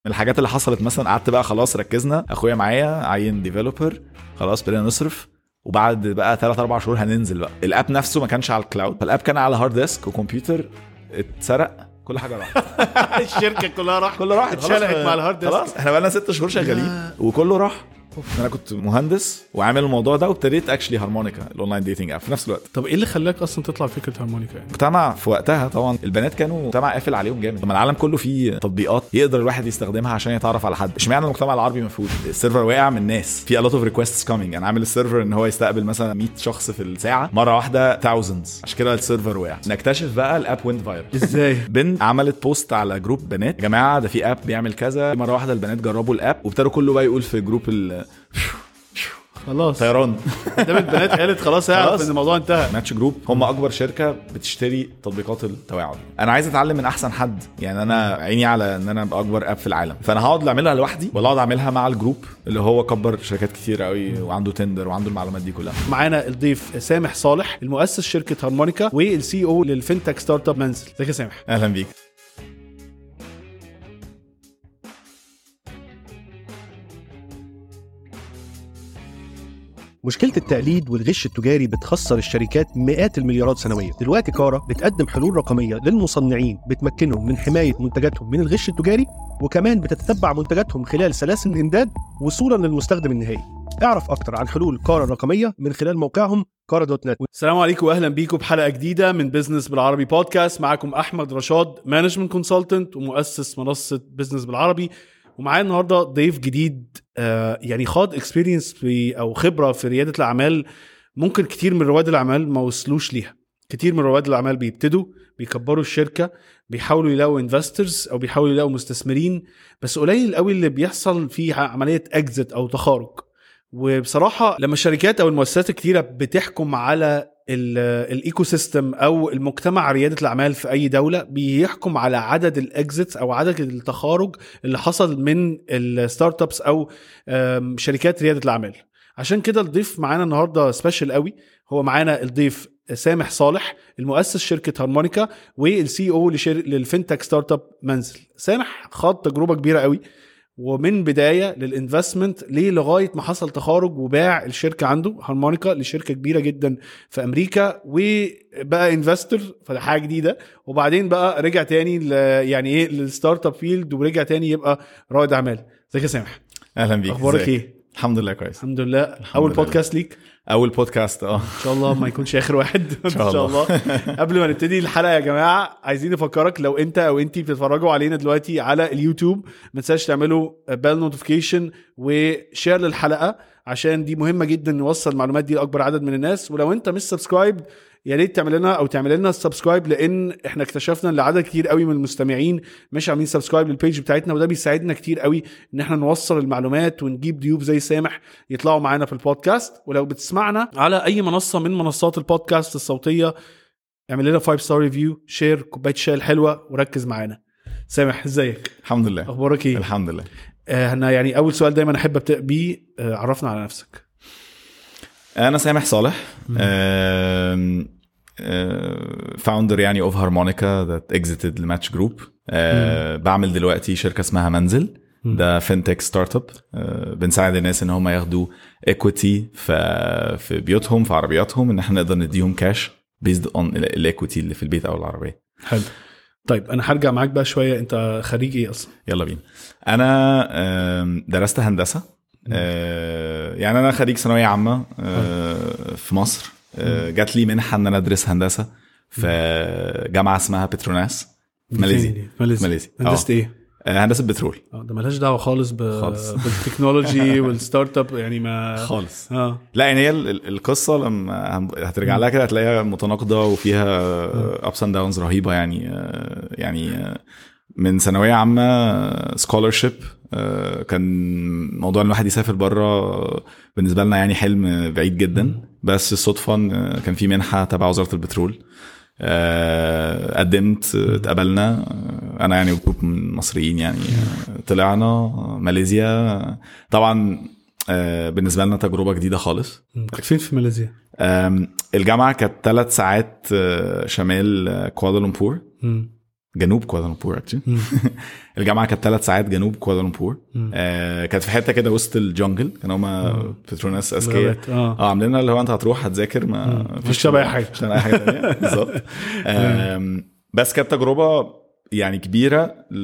من الحاجات اللي حصلت مثلا قعدت بقى خلاص ركزنا اخويا معايا عين ديفلوبر خلاص بدينا نصرف وبعد بقى ثلاث اربع شهور هننزل بقى الاب نفسه ما كانش على الكلاود فالاب كان على هارد ديسك وكمبيوتر اتسرق كل حاجه راحت الشركه كلها راح كله راح اتشنقت مع الهارد ديسك خلاص احنا بقى لنا ست شهور شغالين وكله راح انا كنت مهندس وعامل الموضوع ده وابتديت اكشلي هارمونيكا الاونلاين ديتنج اب في نفس الوقت طب ايه اللي خلاك اصلا تطلع فكره هارمونيكا يعني مجتمع في وقتها طبعا البنات كانوا مجتمع قافل عليهم جامد لما العالم كله فيه تطبيقات يقدر الواحد يستخدمها عشان يتعرف على حد اشمعنى المجتمع العربي ما فيهوش السيرفر واقع من الناس في a lot of requests coming انا عامل السيرفر ان هو يستقبل مثلا 100 شخص في الساعه مره واحده thousands عشان كده السيرفر وقع نكتشف بقى الاب ويند فايرال ازاي بنت عملت بوست على جروب بنات يا جماعه ده في اب بيعمل كذا مره واحده البنات جربوا الاب وابتدوا كله بقى يقول في جروب ال خلاص طيران قدام البنات قالت خلاص اعرف خلاص. ان الموضوع انتهى ماتش جروب هم اكبر شركه بتشتري تطبيقات التواعد انا عايز اتعلم من احسن حد يعني انا عيني على ان انا ابقى اكبر اب في العالم فانا هقعد اعملها لوحدي ولا اقعد اعملها مع الجروب اللي هو كبر شركات كتير قوي وعنده تندر وعنده المعلومات دي كلها معانا الضيف سامح صالح المؤسس شركه هارمونيكا والسي او للفinTech ستارت اب منزل ازيك يا سامح اهلا بيك مشكلة التقليد والغش التجاري بتخسر الشركات مئات المليارات سنويا دلوقتي كارا بتقدم حلول رقمية للمصنعين بتمكنهم من حماية منتجاتهم من الغش التجاري وكمان بتتبع منتجاتهم خلال سلاسل الإمداد وصولا للمستخدم النهائي اعرف أكتر عن حلول كارا الرقمية من خلال موقعهم كارا دوت نت السلام عليكم واهلا بيكم بحلقه جديده من بزنس بالعربي بودكاست معاكم احمد رشاد مانجمنت كونسلتنت ومؤسس منصه بزنس بالعربي ومعايا النهارده ضيف جديد آه يعني خاض اكسبيرينس في او خبره في رياده الاعمال ممكن كتير من رواد الاعمال ما وصلوش ليها كتير من رواد الاعمال بيبتدوا بيكبروا الشركه بيحاولوا يلاقوا انفسترز او بيحاولوا يلاقوا مستثمرين بس قليل قوي اللي بيحصل فيه عمليه اكزit او تخارج وبصراحه لما الشركات او المؤسسات الكتيره بتحكم على الايكو سيستم او المجتمع رياده الاعمال في اي دوله بيحكم على عدد الاكزيتس او عدد التخارج اللي حصل من الستارت ابس او آم، شركات رياده الاعمال عشان كده الضيف معانا النهارده سبيشال قوي هو معانا الضيف سامح صالح المؤسس شركه هارمونيكا والسي او للفinTech ستارت اب منزل سامح خاض تجربه كبيره قوي ومن بدايه للانفستمنت ليه لغايه ما حصل تخارج وباع الشركه عنده هارمونيكا لشركه كبيره جدا في امريكا وبقى انفستور فده حاجه جديده وبعدين بقى رجع تاني ل- يعني ايه للستارت اب فيلد ورجع تاني يبقى رائد اعمال ازيك يا سامح اهلا بيك اخبارك إزيك؟ ايه الحمد لله كويس الحمد لله اول لله. بودكاست ليك اول بودكاست اه ان شاء الله ما يكونش اخر واحد ان شاء شاء الله. الله قبل ما نبتدي الحلقه يا جماعه عايزين نفكرك لو انت او انتي بتتفرجوا علينا دلوقتي على اليوتيوب ما تنساش تعملوا بيل نوتيفيكيشن وشير للحلقه عشان دي مهمه جدا نوصل المعلومات دي لاكبر عدد من الناس ولو انت مش سبسكرايب يا ريت تعمل لنا او تعمل لنا سبسكرايب لان احنا اكتشفنا ان عدد كتير قوي من المستمعين مش عاملين سبسكرايب للبيج بتاعتنا وده بيساعدنا كتير قوي ان احنا نوصل المعلومات ونجيب ضيوف زي سامح يطلعوا معانا في البودكاست ولو بتسمعنا على اي منصه من منصات البودكاست الصوتيه اعمل لنا 5 ستار ريفيو شير كوبايه شاي الحلوه وركز معانا سامح ازيك الحمد لله اخبارك ايه الحمد لله آه، انا يعني اول سؤال دايما احب ابدا بيه آه، عرفنا على نفسك انا سامح صالح فاوندر يعني اوف هارمونيكا ذات اكزيتد الماتش جروب بعمل دلوقتي شركه اسمها منزل ده فينتك ستارت اب بنساعد الناس ان هم ياخدوا ايكويتي في في بيوتهم في عربياتهم ان احنا نقدر نديهم كاش بيزد اون الايكويتي اللي في البيت او العربيه حلو طيب انا هرجع معاك بقى شويه انت خريج ايه اصلا يلا بينا انا آم، درست هندسه آه، يعني انا خريج ثانويه عامه آه، في مصر آه، جات لي منحه ان انا ادرس هندسه في جامعه اسمها بتروناس في ماليزيا فين دي؟ ماليزيا ماليزيا. هندسه آه. ايه؟ آه، هندسه بترول اه ده ملهاش دعوه خالص ب... خالص. بالتكنولوجي والستارت اب يعني ما خالص اه لا يعني هي ال- ال- القصه لما هن- هترجع لها كده هتلاقيها متناقضه وفيها ابس اند داونز رهيبه يعني آه، يعني آه، من ثانويه عامه سكولرشيب كان موضوع ان الواحد يسافر بره بالنسبه لنا يعني حلم بعيد جدا بس الصدفه إن كان في منحه تبع وزاره البترول آه، قدمت آه، اتقبلنا آه، انا يعني جروب من مصريين يعني آه، طلعنا آه، ماليزيا طبعا آه، بالنسبه لنا تجربه جديده خالص كنت فين في ماليزيا؟ آم، الجامعه كانت ثلاث ساعات آه، شمال آه، كوالالمبور مم. جنوب كوالالمبور actually. مم. الجامعه كانت ثلاث ساعات جنوب كوالالمبور مم. آه كانت في حته كده وسط الجنجل كانوا هما مم. بتروناس اذكياء غابات. اه اه عاملين لنا اللي هو انت هتروح هتذاكر ما مم. مش شبه أي حاجة. مش شبه اي حاجه تانية بالظبط آم، بس كانت تجربه يعني كبيره ل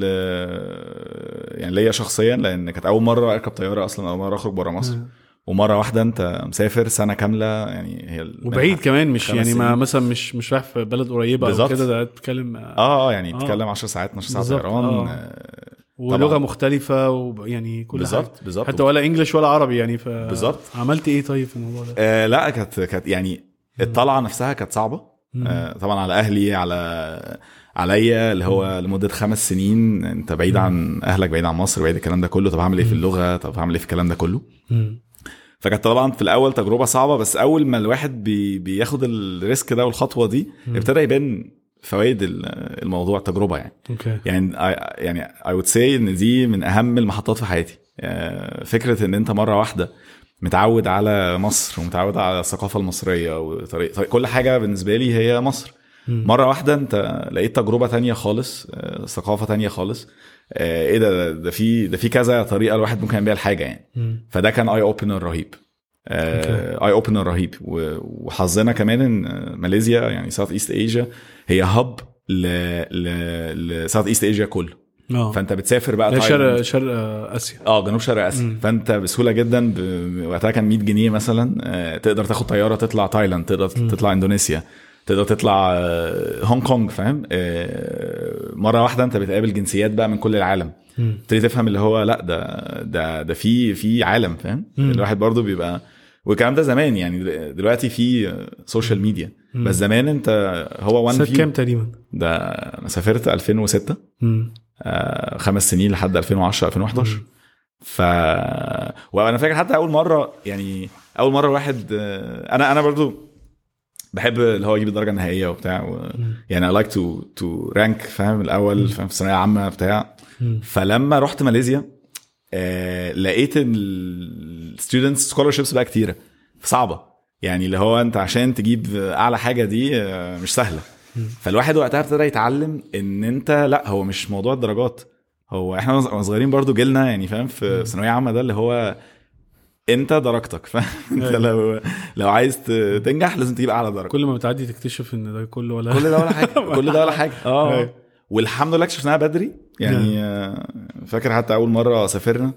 يعني ليا شخصيا لان كانت اول مره اركب طياره اصلا اول مره اخرج بره مصر مم. ومره واحده انت مسافر سنه كامله يعني هي ال- وبعيد كمان مش خمس يعني ما سنين. مثلا مش مش رايح في بلد قريبه او بالظبط. كده ده تتكلم اه اه يعني آه. بتتكلم 10 ساعات 12 ساعه بالظبط، طيران آه. آه، ولغه طبعاً. مختلفه ويعني كل حاجه بالظبط بالظبط حتى ولا انجلش ولا عربي يعني ف بالظبط. عملت ايه طيب في الموضوع ده؟ آه لا كانت كانت يعني الطلعه نفسها كانت صعبه مم. آه طبعا على اهلي على عليا اللي هو لمده خمس سنين انت بعيد عن اهلك بعيد عن مصر بعيد الكلام ده كله طب هعمل ايه في اللغه طب هعمل ايه في الكلام ده كله مم. فكانت طبعا في الاول تجربه صعبه بس اول ما الواحد بي بياخد الريسك ده والخطوه دي مم. ابتدى يبان فوائد ال- الموضوع التجربه يعني اوكي يعني I- يعني اي وود سي ان دي من اهم المحطات في حياتي آه، فكره ان انت مره واحده متعود على مصر ومتعود على الثقافه المصريه وطريقه طريق كل حاجه بالنسبه لي هي مصر مم. مره واحده انت لقيت تجربه تانية خالص آه، ثقافه تانية خالص آه، ايه ده ده في ده في كذا طريقه الواحد ممكن يعمل بيها الحاجه يعني مم. فده كان اي اوبنر رهيب اي اوبنر رهيب و- وحظنا كمان ان ماليزيا يعني ساوث ايست ايجيا هي هب ل لساوث ايست ايجيا كله اه فانت بتسافر بقى ده شرق تايلاند. شرق اسيا اه جنوب شرق اسيا مم. فانت بسهوله جدا ب... وقتها كان 100 جنيه مثلا آه، تقدر تاخد طياره تطلع تايلاند تقدر مم. تطلع اندونيسيا تقدر تطلع آه، هونج كونج فاهم آه، مره واحده انت بتقابل جنسيات بقى من كل العالم مم. تبتدي تفهم اللي هو لا ده ده ده في في عالم فاهم مم. الواحد برضو بيبقى والكلام ده زمان يعني دل- دلوقتي في سوشيال ميديا مم. بس زمان انت هو وان سنه فيو كام تقريبا؟ ده انا سافرت 2006 مم. آه، خمس سنين لحد 2010 2011 مم. ف وانا فاكر حتى اول مره يعني اول مره واحد آه، انا انا برضو بحب اللي هو يجيب الدرجه النهائيه وبتاع و... مم. يعني اي لايك تو تو رانك فاهم الاول فاهم في ثانويه عامه بتاع مم. فلما رحت ماليزيا آه لقيت الستودنتس سكولرشيبس بقى كتيره صعبه يعني اللي هو انت عشان تجيب اعلى حاجه دي آه مش سهله مم. فالواحد وقتها ابتدى يتعلم ان انت لا هو مش موضوع الدرجات هو احنا واحنا صغيرين برضو جيلنا يعني فاهم في في ثانويه عامه ده اللي هو انت درجتك فاهم انت أيوة. لو لو عايز ت- تنجح لازم تجيب اعلى درجه كل ما بتعدي تكتشف ان ده كله ولا كل ده ولا حاجه كل ده ولا حاجه اه أيوة. والحمد لله اكتشفناها بدري يعني آه، فاكر حتى اول مره سافرنا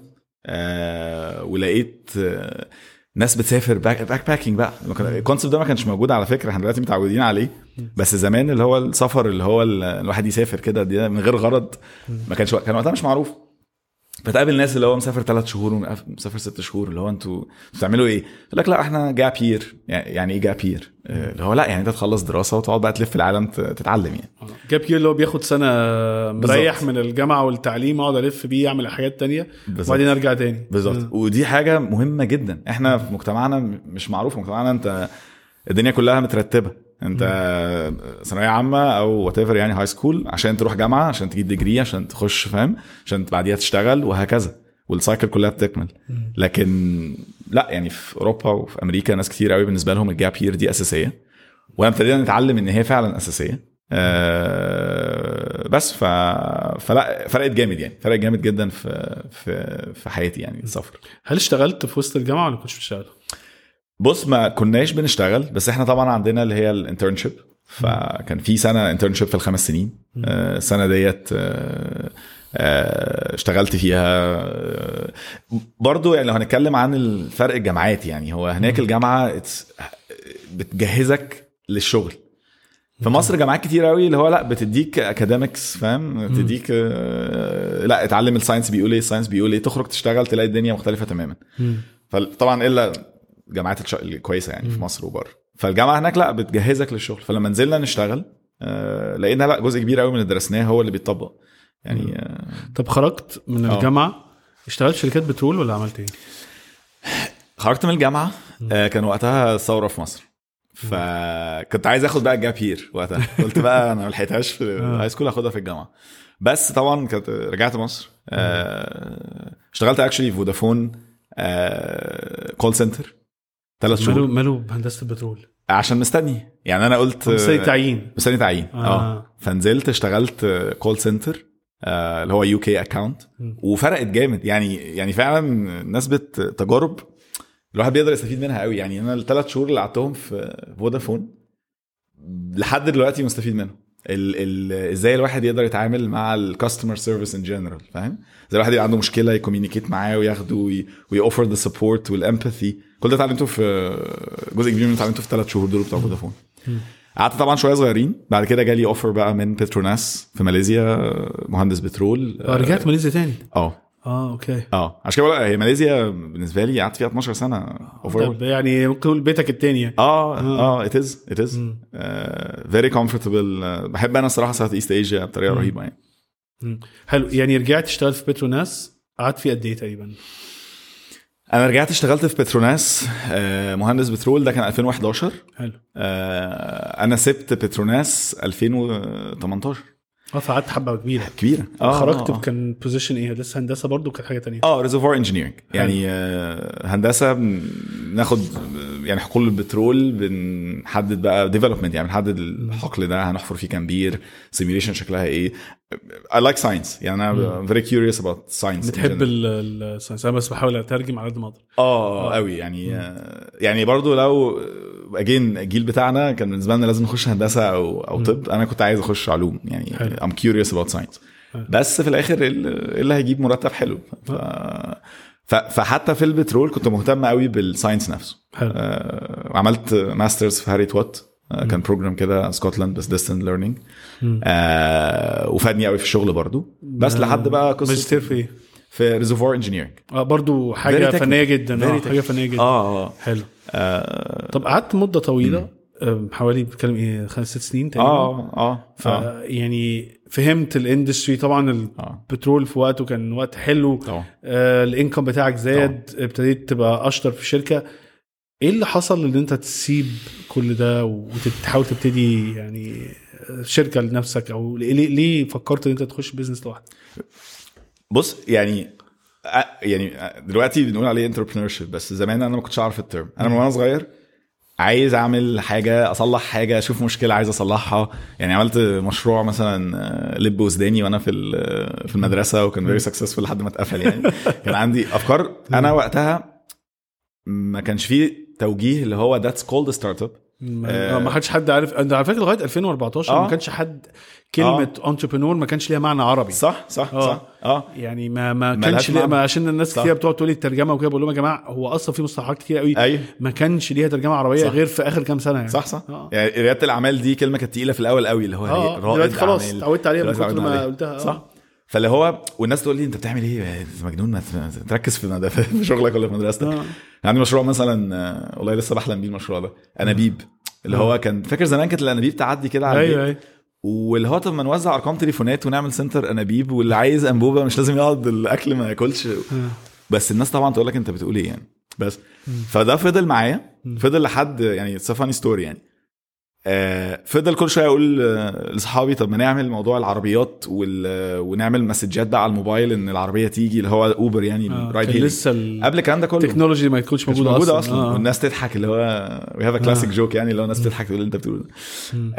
آه، ولقيت آه، ناس بتسافر باك, باك باكينج بقى ما كان- الكونسيبت ده ما كانش موجود على فكره احنا دلوقتي متعودين عليه بس زمان اللي هو السفر اللي هو ال- الواحد يسافر كده دي من غير غرض ما كانش كان وقتها مش معروف فتقابل ناس اللي هو مسافر ثلاث شهور ومسافر ست شهور اللي هو انتوا انتوا بتعملوا ايه؟ يقول لك لا احنا جاب يير يعني ايه جاب يير؟ اللي هو لا يعني انت تخلص دراسه وتقعد بقى تلف العالم ت- تتعلم يعني جاب يير اللي هو بياخد سنه مريح بالظبط. من الجامعه والتعليم اقعد الف بيه اعمل حاجات تانية بالظبط. وبعدين ارجع تاني بالظبط ودي حاجه مهمه جدا احنا في مجتمعنا م- مش معروف مجتمعنا انت الدنيا كلها مترتبه انت ثانويه عامه او وات يعني هاي سكول عشان تروح جامعه عشان تجيب ديجري عشان تخش فاهم عشان بعديها تشتغل وهكذا والسايكل كلها بتكمل مم. لكن لا يعني في اوروبا وفي امريكا ناس كتير قوي بالنسبه لهم الجاب يير دي اساسيه وانا ابتدينا نتعلم ان هي فعلا اساسيه آه بس ف... فلا فرقت جامد يعني فرقت جامد جدا في في في حياتي يعني السفر هل اشتغلت في وسط الجامعه ولا كنتش بتشتغل؟ بص ما كناش بنشتغل بس احنا طبعا عندنا اللي هي الانترنشيب فكان في سنه انترنشيب في الخمس سنين آه، السنه ديت آه، آه، اشتغلت فيها آه، برضو يعني لو هنتكلم عن الفرق الجامعات يعني هو هناك الجامعه it's- بتجهزك للشغل في مصر جامعات كتير قوي اللي هو لا بتديك اكاديمكس فاهم بتديك آه، لا اتعلم الساينس بيقول ايه الساينس بيقول ايه تخرج تشتغل تلاقي الدنيا مختلفه تماما فطبعا الا جامعات الش- الكويسه يعني في مصر وبره فالجامعه هناك لا بتجهزك للشغل فلما نزلنا نشتغل آه، لقينا لا جزء كبير قوي من اللي درسناه هو اللي بيتطبق يعني آه، طب خرجت من آه. الجامعه اشتغلت في شركات بترول ولا عملت ايه؟ خرجت من الجامعه آه، كان وقتها ثوره في مصر فكنت عايز اخد بقى الجاب هير وقتها قلت بقى انا ما لحقتهاش في الهاي سكول هاخدها في الجامعه بس طبعا كنت رجعت مصر آه، اشتغلت اكشلي في فودافون كول سنتر ثلاث ماله شهور ماله بهندسه البترول؟ عشان مستني يعني انا قلت مستني تعيين مستني تعيين آه. اه فنزلت اشتغلت كول سنتر اللي هو يو كي اكونت م. وفرقت جامد يعني يعني فعلا نسبه تجارب الواحد بيقدر يستفيد منها قوي يعني انا الثلاث شهور اللي قعدتهم في فودافون لحد دلوقتي مستفيد منهم ال ال ازاي الواحد يقدر يتعامل مع الكاستمر سيرفيس ان جنرال فاهم ازاي الواحد يبقى عنده مشكله يكومينيكيت معاه وياخده ويوفر ذا سبورت والامباثي كل ده اتعلمته في جزء كبير منه اتعلمته في ثلاث شهور دول بتوع فودافون قعدت طبعا شويه صغيرين بعد كده جالي اوفر بقى من بتروناس في ماليزيا مهندس بترول آه، رجعت ماليزيا تاني اه اه اوكي اه عشان كده بقول لك هي ماليزيا بالنسبه لي قعدت فيها 12 سنه اوفر طب يعني ممكن تقول بيتك التاني يعني اه اه ات از ات از مم. فيري كومفورتبل بحب انا الصراحه ساوث ايست ايجيا بطريقه مم. رهيبه يعني مم. حلو يعني رجعت اشتغلت في بتروناس قعدت فيه قد ايه تقريبا؟ انا رجعت اشتغلت في بتروناس آه، مهندس بترول ده كان 2011 حلو آه، انا سبت بتروناس 2018 اه فقعدت حبه كبيره كبيره اه خرجت آه. كان بوزيشن ايه لسه هندسه برضو كانت حاجه تانية اه ريزرفوار انجينيرنج يعني آه، هندسه بناخد يعني حقول البترول بنحدد بقى ديفلوبمنت يعني بنحدد الحقل ده هنحفر فيه كام بير سيميوليشن شكلها ايه I like science يعني انا very curious about science in بتحب general. ال- الساينس انا بس بحاول اترجم على قد ما اقدر اه قوي يعني آه، يعني برضو لو اجين الجيل بتاعنا كان بالنسبه لنا لازم نخش هندسه او او طب انا كنت عايز اخش علوم يعني حلو. I'm curious about science حلو. بس في الاخر إيه اللي إيه اللي هيجيب مرتب حلو ف... ف... فحتى في البترول كنت مهتم قوي بالساينس نفسه حلو آه، وعملت ماسترز في هاري وات آه، كان بروجرام كده سكوتلاند بس ديستنت ليرنينج مم. وفادني قوي في الشغل برضو بس لحد بقى قصه ماجستير في ايه؟ في ريزرفوار انجينيرنج اه برضو حاجه Very technical. فنيه جدا اه Very حاجه فنيه جدا اه اه حلو اه طب قعدت مده طويله آم، حوالي بتكلم ايه خمس ست سنين تقريبا اه اه ف اه يعني فهمت الاندستري طبعا اه البترول في وقته كان وقت حلو طبعا آه الانكم بتاعك زاد ابتديت تبقى اشطر في الشركه ايه اللي حصل ان انت تسيب كل ده وتحاول تبتدي يعني شركه لنفسك او ليه, ليه فكرت ان انت تخش بيزنس لوحدك؟ بص يعني آه، يعني آه، دلوقتي بنقول عليه انتربرينورشيب بس زمان انا ما كنتش اعرف الترم انا من وانا صغير عايز اعمل حاجه اصلح حاجه اشوف مشكله عايز اصلحها يعني عملت مشروع مثلا آه، لب وسداني وانا في ال- في المدرسه وكان فيري سكسسفول لحد ما اتقفل يعني كان عندي افكار انا وقتها ما كانش فيه توجيه اللي هو ذاتس كولد ستارت اب ما, ما حدش حد عارف انت على فكره لغايه 2014 آه. ما كانش حد كلمه انتربرينور ما كانش ليها معنى عربي صح صح آه. صح اه يعني ما ما ملهاش كانش ليها معنى. ما عشان الناس صح. كتير بتقعد تقول لي الترجمه وكده بقول لهم يا جماعه هو اصلا في مصطلحات كتير قوي ايوه ما كانش ليها ترجمه عربيه صح. غير في اخر كام سنه يعني صح صح آه. يعني رياده الاعمال دي كلمه كانت تقيله في الاول قوي اللي هو اه رائد دلوقتي خلاص أعمال. اتعودت عليها من دلوقتي كتر اتعودنا ما عليها. قلتها آه. صح فاللي هو والناس تقول لي انت بتعمل ايه انت مجنون ما ت- تركز في مد- في شغلك ولا في مدرستك آه. عندي مشروع مثلا آه، والله لسه بحلم بيه المشروع ده انابيب اللي هو كان فاكر زمان كانت الانابيب تعدي كده على ايوه البيت ايوه واللي هو طب ما نوزع ارقام تليفونات ونعمل سنتر انابيب واللي عايز انبوبه مش لازم يقعد الاكل ما ياكلش بس الناس طبعا تقول لك انت بتقول ايه يعني بس فده فضل معايا فضل لحد يعني اتس فاني ستوري يعني آه، فضل كل شويه اقول آه، لاصحابي طب ما نعمل موضوع العربيات وال... ونعمل مسجات بقى على الموبايل ان العربيه تيجي اللي هو اوبر يعني آه. رايد كان هيلينج. لسه ال- قبل الكلام ده كله التكنولوجي ما تكونش مش موجوده, موجوده اصلا آه. والناس تضحك اللي هو وي هاف ا كلاسيك آه. جوك يعني اللي هو الناس تضحك تقول اللي انت بتقوله ده مم.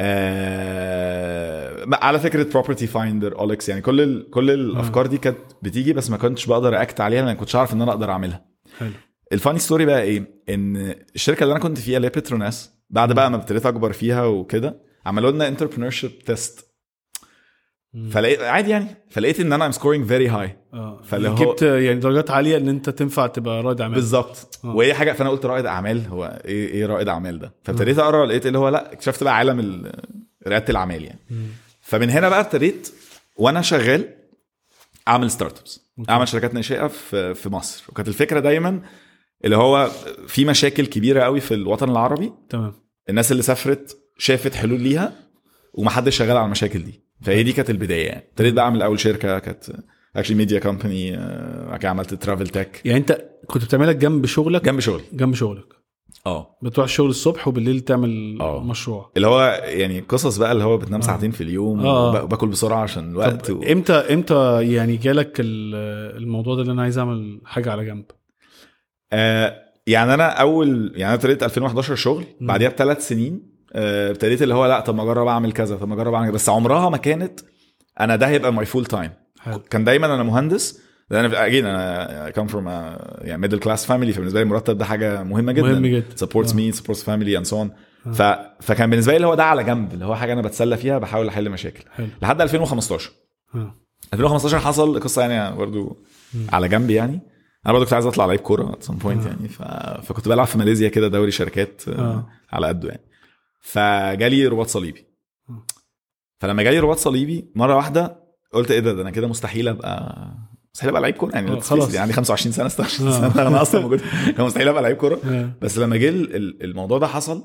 آه على فكره بروبرتي فايندر اولكس يعني كل ال... كل الافكار دي كانت بتيجي بس ما كنتش بقدر اكت عليها لان ما كنتش عارف ان انا اقدر اعملها حلو الفاني ستوري بقى ايه ان الشركه اللي انا كنت فيها اللي هي بتروناس بعد بقى ما ابتديت اكبر فيها وكده عملوا لنا انتربرينور تيست مم. فلقيت عادي يعني فلقيت ان انا ام سكورينج فيري هاي اه فاللي هو- جبت يعني درجات عاليه ان انت تنفع تبقى رائد اعمال بالظبط آه. وايه حاجه فانا قلت رائد اعمال هو ايه ايه رائد اعمال ده فابتديت اقرا لقيت اللي هو لا اكتشفت بقى عالم ال- رياده الاعمال يعني مم. فمن هنا بقى ابتديت وانا شغال اعمل ستارت ابس أوكي. اعمل شركات ناشئه في في مصر وكانت الفكره دايما اللي هو في مشاكل كبيره قوي في الوطن العربي تمام الناس اللي سافرت شافت حلول ليها ومحدش شغال على المشاكل دي فهي دي كانت البدايه يعني ابتديت بقى اعمل اول شركه كانت اكشلي ميديا كومباني بعد كده عملت ترافل تك يعني انت كنت بتعملها جنب شغلك جنب شغلي جنب شغلك اه بتروح الشغل الصبح وبالليل تعمل آه. مشروع اللي هو يعني قصص بقى اللي هو بتنام آه. ساعتين في اليوم آه. وب- وباكل بسرعه عشان الوقت طب و... امتى امتى يعني جالك ال- الموضوع ده اللي انا عايز اعمل حاجه على جنب آه يعني انا اول يعني انا ابتديت 2011 شغل مم. بعديها بثلاث سنين آه، ابتديت اللي هو لا طب ما اجرب اعمل كذا طب ما اجرب اعمل كذا. بس عمرها ما كانت انا ده هيبقى ماي فول تايم حلو كان دايما انا مهندس لان انا اجين انا كم فروم يعني ميدل كلاس فاميلي فبالنسبه لي المرتب ده حاجه مهمه جدا مهم جدا سبورتس آه. مي سبورتس فاميلي اند سو اون ف... فكان بالنسبه لي اللي هو ده على جنب اللي هو حاجه انا بتسلى فيها بحاول احل مشاكل حلو لحد 2015 آه. 2015 حصل قصه يعني برضو مم. على جنب يعني انا برضو كنت عايز اطلع لعيب كوره at some point آه. يعني ف... فكنت بلعب في ماليزيا كده دوري شركات آه. آه. على قده يعني فجالي رباط صليبي آه. فلما جالي رباط صليبي مره واحده قلت ايه ده ده انا كده مستحيل ابقى مستحيل ابقى لعيب كوره يعني آه، let's face خلاص. it، يعني عندي 25 سنه 26 آه. سنه انا اصلا موجود كان مستحيل ابقى لعيب كوره آه. بس لما جه ال- ال- الموضوع ده حصل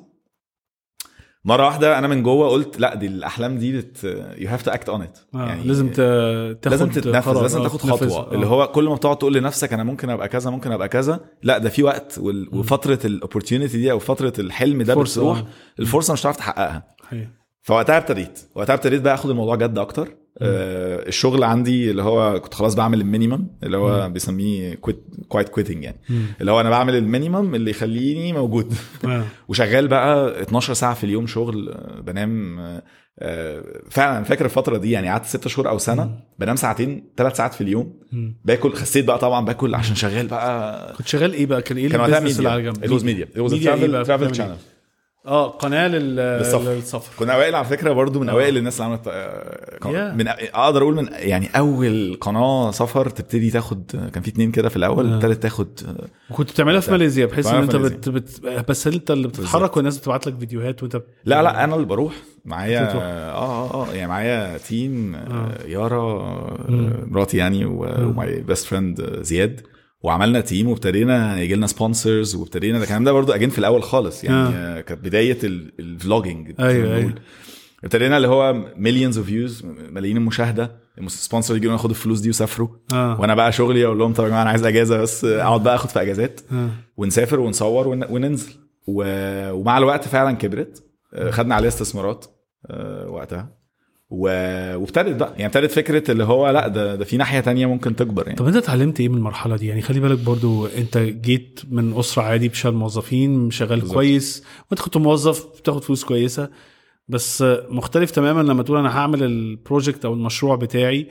مره واحده انا من جوه قلت لا دي الاحلام دي بت يو هاف تو اكت اون ات آه. لازم ت- تاخد لازم تتنفذ قرار. لازم آه، تاخد تنفذ. خطوه آه. اللي هو كل ما بتقعد تقول لنفسك انا ممكن ابقى كذا ممكن ابقى كذا لا ده في وقت وال- وفتره الاوبورتيونيتي دي او فتره الحلم ده فرصة، بتروح آه. الفرصه مش هتعرف تحققها حقيقي. فوقتها ابتديت وقتها ابتديت بقى اخد الموضوع جد اكتر آه الشغل عندي اللي هو كنت خلاص بعمل المينيمم اللي هو بيسميه كوايت كويتنج يعني مم. اللي هو انا بعمل المينيمم اللي يخليني موجود آه. وشغال بقى 12 ساعه في اليوم شغل آه، بنام آه، آه، فعلا أنا فاكر الفتره دي يعني قعدت ست شهور او سنه بنام ساعتين ثلاث ساعات في اليوم مم. باكل خسيت بقى طبعا باكل عشان شغال بقى كنت شغال ايه بقى كان ايه كان وقتها البيزنس اللي على ميديا جنب it was media it was a ميديا إيه بقى؟ travel travel بتعمل channel إيه؟ اه قناه لل... للسفر. للسفر كنا اوائل على فكره برضو من آه. اوائل الناس اللي عملت آه، قناة- Yeah. من اقدر اقول من يعني اول قناه سفر تبتدي تاخد كان في اتنين كده في الاول آه. ابتدت تاخد آه، وكنت بتعملها في ماليزيا بحيث ان بعملها انت في بت... بت... بس انت اللي بتتحرك والناس بتبعت لك فيديوهات وانت بت... لا لا انا اللي بروح معايا بتروح. اه اه اه يعني معايا تيم آه، آه. يارا آه، مم. مراتي يعني وماي بيست فريند زياد وعملنا تيم وابتدينا يجي لنا سبونسرز وابتدينا ده الكلام ده برضو اجين في الاول خالص يعني آه. آه. كانت بدايه الفلوجينج أيوة، أيوة. ابتدينا اللي هو مليونز اوف فيوز ملايين المشاهده السبونسر يجوا ياخدوا الفلوس دي وسافروا اه وانا بقى شغلي اقول لهم طب يا جماعه انا عايز اجازه بس اقعد بقى اخد في اجازات اه ونسافر ونصور ون- وننزل و... ومع الوقت فعلا كبرت آه، خدنا عليها استثمارات آه، وقتها و... وابتدت بقى يعني ابتدت فكره اللي هو لا ده ده في ناحيه تانية ممكن تكبر يعني طب انت اتعلمت ايه من المرحله دي يعني خلي بالك برضو انت جيت من اسره عادي بشغال موظفين شغال بالظبط. كويس وانت كنت موظف بتاخد فلوس كويسه بس مختلف تماما لما تقول انا هعمل البروجكت او المشروع بتاعي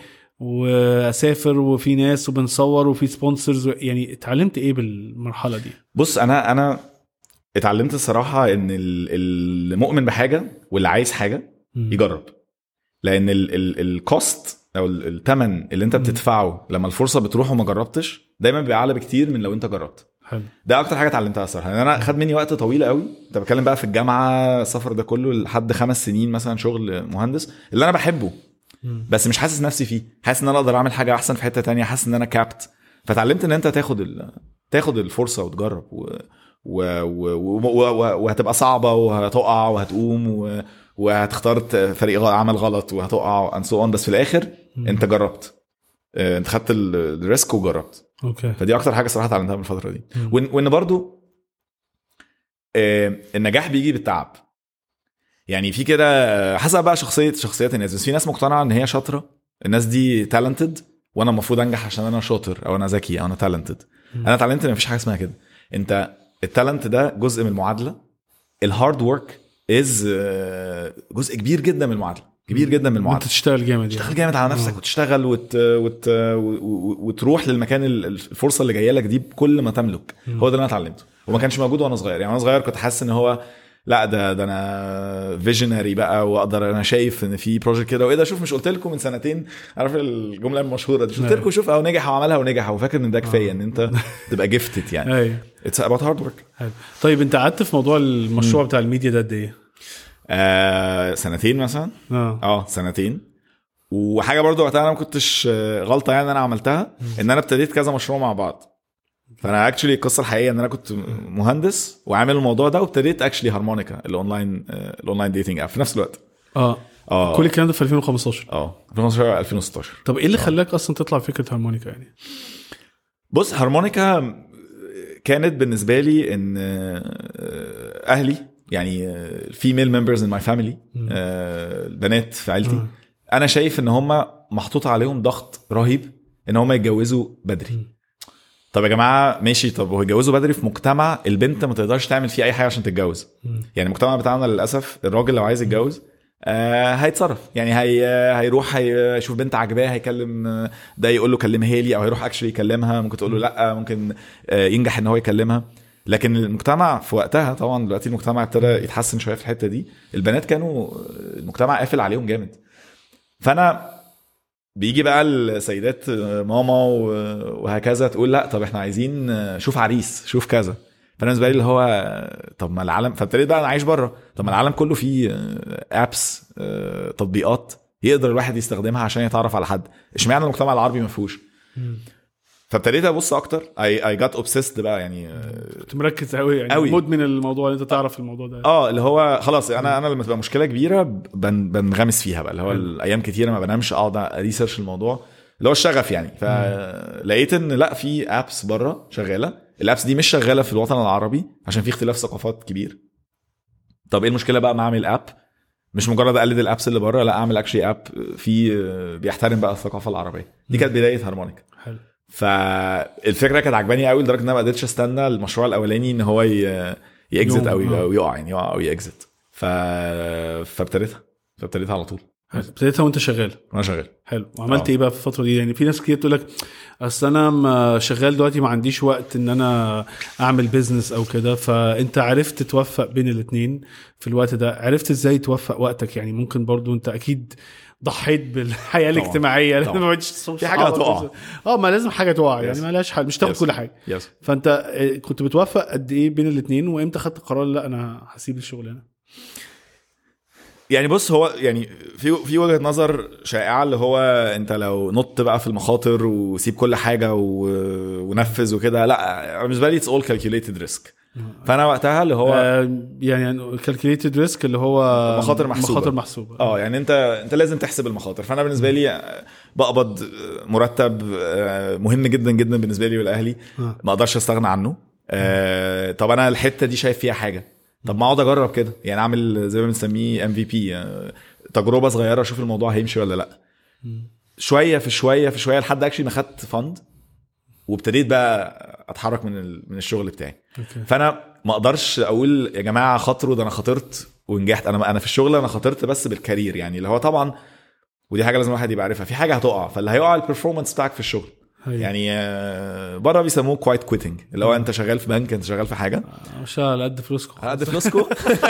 واسافر وفي ناس وبنصور وفي سبونسرز يعني اتعلمت ايه بالمرحله دي بص انا انا اتعلمت الصراحه ان ال- اللي مؤمن بحاجه واللي عايز حاجه مم. يجرب لان الكوست او ال- الثمن اللي انت مم. بتدفعه لما الفرصه بتروح وما جربتش دايما بيبقى اعلى بكتير من لو انت جربت حلو ده اكتر حاجه اتعلمتها الصراحه لان انا خد مني وقت طويل قوي انت بتكلم بقى في الجامعه السفر ده كله لحد خمس سنين مثلا شغل مهندس اللي انا بحبه مم. بس مش حاسس نفسي فيه حاسس ان انا اقدر اعمل حاجه احسن في حته تانية حاسس ان انا كابت فتعلمت ان انت تاخد ال... تاخد الفرصه وتجرب و... و... و... و... و... وهتبقى صعبه وهتقع وهتقوم و... وهتختار ت- فريق غ- عمل غلط وهتقع and so on بس في الاخر مم. انت جربت آه، انت خدت ال- الريسك وجربت اوكي فدي اكتر حاجه صراحه اتعلمتها من الفتره دي مم. وان, وإن برضو آه، النجاح بيجي بالتعب يعني في كده آه، حسب بقى شخصيه شخصيات الناس بس في ناس مقتنعه ان هي شاطره الناس دي تالنتد وانا المفروض انجح عشان انا شاطر او انا ذكي او انا تالنتد مم. انا اتعلمت ان مفيش حاجه اسمها كده انت التالنت ده جزء من المعادله الهارد ورك از جزء كبير جدا من المعادله كبير جدا من انت المعادله تشتغل جامد تشتغل يعني جامد على نفسك آه. وتشتغل وت... وت... و- و- وتروح للمكان ال- الفرصه اللي جايه لك دي بكل ما تملك مم. هو ده اللي انا اتعلمته وما كانش موجود وانا صغير يعني وانا صغير كنت حاسس ان هو لا ده ده انا فيجنري بقى واقدر انا شايف ان في بروجكت كده وايه ده شوف مش قلت لكم من سنتين عارف الجمله المشهوره دي مش قلت أيوة. لكم شوف اهو نجح وعملها ونجح وفاكر ان ده كفايه ان انت تبقى جيفتد يعني ايوه اتس اباوت هارد ورك حلو طيب انت قعدت في موضوع المشروع بتاع الميديا ده قد ايه؟ آه سنتين مثلا اه اه سنتين وحاجه برضو وقتها انا ما كنتش آه، غلطه يعني انا عملتها ان انا ابتديت كذا مشروع مع بعض فانا اكشلي القصه الحقيقيه ان انا كنت مهندس وعامل الموضوع ده وابتديت اكشلي هارمونيكا الاونلاين آه، الاونلاين ديتنج اب في نفس الوقت اه اه كل الكلام ده في 2015 اه 2015 2016 طب ايه اللي خلاك اصلا تطلع فكره هارمونيكا يعني؟ بص هارمونيكا كانت بالنسبه لي ان آه، اهلي يعني الفيميل ممبرز ان ماي فاميلي مم. البنات في عيلتي آه. انا شايف ان هم محطوط عليهم ضغط رهيب ان هم يتجوزوا بدري مم. طب يا جماعه ماشي طب وهو يتجوزوا بدري في مجتمع البنت ما تقدرش تعمل فيه اي حاجه عشان تتجوز يعني المجتمع بتاعنا للاسف الراجل لو عايز يتجوز آه هيتصرف يعني هي هيروح هيشوف بنت عجباه هيكلم آه، ده يقول له كلمها لي او هيروح اكشلي يكلمها ممكن تقول له لا ممكن آه ينجح ان هو يكلمها لكن المجتمع في وقتها طبعا دلوقتي المجتمع ابتدى يتحسن شويه في الحته دي البنات كانوا المجتمع قافل عليهم جامد فانا بيجي بقى السيدات ماما و- وهكذا تقول لا طب احنا عايزين شوف عريس شوف كذا فانا بالنسبه لي اللي هو طب ما العالم فابتديت بقى انا عايش بره طب ما العالم كله فيه ابس تطبيقات يقدر الواحد يستخدمها عشان يتعرف على حد اشمعنى المجتمع العربي ما فيهوش فابتديت ابص اكتر اي اي جات اوبسيست بقى يعني آه، كنت مركز قوي يعني قوي. مدمن الموضوع اللي انت تعرف الموضوع ده اه اللي هو خلاص انا انا لما تبقى مشكله كبيره بن بنغمس فيها بقى اللي هو الايام كتيره ما بنامش اقعد اريسيرش الموضوع اللي هو الشغف يعني فلقيت ان لا في ابس بره شغاله الابس دي مش شغاله في الوطن العربي عشان في اختلاف ثقافات كبير طب ايه المشكله بقى ما اعمل اب مش مجرد اقلد الابس اللي بره لا اعمل اكشلي اب في بيحترم بقى الثقافه العربيه دي كانت بدايه هارمونيك حلو فالفكره كانت عجباني قوي لدرجه ان انا ما قدرتش استنى المشروع الاولاني ان هو ي- يكزت او يقوم، آه. أو يقع يعني يقع او يكزت ف فابتديتها فابتديتها على طول حلو. ابتديتها وانت شغال وانا شغال حلو وعملت آه. ايه بقى في الفتره دي يعني في ناس كتير تقول لك اصل انا ما شغال دلوقتي ما عنديش وقت ان انا اعمل بيزنس او كده فانت عرفت توفق بين الاثنين في الوقت ده عرفت ازاي توفق وقتك يعني ممكن برضو انت اكيد ضحيت بالحياه طبعاً. الاجتماعيه لان طبعاً. ما بقتش تصوم في حاجة صحابك هتقع. وتنزل. اه ما لازم حاجه تقع يعني Yes. ما لهاش حل مش تاخد Yes. كل حاجه يس فانت آه، كنت بتوفق قد ايه بين الاثنين وامتى خدت قرار لا انا هسيب الشغلانه يعني بص هو يعني في في وجهه نظر شائعه اللي هو انت لو نط بقى في المخاطر وسيب كل حاجه و... ونفذ وكده لا بالنسبه لي اتس اول كالكوليتد ريسك فانا وقتها اللي هو آه يعني كالكوليتد ريسك اللي هو مخاطر محسوبة. مخاطر محسوبه اه يعني انت انت لازم تحسب المخاطر فانا بالنسبه لي بقبض مرتب مهم جدا جدا بالنسبه لي ولاهلي آه. ما اقدرش استغنى عنه آه، طب انا الحته دي شايف فيها حاجه طب ما اقعد اجرب كده يعني اعمل زي ما بنسميه ام في بي تجربه صغيره اشوف الموضوع هيمشي ولا لا شويه في شويه في شويه لحد اكشلي ما خدت فند وابتديت بقى اتحرك من ال- من الشغل بتاعي اوكي فانا ما اقدرش اقول يا جماعه خاطروا ده انا خاطرت ونجحت انا انا في الشغل انا خاطرت بس بالكارير يعني اللي هو طبعا ودي حاجه لازم الواحد يبقى عارفها في حاجه هتقع فاللي هيقع البرفورمانس بتاعك في الشغل هي. يعني آه، بره بيسموه كوايت كويتنج اللي هو انت شغال في بنك انت شغال في حاجه عشان على قد فلوسكم على قد فلوسكم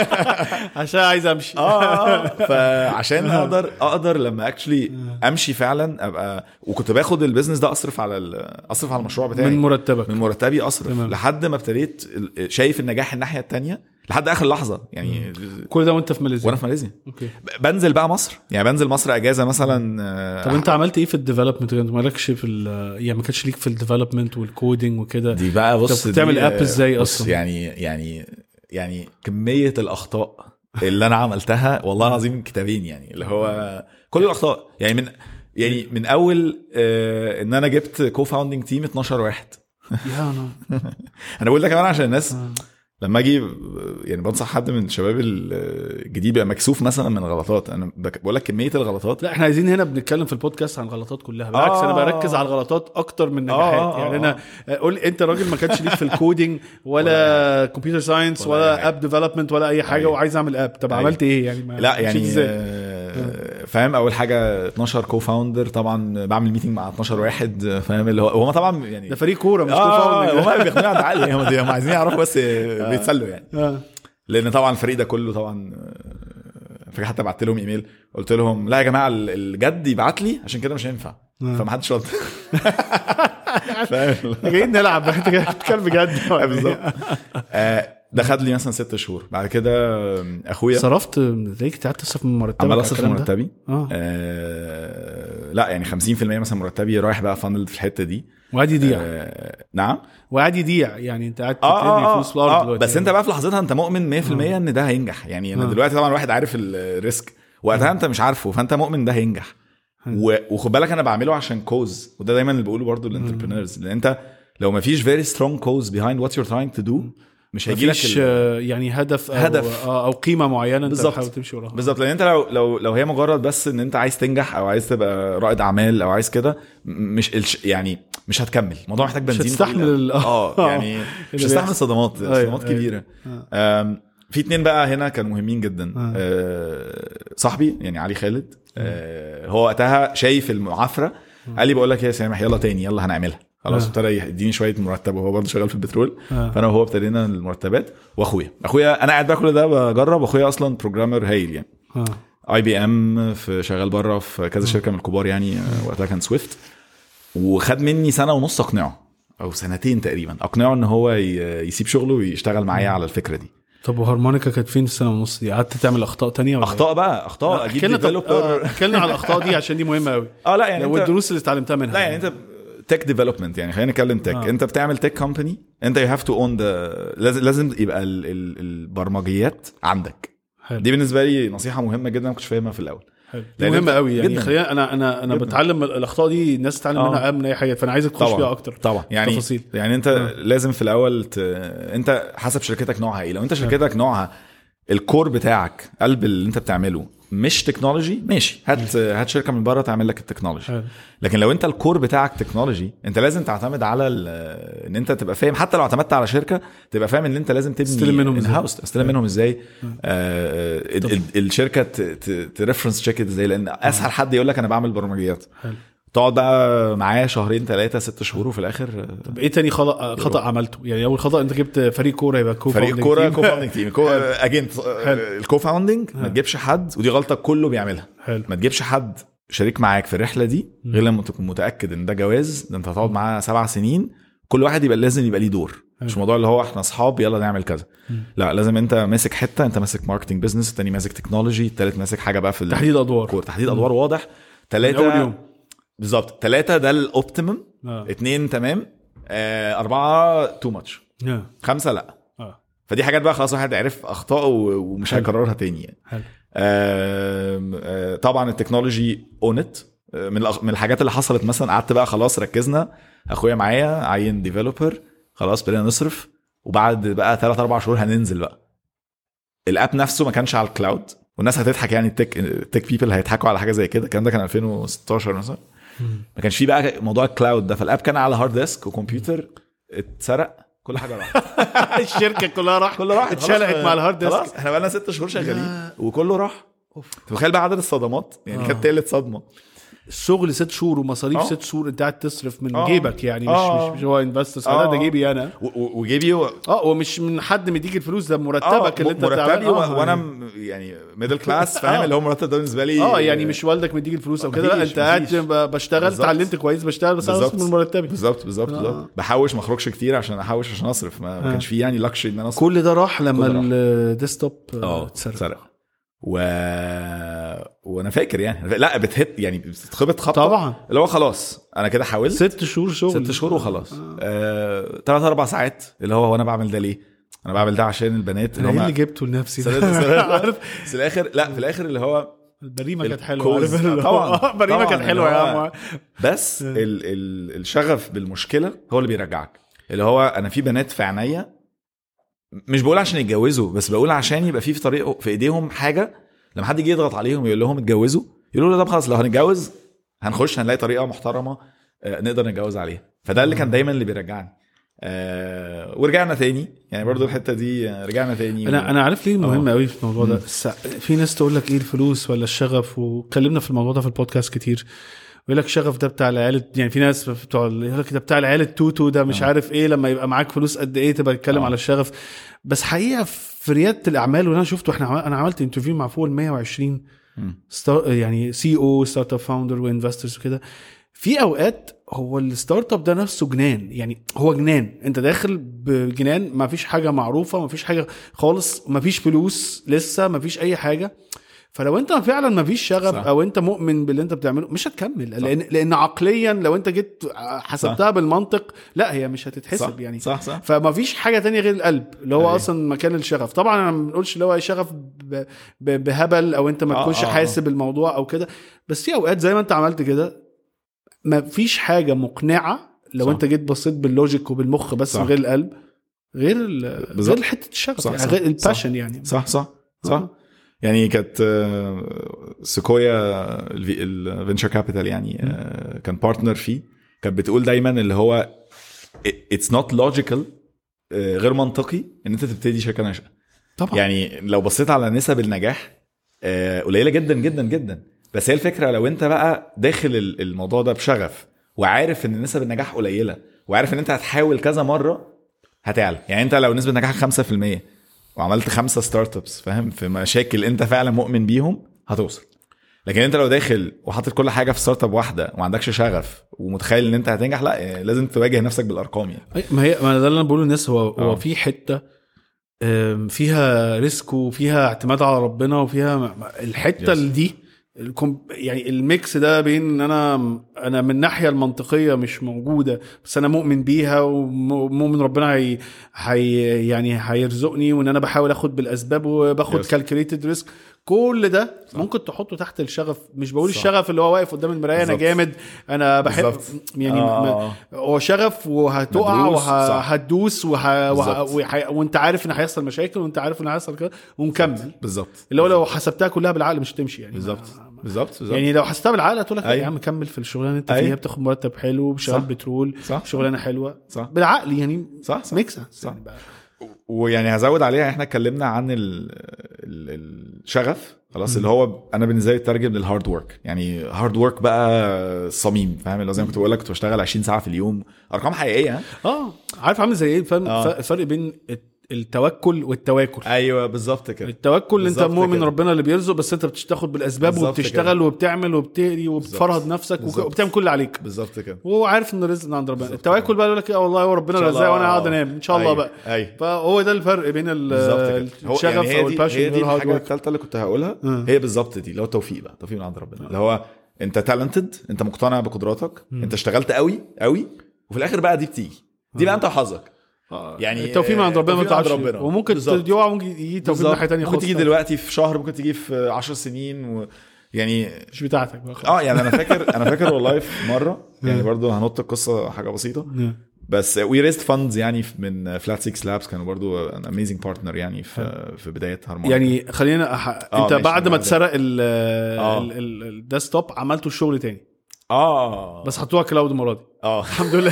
عشان عايز امشي اه آه، فعشان اقدر اقدر لما اكشلي امشي فعلا ابقى وكنت باخد البيزنس ده اصرف على ال- اصرف على المشروع بتاعي من مرتبك من مرتبي اصرف تمام. لحد ما ابتديت ال- شايف النجاح الناحيه التانية لحد اخر لحظه يعني كل ده وانت في ماليزيا وانا في ماليزيا اوكي ب- بنزل بقى مصر يعني بنزل مصر اجازه مثلا آه، طب انت عملت ايه في الديفلوبمنت انت مالكش في ال- يعني ما كانش ليك في الديفلوبمنت والكودينج وكده دي بقى بص طب بتعمل دي- app ازاي بص أصلاً؟ يعني يعني يعني كميه الاخطاء اللي انا عملتها والله العظيم كتابين يعني اللي هو كل الاخطاء يعني من يعني من اول آه ان انا جبت كو فاوندنج تيم 12 واحد يا انا انا بقول ده كمان عشان الناس لما اجي يعني بنصح حد من الشباب الجديد بيبقى مكسوف مثلا من غلطات انا بك- بقول لك كميه الغلطات لا احنا عايزين هنا بنتكلم في البودكاست عن الغلطات كلها بالعكس انا آه. بركز على الغلطات اكتر من النجاحات آه، آه، يعني آه. انا قول انت راجل ما كانش ليك في الكودينج ولا كمبيوتر ساينس ولا أي ولا حاجة. اب ديفلوبمنت ولا اي حاجه أيوة. وعايز اعمل اب طب أيوة. عملت ايه يعني ما لا مشيت يعني ازاي آه، فاهم اول حاجه 12 كو فاوندر طبعا بعمل ميتنج مع 12 واحد آه، فاهم اللي هو هم طبعا يعني ده فريق كوره مش اه كوفاوندنج هم بياخدوها عند عقلي هم هم عايزين يعرفوا بس بيتسلوا يعني آه. لان طبعا الفريق ده كله طبعا آه، فاكر حتى بعت لهم ايميل قلت لهم لا يا جماعه ال- الجد يبعت لي عشان كده مش هينفع آه. فما حدش رد فاهم احنا جايين نلعب انت جاي بتتكلم بجد ولا إيه؟ بالظبط آه، ده خد لي مثلا ست شهور بعد كده آه، اخويا صرفت تلاقيك قعدت تصرف من مرتبك عمال على اصرف الكلام ده؟ مرتبي اه آه لا يعني 50% مثلا مرتبي رايح بقى فانل في الحته دي وقاعد يضيع آه نعم وقاعد يضيع يعني انت قاعد اه ترمي اه, فلوس في آه, الارض آه دلوقتي بس انت بقى في لحظتها انت مؤمن 100% ان ده هينجح يعني انا آه. دلوقتي طبعا الواحد عارف الريسك وقتها انت مش عارفه فانت مؤمن ده هينجح و- وخد بالك انا بعمله عشان كوز وده دايما اللي بقوله برضو للانتربرينورز لان انت لو ما فيش فيري سترونج كوز behind what you're trying to do مش هيجي لك مفيش آه، يعني هدف او هدف. آه، او قيمه معينه انت بالظبط. بتحاول تمشي وراها بالظبط لان انت لو لو لو هي مجرد بس ان انت عايز تنجح او عايز تبقى رائد اعمال او عايز كده م- مش الش يعني مش هتكمل الموضوع محتاج مش بنزين هتستحمل طويل. ال- اه يعني مش هتستحمل بيحصل. صدمات أيوة، صدمات أيوة. كبيره آه. أم، في اتنين بقى هنا كانوا مهمين جدا آه. آه، صاحبي يعني علي خالد آه، هو وقتها شايف المعافره قال لي بقول لك إيه يا سامح يلا تاني يلا هنعملها خلاص آه. ابتدى يديني شويه مرتب وهو برضه شغال في البترول آه. فانا وهو ابتدينا المرتبات واخويا اخويا انا قاعد بقى كل ده بجرب اخويا اصلا بروجرامر هايل يعني آه. اي بي ام في شغال بره في كذا شركه من الكبار يعني آه، وقتها كان سويفت وخد مني سنه ونص اقنعه او سنتين تقريبا اقنعه ان هو ي- يسيب شغله ويشتغل معايا على الفكره دي طب وهارمونيكا كانت فين السنه ونص دي قعدت تعمل اخطاء تانية ولا اخطاء بقى إيه؟ اخطاء اجيب احكي لنا طب- آه، ديفلوبر احكي لنا على الاخطاء دي عشان دي مهمه قوي اه لا يعني انت والدروس اللي اتعلمتها منها لا يعني انت تك ديفلوبمنت يعني خلينا نتكلم تك آه. انت بتعمل تك كومباني انت يو هاف تو اون ذا لازم لازم يبقى ال- ال- البرمجيات عندك حلو. دي بالنسبه لي نصيحه مهمه جدا ما كنتش فاهمها في الاول حلو. دي لأن مهمه أنت- قوي يعني جداً. خلينا انا انا انا جداً. بتعلم الاخطاء دي الناس تتعلم آه. منها اهم من اي حاجه فانا عايزك تخش فيها اكتر طبعا يعني تفاصيل. يعني انت آه. لازم في الاول ت... انت حسب شركتك نوعها ايه لو انت شركتك نوعها الكور بتاعك قلب اللي انت بتعمله مش تكنولوجي ماشي هات هات شركه من بره تعمل لك التكنولوجي حلو. لكن لو انت الكور بتاعك تكنولوجي انت لازم تعتمد على ال- ان انت تبقى فاهم حتى لو اعتمدت على شركه تبقى فاهم ان انت لازم تبني تستلم منهم ان ازاي. هاوس تستلم منهم ازاي آه ال- ال- الشركه تريفرنس تشيك ازاي لان اسهل حد يقول لك انا بعمل برمجيات حلو تقعد بقى معاه شهرين ثلاثه ست شهور وفي الاخر آه، طب ايه تاني خطا خطا عملته يعني اول خطا انت جبت فريق كوره يبقى كو فريق founding كوره team. كو فاوندنج تيم اجين الكو فاوندنج ما حلو. تجيبش حد ودي غلطه كله بيعملها حلو ما تجيبش حد شريك معاك في الرحله دي غير لما تكون متاكد ان ده جواز ده انت هتقعد معاه سبع سنين كل واحد يبقى لازم يبقى ليه دور مش موضوع اللي هو احنا اصحاب يلا نعمل كذا لا لازم انت ماسك حته انت ماسك ماركتنج بزنس التاني ماسك تكنولوجي التالت ماسك حاجه بقى في ال- تحديد ادوار كور تحديد ادوار واضح من ثلاثه اول يوم بالظبط ثلاثه ده الاوبتيمم اه اثنين تمام آه اربعه تو ماتش آه. خمسه لا اه فدي حاجات بقى خلاص واحد عرف اخطائه و- ومش حلو. هيكررها تاني يعني حلو آم، آه، طبعا التكنولوجي اونت من الأخ- من الحاجات اللي حصلت مثلا قعدت بقى خلاص ركزنا اخويا معايا عين ديفلوبر خلاص بدينا نصرف وبعد بقى ثلاث اربع شهور هننزل بقى الاب نفسه ما كانش على الكلاود والناس هتضحك يعني التك التك بيبل هيضحكوا على حاجه زي كده الكلام ده كان 2016 مثلا ما كانش فيه بقى موضوع الكلاود ده فالاب كان على هارد ديسك وكمبيوتر اتسرق كل حاجه راحت الشركه كلها راح كله راح اتشلقت مع الهارد ديسك خلاص احنا بقالنا ست شهور شغالين لا. وكله راح تخيل بقى عدد الصدمات يعني آه. كانت تالت صدمه الشغل ست شهور ومصاريف آه. ست شهور انت قاعد تصرف من آه. جيبك يعني مش آه. مش, مش هو انفسترز آه. ده جيبي انا و- و- وجيبي و... اه ومش من حد مديك الفلوس ده آه، مرتبك اللي انت مرتبي بتعمله. و... آه. وانا م- يعني ميدل كلاس فاهم آه. اللي هو مرتب ده بالنسبه لي اه يعني مش والدك مديك الفلوس او كده لا مفيش- انت قاعد مفيش. ب- بشتغل بالظبط. اتعلمت كويس بشتغل بس انا بالظبط. اصرف من مرتبي بالظبط بالظبط آه. بالظبط بحوش ما اخرجش كتير عشان احوش عشان اصرف ما, ما آه. كانش في يعني لكشري ان انا اصرف كل ده راح لما كل ده راح. الديسكتوب اه اتسرق اتسرق و... وانا فاكر يعني لا بتهت يعني بتتخبط خبطه طبعا اللي هو خلاص انا كده حاولت ست شهور شغل ست شهور وخلاص آه، ثلاث اربع ساعات اللي هو هو انا بعمل ده ليه؟ انا بعمل ده عشان البنات انا اللي ايه هم اللي جبته لنفسي سلام- ده؟ سلام. عارف بس في الاخر لا في الاخر اللي هو البريمه كانت حلوه الكوز. عارف اللي هو- طبعاً. آه، بريمه طبعاً كانت حلوه اللي يا هو- عم بس ال ال الشغف بالمشكله هو اللي بيرجعك اللي هو انا في بنات في عينيا مش بقول عشان يتجوزوا بس بقول عشان يبقى في في طريقه في ايديهم حاجه لما حد يجي يضغط عليهم يقول لهم اتجوزوا يقولوا له طب خلاص لو هنتجوز هنخش هنلاقي طريقه محترمه آه، نقدر نتجوز عليها فده اللي كان دايما اللي بيرجعني آه ورجعنا تاني يعني برضو الحته دي آه، رجعنا تاني انا انا عارف ليه مهم آه. قوي في الموضوع ده مم. الس- في ناس تقول لك ايه الفلوس ولا الشغف واتكلمنا في الموضوع ده في البودكاست كتير يقول لك الشغف ده بتاع العيال يعني في ناس بتوع يقول لك ده بتاع العيال التوتو ده مش آه. عارف ايه لما يبقى معاك فلوس قد ايه تبقى تتكلم آه. على الشغف بس حقيقه في رياده الاعمال واللي انا شفته احنا عمل- انا عملت انترفيو مع فوق ال 120 مم. ستار يعني سي او ستارت اب فاوندر وانفسترز وكده في اوقات هو الستارت اب ده نفسه جنان يعني هو جنان انت داخل بجنان ما فيش حاجه معروفه ما فيش حاجه خالص ما فيش فلوس لسه ما فيش اي حاجه فلو انت فعلا ما فيش شغف صح. او انت مؤمن باللي انت بتعمله مش هتكمل لان لان عقليا لو انت جيت حسبتها بالمنطق لا هي مش هتتحسب صح يعني صح صح فما فيش حاجه تانية غير القلب اللي هو أيوة. اصلا مكان الشغف طبعا انا ما بنقولش اللي هو شغف ب- ب- بهبل او انت ما آه، تكونش آه، آه. حاسب الموضوع او كده بس في اوقات زي ما انت عملت كده ما فيش حاجه مقنعه لو صح. انت جيت بصيت باللوجيك وبالمخ بس صح. من غير القلب غير ال- بالظبط. غير حته الشغف صح، يعني صح، غير صح. الباشن يعني صح صح صح آه. يعني كانت آه، سيكويا الفينشر كابيتال يعني آه، كان بارتنر فيه كانت بتقول دايما اللي هو اتس نوت لوجيكال غير منطقي ان انت تبتدي شركه ناشئه طبعا يعني لو بصيت على نسب النجاح آه، قليله جدا جدا جدا بس هي الفكره لو انت بقى داخل ال- الموضوع ده بشغف وعارف ان نسب النجاح قليله وعارف ان انت هتحاول كذا مره هتعلى يعني انت لو نسبه نجاحك 5% وعملت خمسه ستارت ابس فاهم في مشاكل انت فعلا مؤمن بيهم هتوصل لكن انت لو داخل وحاطط كل حاجه في ستارت اب واحده وما عندكش شغف ومتخيل ان انت هتنجح لا آه، لازم تواجه نفسك بالارقام يعني أي- ما هي ما ده اللي انا بقوله للناس هو هو آه. في حته آم، فيها ريسك وفيها اعتماد على ربنا وفيها م- م- الحته Yes. اللي دي الكم- يعني الميكس ده بين ان انا انا من الناحيه المنطقيه مش موجوده بس انا مؤمن بيها ومؤمن ربنا هي, هي يعني هيرزقني وان انا بحاول اخد بالاسباب وباخد Yes. كالكوليتد ريسك كل ده ممكن تحطه تحت الشغف مش بقول صح. الشغف اللي هو واقف قدام المرايه انا بالظبط. جامد انا بحب بالظبط. يعني آه. هو شغف وهتقع مدروس، صح. وهتدوس وه... وه... بالظبط. وه... وانت عارف ان هيحصل مشاكل وانت عارف ان هيحصل كده ومكمل بالظبط اللي هو لو حسبتها كلها بالعقل مش هتمشي يعني بالظبط ما- ما- بالظبط بالظبط يعني لو حسبتها بالعقل هتقول لك لا أيوة. يا عم كمل في الشغلانه اللي انت أيوة. فيها بتاخد مرتب حلو شغال صح. بترول صح شغلانه حلوه صح بالعقل يعني صح صح ميكس صح. ويعني هزود عليها احنا اتكلمنا عن ال ال الشغف خلاص اللي هو انا بالنسبه لي اترجم للهارد ورك يعني هارد ورك بقى صميم فاهم اللي هو زي ما كنت بقول لك كنت بشتغل 20 ساعه في اليوم ارقام حقيقيه ها؟ اه عارف عامل زي ايه فاهم آه. الفرق بين التوكل والتواكل ايوه بالظبط كده التوكل انت بالظبط مؤمن كده. ربنا اللي بيرزق بس انت بتاخد بالاسباب بالظبط وبتشتغل وبتعمل وبتقري وبتفرهد نفسك بالظبط. وبتعمل كل اللي عليك بالظبط كده وهو عارف ان الرزق من عند ربنا بالظبط. التوكل بقى يقول لك اه والله هو ربنا إن شاء رزقني الله. وانا هقعد انام ان شاء الله أيوة. بقى ايوه فهو ده الفرق بين ال- بالظبط كده هو الشغف يعني هي او دي الباشن هي دي والهارد الحاجه ورك. الثالثه اللي كنت هقولها آه. هي بالظبط دي اللي هو التوفيق بقى توفيق من عند ربنا اللي هو انت تالنتد انت مقتنع بقدراتك انت اشتغلت قوي قوي وفي الاخر بقى دي بتيجي دي بقى انت وحظك آه. يعني التوفيق من عند ربنا ما التوفيق من عند تعرفش ربنا. وممكن بالظبط. يقع ممكن يجي توفيق من ناحيه ثانيه ممكن تيجي دلوقتي في شهر ممكن تيجي في 10 سنين و... يعني مش بتاعتك بقى خلاص. اه يعني انا فاكر انا فاكر والله في مره يعني برضو هنط القصه حاجه بسيطه بس وي ريست فاندز يعني من فلات 6 لابس كانوا برضو ان اميزنج بارتنر يعني في في بدايه هارمونيك يعني خلينا أح... آه، انت ماشي، بعد ما بعد. اتسرق ال- آه. ال- ال- الديسكتوب عملتوا الشغل تاني اه بس حطوها كلاود المره دي اه الحمد لله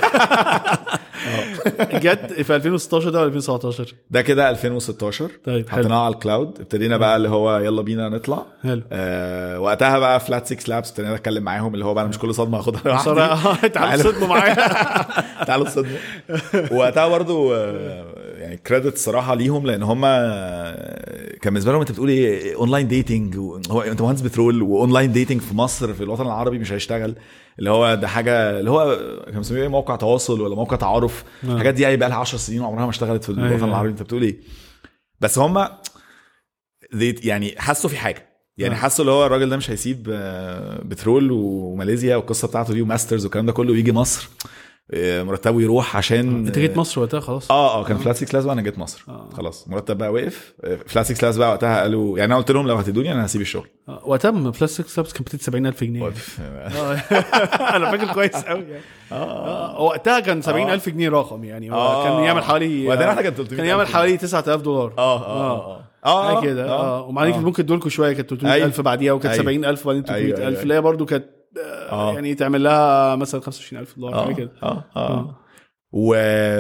جت في 2016 ده ولا 2017 ده كده 2016 طيب حلو حطيناها على الكلاود ابتدينا بقى اللي هو يلا بينا نطلع حلو آه وقتها بقى فلات 6 لابس ابتدينا نتكلم معاهم اللي هو بقى أنا مش كل صدمه هاخدها لوحدي. بصراحه تعالوا تعالوا. صدموا معايا تعالوا الصدمه وقتها برضو آه، يعني كريدت الصراحه ليهم لان هم كان بالنسبه لهم انت بتقول ايه اونلاين ديتنج هو انت مهندس بترول واونلاين ديتنج في مصر في الوطن العربي مش هيشتغل اللي هو ده حاجه اللي هو كان مسميه إيه؟ موقع تواصل ولا موقع تعارف آه. الحاجات دي يعني بقى لها 10 سنين وعمرها ما اشتغلت في الوطن أيوة. العربي انت بتقول ايه بس هم يعني حسوا في حاجه يعني آه. حسوا اللي هو الراجل ده مش هيسيب آه، بترول وماليزيا والقصه بتاعته دي وماسترز والكلام ده كله ويجي مصر آه، مرتبه يروح عشان انت جيت مصر وقتها خلاص اه اه كان فلات 6 كلاس وانا جيت مصر آه. خلاص مرتب بقى وقف فلات 6 كلاس بقى وقتها قالوا يعني انا قلت لهم لو هتدوني انا هسيب الشغل آه، وقتها بلاستيك سابس كانت بتدي 70000 جنيه وقف. آه. انا فاكر كويس قوي يعني آه، وقتها كان 70000 جنيه رقم يعني هو آه. كان يعمل حوالي وبعدين احنا كان 300 كان يعمل حوالي 9000 دولار اه اه اه اه حاجه كده اه وبعدين كان ممكن ادولكوا شويه كانت 300000 بعديها وكانت أيوة. 70000 وبعدين 300000 أيوة. اللي هي برضه كانت آه. يعني تعمل لها مثلا 25000 دولار اه حاجه كده اه اه آه. و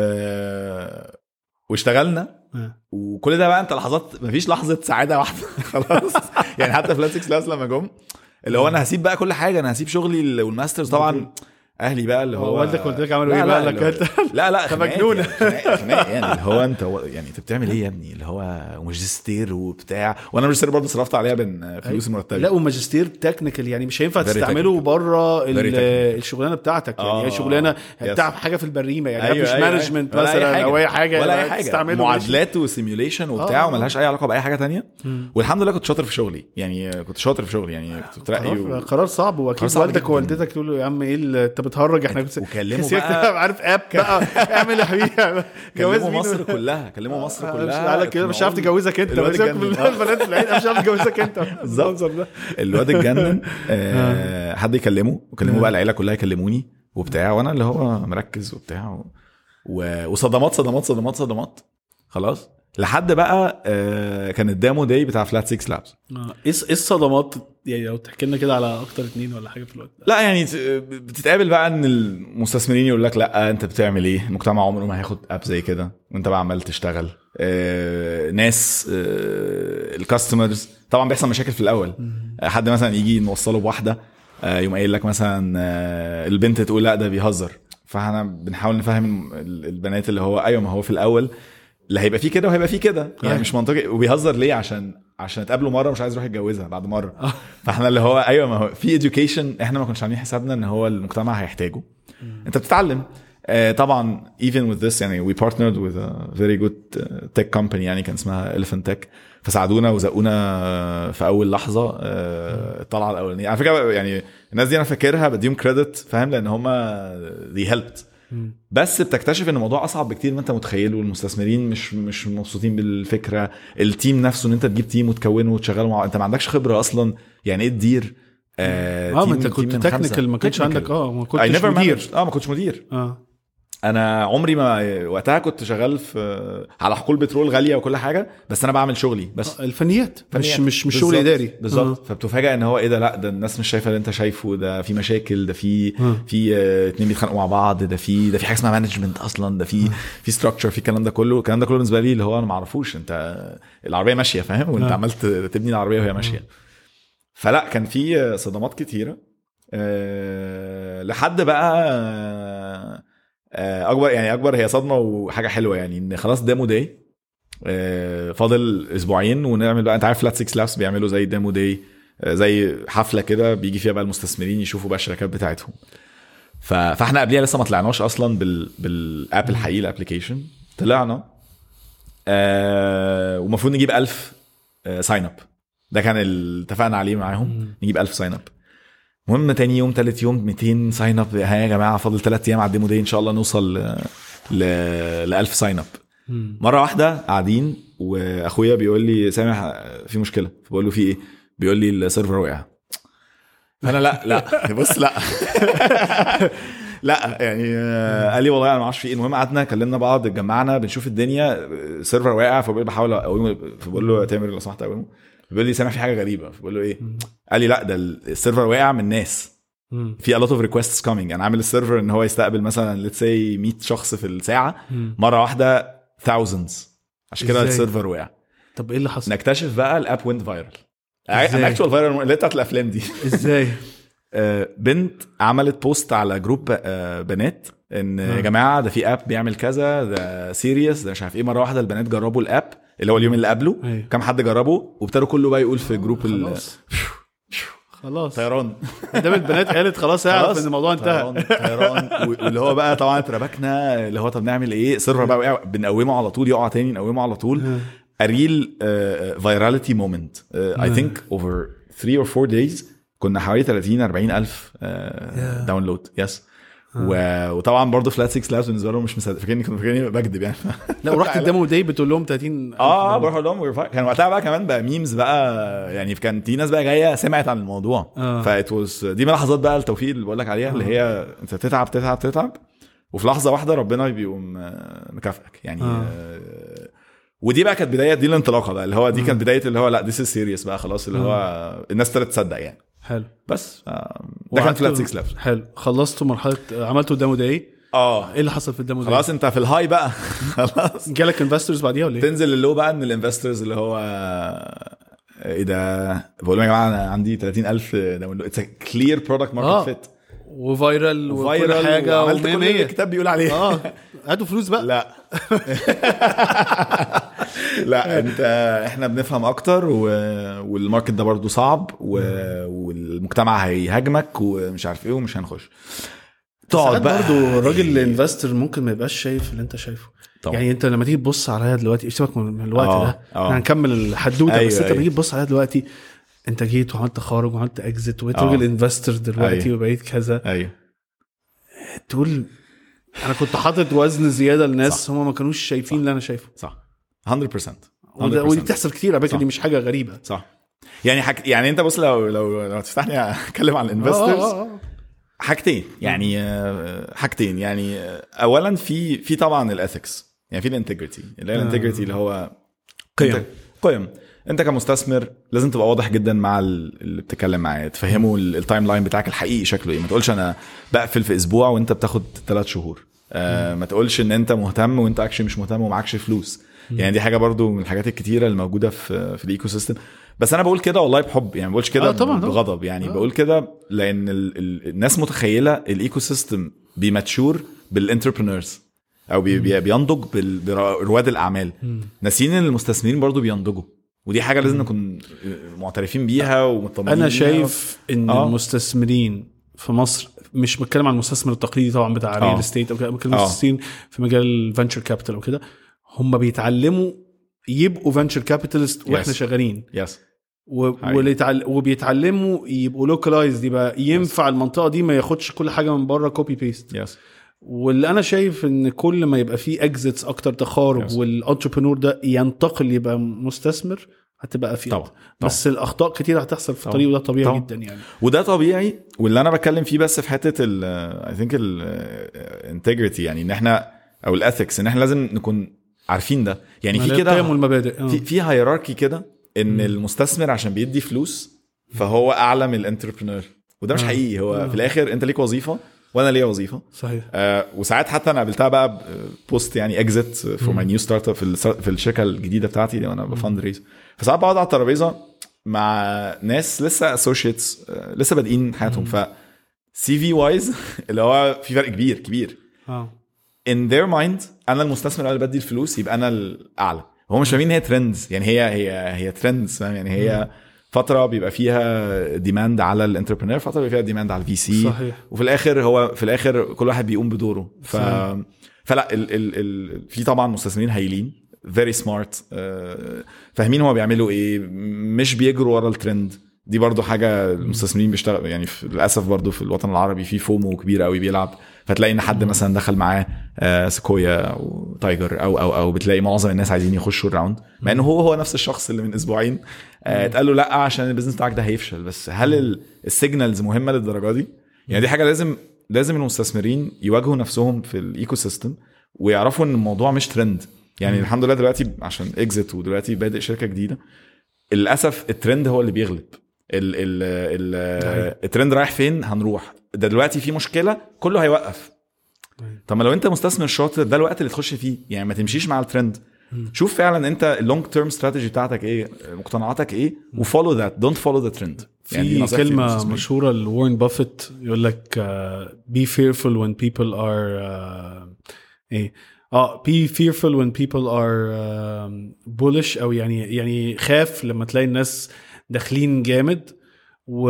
واشتغلنا آه. وكل ده بقى انت لحظات مفيش لحظه سعاده واحده خلاص يعني حتى فلات 6 كلاس لما جم اللي هو انا هسيب بقى كل حاجه انا هسيب شغلي والماسترز طبعا اهلي بقى اللي هو والدك ووالدتك عملوا لا، ايه لا، بقى لك اللي هو- انت لا لا أنت خناقات مجنون. يعني، خناق- خناق يعني اللي هو انت يعني انت بتعمل ايه يا ابني اللي هو ماجستير وبتاع وانا ماجستير برضه صرفت عليها من فلوس مرتبي لا وماجستير تكنيكال يعني مش هينفع Very تستعمله بره ال- Very technical. الشغلانه بتاعتك يعني آه. هي شغلانه Yes. بتاع حاجه في البريمه يعني أيوة، مش أيوة، مانجمنت أيوة. ولا مثلا أي او اي حاجه ولا اي حاجه تستعمله معادلات وسيميوليشن وبتاع آه. وملهاش اي علاقه باي حاجه تانية مم. والحمد لله كنت شاطر في شغلي يعني كنت شاطر في شغلي يعني كنت بترقي قرار, و... قرار صعب قرار واكيد صعب والدك جداً. ووالدتك تقول له يا عم ايه اللي انت بتهرج احنا بس- وكلموا سيبك بقى- عارف اب بقى اعمل يا حبيبي جواز كلموا مين مصر كلها كلموا مصر مش كلها على كده مش عارف اقنعوهم. تجوزك انت الواد سيبك من اتجنن. البنات في العيد أنا مش عارف تجوزك انت بالظبط. المنظر ده. الواد اتجنن آه، حد يكلمه وكلموا آه. بقى العيله كلها يكلموني وبتاع وانا اللي هو مركز وبتاع و... و- وصدمات صدمات صدمات صدمات خلاص لحد بقى آه، كان الديمو داي بتاع فلات 6 لابس آه. ايه ايه الصدمات يعني لو تحكي لنا كده على اكتر اتنين ولا حاجه في الوقت ده لا يعني ت- بتتقابل بقى ان المستثمرين يقول لك لا انت بتعمل ايه المجتمع عمره ما هياخد اب زي كده وانت بقى عمال تشتغل آه ناس آه الكاستمرز طبعا بيحصل مشاكل في الاول آه، حد مثلا يجي نوصله بواحده آه يقوم قايل لك مثلا آه البنت تقول لا ده بيهزر فاحنا بنحاول نفهم ال- البنات اللي هو ايوه ما هو في الاول اللي هيبقى فيه كده وهيبقى فيه كده يعني أيوة. مش منطقي وبيهزر ليه عشان عشان اتقابلوا مره مش عايز يروح يتجوزها بعد مره فاحنا اللي هو ايوه ما هو في education احنا ما كناش عاملين حسابنا ان هو المجتمع هيحتاجه انت بتتعلم آه، طبعا even with this يعني we partnered with a very good uh, tech company يعني كان اسمها Elephant Tech فساعدونا وزقونا في اول لحظه آه، الطلعه الاولانيه على فكره يعني الناس دي انا فاكرها بديهم كريدت فاهم لان هم they helped بس بتكتشف ان الموضوع اصعب بكتير ما انت متخيله والمستثمرين مش مش مبسوطين بالفكره التيم نفسه ان انت تجيب تيم وتكونه وتشغله مع انت ما عندكش خبره اصلا يعني ايه تدير آه اه تيم- ما انت تيم كنت من خمسة. تكنيكال ما كانش Technical. عندك اه ما I كنتش never مدير managed. اه ما كنتش مدير اه انا عمري ما وقتها كنت شغال في على حقول بترول غاليه وكل حاجه بس انا بعمل شغلي بس الفنيات مش فنيات. مش مش شغل بالظبط. اداري بالظبط فبتفاجئ ان هو ايه ده لا ده الناس مش شايفه اللي انت شايفه ده في مشاكل ده في في آه، اتنين بيتخانقوا مع بعض ده في ده في حاجه اسمها مانجمنت اصلا ده في في ستراكشر في الكلام ده كله الكلام ده كله بالنسبه لي اللي هو انا ما اعرفوش انت العربيه ماشيه فاهم وانت آه. عملت تبني العربيه وهي ماشيه فلا كان في آه، صدمات كتيره أه لحد بقى آه، آه، اكبر يعني اكبر هي صدمه وحاجه حلوه يعني ان خلاص ديمو داي آه، فاضل اسبوعين ونعمل بقى انت عارف فلات 6 لابس بيعملوا زي ديمو داي آه، زي حفله كده بيجي فيها بقى المستثمرين يشوفوا بقى الشركات بتاعتهم ف... فاحنا قبليها لسه ما طلعناش اصلا بال بالاب الحقيقي الابلكيشن طلعنا آه ومفروض نجيب 1000 ساين اب ده كان اللي اتفقنا عليه معاهم نجيب 1000 ساين اب المهم تاني يوم تالت يوم 200 ساين اب ها يا جماعه فاضل ثلاث ايام على الديمو دي ان شاء الله نوصل ل ل 1000 ساين اب مره واحده قاعدين واخويا بيقول لي سامح في مشكله فبقول له في ايه بيقول لي السيرفر وقع فانا لا لا بص لا لا يعني آه، قال لي والله انا ما اعرفش في ايه المهم قعدنا كلمنا بعض اتجمعنا بنشوف الدنيا السيرفر واقع فبقول بحاول اقومه فبقول له يا تامر لو سمحت اقومه بيقول لي سامع في حاجه غريبه فبقول له ايه قال لي لا ده السيرفر واقع من ناس في a lot of requests coming انا عامل السيرفر ان هو يستقبل مثلا let's say 100 شخص في الساعه مره واحده thousands عشان كده إزاي؟ السيرفر وقع طب ايه اللي حصل؟ نكتشف بقى الاب وينت فايرال إزاي؟ انا اكشوال فايرال اللي هي بتاعت الافلام دي ازاي؟ آه، بنت عملت بوست على جروب آه، بنات ان يا جماعه ده في اب بيعمل كذا ده سيريس ده مش عارف ايه مره واحده البنات جربوا الاب اللي هو اليوم اللي قبله أيوة. كام حد جربه وابتدوا كله بقى يقول في جروب ال- خلاص خلاص طيران قدام البنات قالت خلاص اعرف خلاص، ان الموضوع انتهى طيران طيران واللي هو بقى طبعا اتربكنا اللي هو طب نعمل ايه سيرفر بقى وقع بنقومه على طول يقع تاني نقومه على طول اريل فيراليتي مومنت اي ثينك اوفر 3 اور 4 دايز كنا حوالي 30 40 الف داونلود يس وطبعا برضه فلات 6 لابس بالنسبه لهم مش مصدق فاكرني كنت فاكرني بكذب يعني لا ورحت قدامه داي بتقول لهم 30 اه بروح اقول لهم we're fine. كان وقتها بقى كمان بقى ميمز بقى يعني كان في ناس بقى جايه سمعت عن الموضوع آه. فات واز دي من لحظات بقى التوفيق اللي بقول لك عليها اللي هي انت تتعب تتعب تتعب وفي لحظه واحده ربنا بيقوم آه، مكافئك يعني آه. آه. ودي بقى كانت بدايه دي الانطلاقه بقى اللي هو دي كانت بدايه اللي هو لا ذيس از سيريس بقى خلاص اللي هو الناس ابتدت تصدق يعني حلو بس آه، ده كان فلات 6 لابس حلو خلصتوا مرحله عملتوا قدامه داي اه ايه اللي حصل في الديمو داي؟ خلاص انت في الهاي بقى خلاص جالك انفسترز بعديها ولا ايه؟ تنزل اللو بقى ان الانفسترز اللي هو ايه ده بقول لهم يا جماعه انا عندي 30000 داونلود اتس كلير برودكت آه. ماركت فيت وفايرال وكل فايرال حاجه عملت كل اللي و100 الكتاب بيقول عليه اه هاتوا فلوس بقى لا لا انت احنا بنفهم اكتر و... والماركت ده برضو صعب و... والمجتمع هيهاجمك ومش عارف ايه ومش هنخش تقعد تقعد بقى برضه الراجل الانفستر ممكن ما يبقاش شايف اللي انت شايفه طبعا. يعني انت لما تيجي تبص عليها دلوقتي سيبك من من الوقت آه، ده آه. احنا هنكمل الحدوته أيوة، بس انت لما أيوة. تيجي تبص عليها دلوقتي انت جيت وعملت تخارج وعملت اكزit وبقيت آه. راجل انفستر دلوقتي أيوة. وبقيت كذا ايوه تقول انا كنت حاطط وزن زياده لناس هم ما كانوش شايفين اللي انا شايفه صح 100% 100% وده- ودي بتحصل كتير على فكره صح. دي مش حاجه غريبه صح يعني حك... يعني انت بص لو لو لو تفتحني اتكلم عن آه، الانفسترز آه، آه. حاجتين يعني آه، حاجتين يعني آه، اولا في في طبعا الاثكس يعني في الانتجريتي اللي هي آه. الانتجريتي اللي هو قيم. أنت- قيم انت كمستثمر لازم تبقى واضح جدا مع ال- اللي بتتكلم معاه تفهمه ال- التايم لاين بتاعك الحقيقي شكله ايه ما تقولش انا بقفل في اسبوع وانت بتاخد ثلاث شهور آه ما تقولش ان انت مهتم وانت اكشلي مش مهتم ومعكش فلوس يعني دي حاجه برضو من الحاجات الكتيره اللي موجوده في في الايكو سيستم بس انا بقول كده والله بحب يعني ما بقولش كده آه، طبعاً، طبعاً. بغضب يعني آه. بقول كده لان ال ال الناس متخيله الايكو سيستم بيماتشور بالانتربرينورز او بي بي بينضج بال- برواد الاعمال ناسيين ان المستثمرين برضو بينضجوا ودي حاجه لازم نكون معترفين بيها ومطمنين انا بيها. شايف ان آه. المستثمرين في مصر مش بتكلم عن المستثمر التقليدي طبعا بتاع آه. ريل استيت او كده بتكلم آه. المستثمرين في مجال الفنتشر كابيتال وكده هم بيتعلموا يبقوا فنتشر كابيتالست واحنا Yes. شغالين يس و... حقيقي. واليتعل... وبيتعلموا يبقوا لوكلايزد يبقى ينفع المنطقه دي ما ياخدش كل حاجه من بره كوبي بيست يس واللي انا شايف ان كل ما يبقى فيه اكزيتس اكتر تخارج Yes. والانتربرنور ده ينتقل يبقى مستثمر هتبقى فيه طبعا بس الاخطاء كتير هتحصل في طبعاً. الطريق وده طبيعي طبعاً. جدا يعني وده طبيعي واللي انا بتكلم فيه بس في حته ال اي ثينك الانتجريتي يعني ان احنا او الاثكس ان احنا لازم نكون عارفين ده يعني في القيم كده والمبادئ آه. في في هيراركي كده ان المستثمر عشان بيدي فلوس فهو اعلى من الانتربرنور وده مش آه. حقيقي هو آه. في الاخر انت ليك وظيفه وانا ليا وظيفه صحيح آه وساعات حتى انا قابلتها بقى بوست يعني اكزيت فور ماي نيو ستارت اب في الس- في الشركه الجديده بتاعتي دي وانا بفند ريز فساعات بقعد على الترابيزه مع ناس لسه اسوشيتس لسه بادئين حياتهم ف سي في وايز اللي هو في فرق كبير كبير اه in their mind انا المستثمر اللي بدي الفلوس يبقى انا الاعلى هو مش فاهمين ان هي ترندز يعني هي هي هي ترندز فاهم يعني هي فتره بيبقى فيها ديماند على الانتربرينور فتره بيبقى فيها ديماند على الفي سي صحيح وفي الاخر هو في الاخر كل واحد بيقوم بدوره ف صحيح. فلا ال ال ال في طبعا مستثمرين هايلين فيري سمارت فاهمين هو بيعملوا ايه مش بيجروا ورا الترند دي برضو حاجه المستثمرين بيشتغل يعني في للاسف برضو في الوطن العربي في فومو كبير قوي بيلعب فتلاقي ان حد مثلا دخل معاه آه، سكويا او تايجر او او او بتلاقي معظم الناس عايزين يخشوا الراوند مع انه هو هو نفس الشخص اللي من اسبوعين آه، اتقال له لا عشان البيزنس بتاعك ده هيفشل بس هل ال- السيجنالز مهمه للدرجه دي؟ يعني دي حاجه لازم لازم المستثمرين يواجهوا نفسهم في الايكو سيستم ويعرفوا ان الموضوع مش ترند يعني الحمد لله دلوقتي عشان اكزيت ودلوقتي بادئ شركه جديده للاسف الترند هو اللي بيغلب ال ال ال الترند رايح فين هنروح ده دلوقتي في مشكله كله هيوقف أيوة. طب ما لو انت مستثمر شاطر ده الوقت اللي تخش فيه يعني ما تمشيش مع الترند شوف فعلا انت اللونج تيرم استراتيجي بتاعتك ايه مقتنعاتك ايه وفولو ذات دونت فولو ذا ترند في كلمة مشهورة لورين بافيت يقول لك uh, be fearful when people are uh, ايه اه be fearful when people are um, bullish او يعني يعني خاف لما تلاقي الناس داخلين جامد و...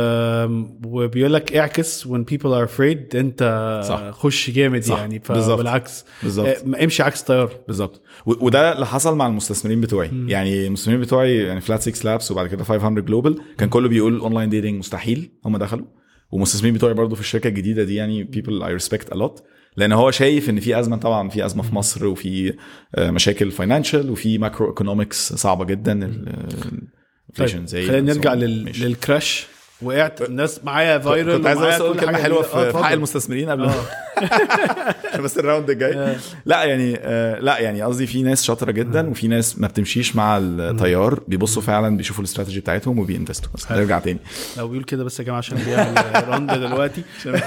وبيقول لك اعكس when people are afraid انت صح. خش جامد صح. يعني بالظبط. فبالعكس بالظبط آه، امشي عكس تيار بالظبط و- وده اللي حصل مع المستثمرين بتوعي مم. يعني المستثمرين بتوعي يعني فلات 6 لابس وبعد كده 500 جلوبال كان كله بيقول اونلاين ديتنج مستحيل هم دخلوا والمستثمرين بتوعي برضو في الشركه الجديده دي يعني people I respect a lot لان هو شايف ان في ازمه طبعا في ازمه في مصر وفي آه، مشاكل فاينانشال وفي ماكرو ايكونومكس صعبه جدا الانفليشن طيب زي خلينا نرجع so- لل... ماشي. للكراش وقعت الناس معايا فايرل كنت عايز بس اقول كلمه حلوه في في حق المستثمرين المستثمرين قبل آه. عشان بس الراوند الجاي آه. لا يعني آه، لا يعني قصدي في ناس شاطره جدا وفي ناس ما بتمشيش مع التيار بيبصوا فعلا بيشوفوا الاستراتيجي بتاعتهم وبينفستوا بس حلو. نرجع تاني لو بيقول كده بس يا جماعه عشان بيعمل راند دلوقتي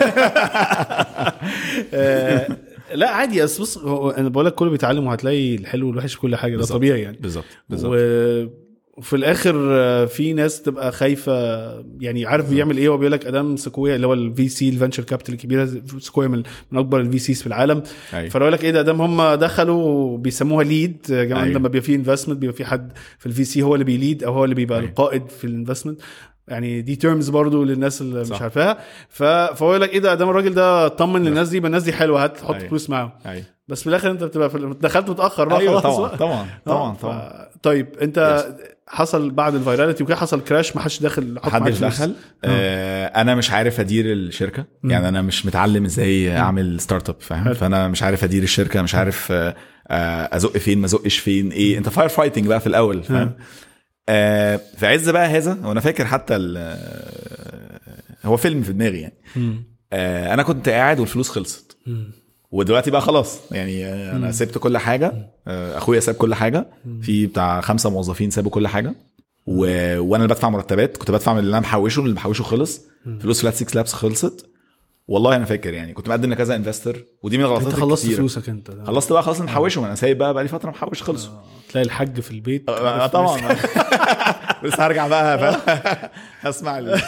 آه، لا عادي اصل بص هو انا بقول لك كله بيتعلم وهتلاقي الحلو والوحش في كل حاجه ده بالظبط. طبيعي يعني بالظبط بالظبط و... وفي الاخر آه، في ناس تبقى خايفه يعني عارف بيعمل ايه هو بيقول لك ادام سكويا اللي هو الفي سي الفنشر كابيتال الكبيره سكويا من, من اكبر الفي سيز في العالم أيوة. فانا بقول لك ايه ده ادام هم دخلوا بيسموها ليد يا جماعه أيوة. لما بيبقى في انفستمنت بيبقى في حد في الفي سي هو اللي بيليد او هو اللي بيبقى أيوة. القائد في الانفستمنت يعني دي تيرمز برضو للناس اللي مش صح. عارفاها ف... فهو يقول لك ايه ده ادام الراجل ده طمن للناس دي يبقى الناس دي حلوه هات حط أيوة. فلوس معاهم ايوه بس في الاخر انت بتبقى في... دخلت متاخر بقى ايوه خلاص طبعا بقى. طبعا طبعا آه، طبعا ف... طيب انت حصل بعد الفيراليتي وكده حصل كراش ما حدش داخل حط معاك محدش فلوس. دخل آه انا مش عارف ادير الشركه يعني انا مش متعلم ازاي اعمل ستارت اب فاهم حلو. فانا مش عارف ادير الشركه مش عارف آه، آه، ازق فين ما ازقش فين ايه انت فاير فايتنج بقى في الاول فاهم آه في عز بقى هذا وانا فاكر حتى ال- آه، هو فيلم في دماغي يعني مم. آه انا كنت قاعد والفلوس خلصت مم. ودلوقتي بقى خلاص يعني آه، انا سبت كل حاجه آه، اخويا ساب كل حاجه في بتاع خمسه موظفين سابوا كل حاجه و... وانا اللي بدفع مرتبات كنت بدفع من اللي انا محوشه اللي محوشه خلص فلوس فلات 6 لابس خلصت والله انا فاكر يعني كنت مقدم لكذا انفستر ودي من الغلطات انت خلصت الكتيرة. فلوسك انت خلصت بقى خلاص اللي محوشه ما انا سايب بقى بقى لي فتره محوش خلص تلاقي الحاج في البيت آه، طبعا بس هرجع بقى فاهم؟ هسمع ال-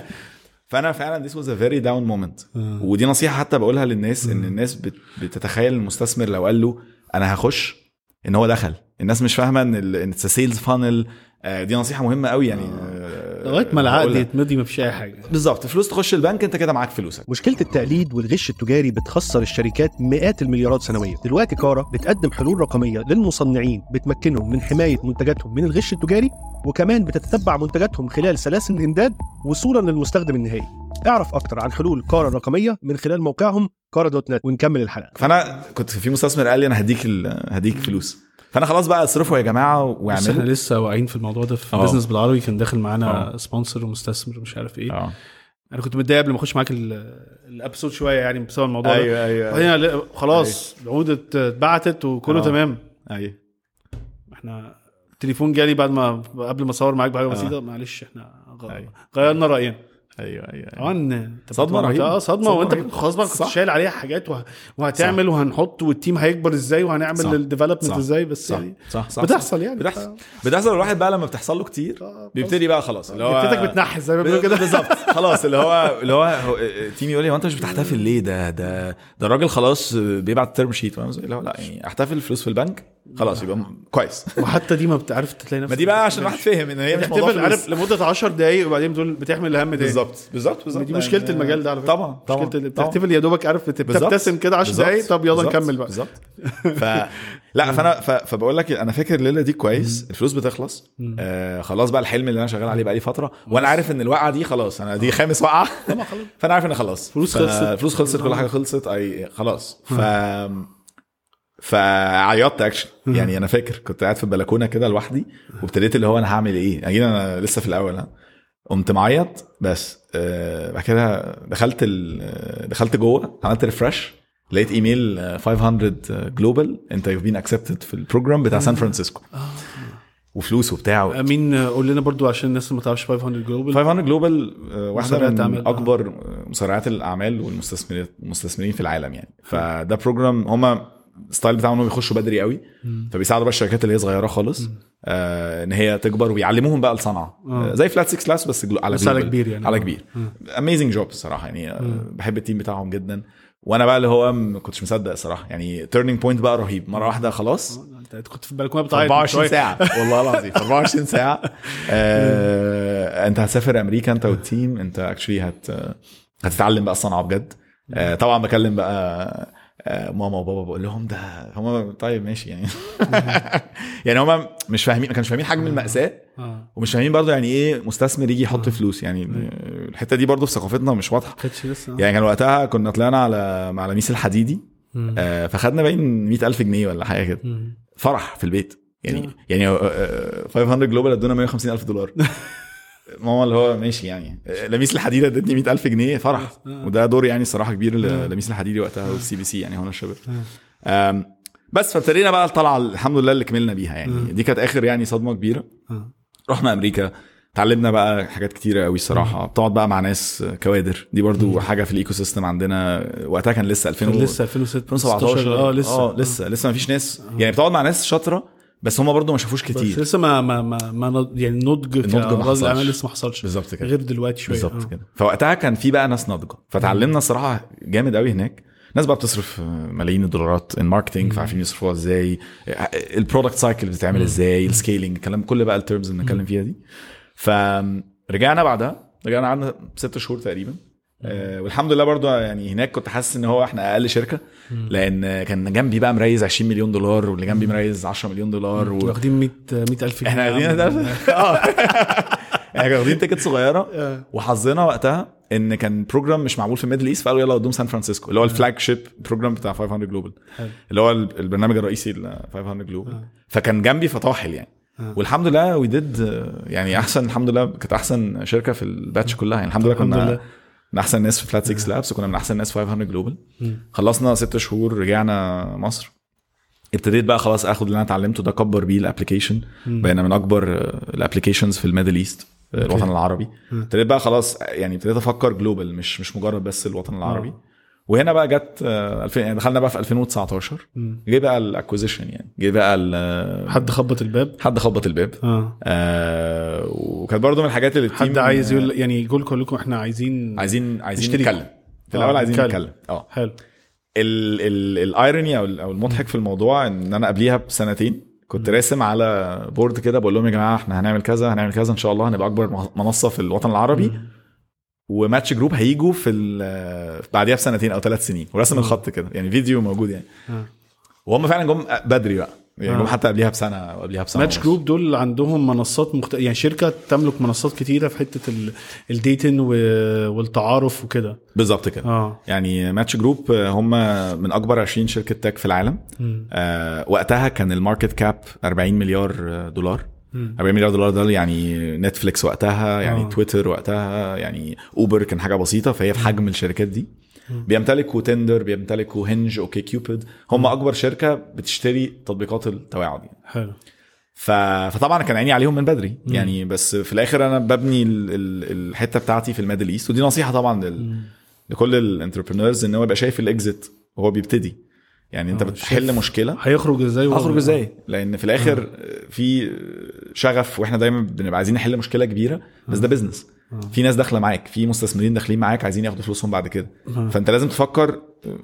فانا فعلا this was a very down moment ودي نصيحه حتى بقولها للناس ان الناس بت- بتتخيل المستثمر لو قال له انا هخش ان هو دخل الناس مش فاهمه ان ال- ان سيلز فانل دي نصيحه مهمه قوي يعني آه، لغايه ما العقد هقولها. يتمضي مفيش اي حاجه بالظبط فلوس تخش البنك انت كده معاك فلوسك مشكلة التقليد والغش التجاري بتخسر الشركات مئات المليارات سنويا دلوقتي كارا بتقدم حلول رقمية للمصنعين بتمكنهم من حماية منتجاتهم من الغش التجاري وكمان بتتبع منتجاتهم خلال سلاسل الإمداد وصولا للمستخدم النهائي اعرف أكتر عن حلول كارا الرقمية من خلال موقعهم كارا دوت نت ونكمل الحلقة فانا كنت في مستثمر قال لي انا هديك ال- هديك فلوس فانا خلاص بقى اصرفوا يا جماعه بس احنا واعملوا لسه واقعين في الموضوع ده في اه. بزنس بالعربي كان داخل معانا اه. سبونسر ومستثمر ومش عارف ايه اه انا كنت متضايق قبل ما اخش معاك ال- الابسود شويه يعني بسبب الموضوع ده ايوه ايوه وبعدين لا- خلاص العقود ات- اتبعتت وكله اه. تمام ايوه احنا التليفون جالي بعد ما قبل ما اصور معاك بحاجه اه. بسيطه معلش احنا غ- ايوه. غيرنا راينا ايوه ايوه طبعا انت صدمة بتبقى- رهيبة. اه صدمه صدمة وانت رهيبة. خلاص بقى كنت صح. شايل عليها حاجات وه... وهتعمل وهنحط والتيم هيكبر ازاي صح. وهنعمل الديفلوبمنت صح. ازاي بس صح يعني صح صح بتحصل يعني بتحصل بتحصل الواحد بقى لما بتحصل له كتير آه، بيبتدي بقى خلاص اللي هو جبتك بتنحس زي ما بيقولوا كده بالظبط خلاص اللي هو اللي هو هو- تيم يقول لي هو انت مش بتحتفل ليه ده ده ده الراجل خلاص بيبعت تيرم شيت وانا زي- لا لا يعني احتفل الفلوس في البنك خلاص يبقى م- كويس وحتى دي ما بتعرف تلاقي نفسك ما دي بقى عشان الواحد فهم ان هي مش موضوع بتحتفل عارف فلوس لمده 10 دقايق وبعدين بتقول بتحمل الهم تاني بالظبط بالظبط بالظبط دي مشكله يعني- المجال ده على فكره طبعا طبعا مشكله اللي طبعا. بتحتفل يا دوبك عارف بت- بالظبط. بتبتسم كده 10 بالظبط. دقايق طب يلا بالظبط. نكمل بقى بالظبط ف لا فانا ف... فبقول لك انا فاكر الليله دي كويس الفلوس بتخلص آه خلاص بقى الحلم اللي انا شغال عليه بقى لي فتره وانا عارف ان الوقعه دي خلاص انا دي خامس وقعه فانا عارف ان خلاص فلوس ف- خلصت. فلوس خلصت كل حاجه خلصت اي خلاص ف فعيطت اكشلي يعني انا فاكر كنت قاعد في البلكونه كده لوحدي وابتديت اللي هو انا هعمل ايه اكيد انا لسه في الاول ها قمت معيط بس آه بعد كده دخلت ال- دخلت جوه عملت ريفرش لقيت ايميل آه، 500 جلوبال انت يو بين اكسبتد في البروجرام بتاع سان فرانسيسكو وفلوس وبتاع امين قول لنا برضو عشان الناس اللي ما تعرفش 500 جلوبال 500 جلوبال آه، واحده مسرعات من أعمال. اكبر آه، مسرعات الاعمال والمستثمرين المستثمرين في العالم يعني فده بروجرام هم الستايل بتاعهم انهم بيخشوا بدري قوي فبيساعدوا بقى الشركات اللي هي صغيره خالص آه ان هي تكبر وبيعلموهم بقى الصنعه آه. زي فلات 6 كلاس بس جلو- على بس على global. كبير يعني. على كبير اميزنج جوب الصراحه يعني آه، بحب التيم بتاعهم جدا وانا بقى اللي هو ما كنتش مصدق الصراحه يعني تيرنينج بوينت بقى رهيب مره واحده خلاص انت كنت في البلكونه بتاعت 24 ساعة والله العظيم 24 ساعة آه، انت هتسافر امريكا انت والتيم انت اكشلي هت هتتعلم بقى الصنعة بجد آه، طبعا بكلم بقى آه، ماما وبابا بقول لهم ده هم طيب ماشي يعني يعني هم مش فاهمين ما كانوش فاهمين حجم المأساة اه ومش فاهمين برضه يعني ايه مستثمر يجي يحط فلوس يعني الحتة دي برضه في ثقافتنا مش واضحة كانتش لسه يعني كان وقتها كنا طلعنا على مع لميس الحديدي مم. آه، فخدنا باين 100000 جنيه ولا حاجة كده مم. فرح في البيت يعني آه. يعني آه، آه، 500 جلوبال ادونا 150 الف دولار ماما اللي هو ماشي يعني آه، لميس الحديده ادتني 100 الف جنيه فرح آه. وده دور يعني الصراحه كبير آه. لميس الحديدي وقتها والسي بي سي يعني هنا الشباب آم، بس فابتدينا بقى الطلعه الحمد لله اللي كملنا بيها يعني آه. دي كانت اخر يعني صدمه كبيره آه. رحنا امريكا اتعلمنا بقى حاجات كتيرة قوي الصراحة بتقعد بقى مع ناس كوادر دي برضو حاجة في الايكو سيستم عندنا وقتها كان لسه 2000 كان و- لسه 2006 2017 اه لسه اه لسه لسه ما فيش ناس يعني بتقعد مع ناس شاطره بس هم برضو ما شافوش بس كتير لسه ما ما ما, ما نض- يعني النضج النضج ما كرائد حصلش. الاعمال لسه ما حصلش بالظبط كده غير دلوقتي شويه بالظبط آه. كده فوقتها كان في بقى ناس ناضجه فتعلمنا الصراحه جامد قوي هناك ناس بقى بتصرف ملايين الدولارات ان ماركتنج فعارفين يصرفوها ازاي البرودكت سايكل بتتعمل ازاي السكيلينج الكلام كل بقى الترمز اللي بنتكلم فيها دي فرجعنا بعدها رجعنا قعدنا ست شهور تقريبا آه والحمد لله برضو يعني هناك كنت حاسس ان هو احنا اقل شركه لان كان جنبي بقى مريز 20 مليون دولار واللي جنبي مريز 10 مليون دولار و... واخدين 100 100000 احنا واخدين اه احنا واخدين تيكت صغيره وحظنا وقتها ان كان بروجرام مش معمول في الميدل ايست فقالوا يلا ودوم سان فرانسيسكو اللي هو الفلاج شيب بروجرام بتاع 500 جلوبال حلو. اللي هو البرنامج الرئيسي ل 500 جلوبال فكان جنبي فطاحل يعني آه. والحمد لله وي ديد يعني احسن الحمد لله كانت احسن شركه في الباتش كلها يعني الحمد لله الحمد كنا لله. من احسن الناس في فلات 6 لابس وكنا من احسن الناس في 500 جلوبال خلصنا ست شهور رجعنا مصر ابتديت بقى خلاص اخد اللي انا اتعلمته ده اكبر بيه الابلكيشن بقينا من اكبر الابلكيشنز في الميدل ايست الوطن العربي ابتديت بقى خلاص يعني ابتديت افكر جلوبال مش مش مجرد بس الوطن العربي وهنا بقى جت آه، 2000 يعني دخلنا بقى في 2019 جه بقى الاكوزيشن يعني جه بقى ال- حد خبط الباب حد خبط الباب اه آه وكانت برضو من الحاجات اللي حد التيم- عايز يقول يعني يقول كلكم احنا عايزين عايزين عايزين نشتري. نتكلم في آه، الاول عايزين نتكلم. نتكلم اه حلو ال- ال- الايروني او ال- او المضحك في الموضوع ان انا قبليها بسنتين كنت راسم على بورد كده بقول لهم يا جماعه احنا هنعمل كذا هنعمل كذا ان شاء الله هنبقى اكبر منصه في الوطن العربي وماتش جروب هيجوا في ال- بعديها بسنتين او ثلاث سنين ورسم الخط كده يعني فيديو موجود يعني آه. وهم فعلا جم بدري بقى يعني آه. جم حتى قبليها بسنه او قبليها بسنه ماتش ونص. جروب دول عندهم منصات مخت... يعني شركه تملك منصات كتيره في حته ال... الديتن و... والتعارف وكده بالظبط كده اه يعني ماتش جروب هم من اكبر 20 شركه تك في العالم مم. آه وقتها كان الماركت كاب 40 مليار دولار مم. 40 مليار دولار ده يعني نتفليكس وقتها يعني آه. آه. تويتر وقتها يعني اوبر كان حاجه بسيطه فهي في حجم الشركات دي بيمتلكوا تندر بيمتلكوا هنج اوكي كيوبيد هم اكبر شركه بتشتري تطبيقات التواعد يعني. حلو ف... فطبعا كان عيني عليهم من بدري يعني بس في الاخر انا ببني ال... ال... الحته بتاعتي في الميدل ايست ودي نصيحه طبعا لل... لكل الانتربرينورز ان هو يبقى شايف الاكزit وهو بيبتدي يعني انت آه، بتحل شايف. مشكله هيخرج ازاي وهو- هخرج ازاي لان في الاخر في شغف واحنا دايما بنبقى عايزين نحل مشكله كبيره بس ده بزنس في ناس داخله معاك في مستثمرين داخلين معاك عايزين ياخدوا فلوسهم بعد كده فانت لازم تفكر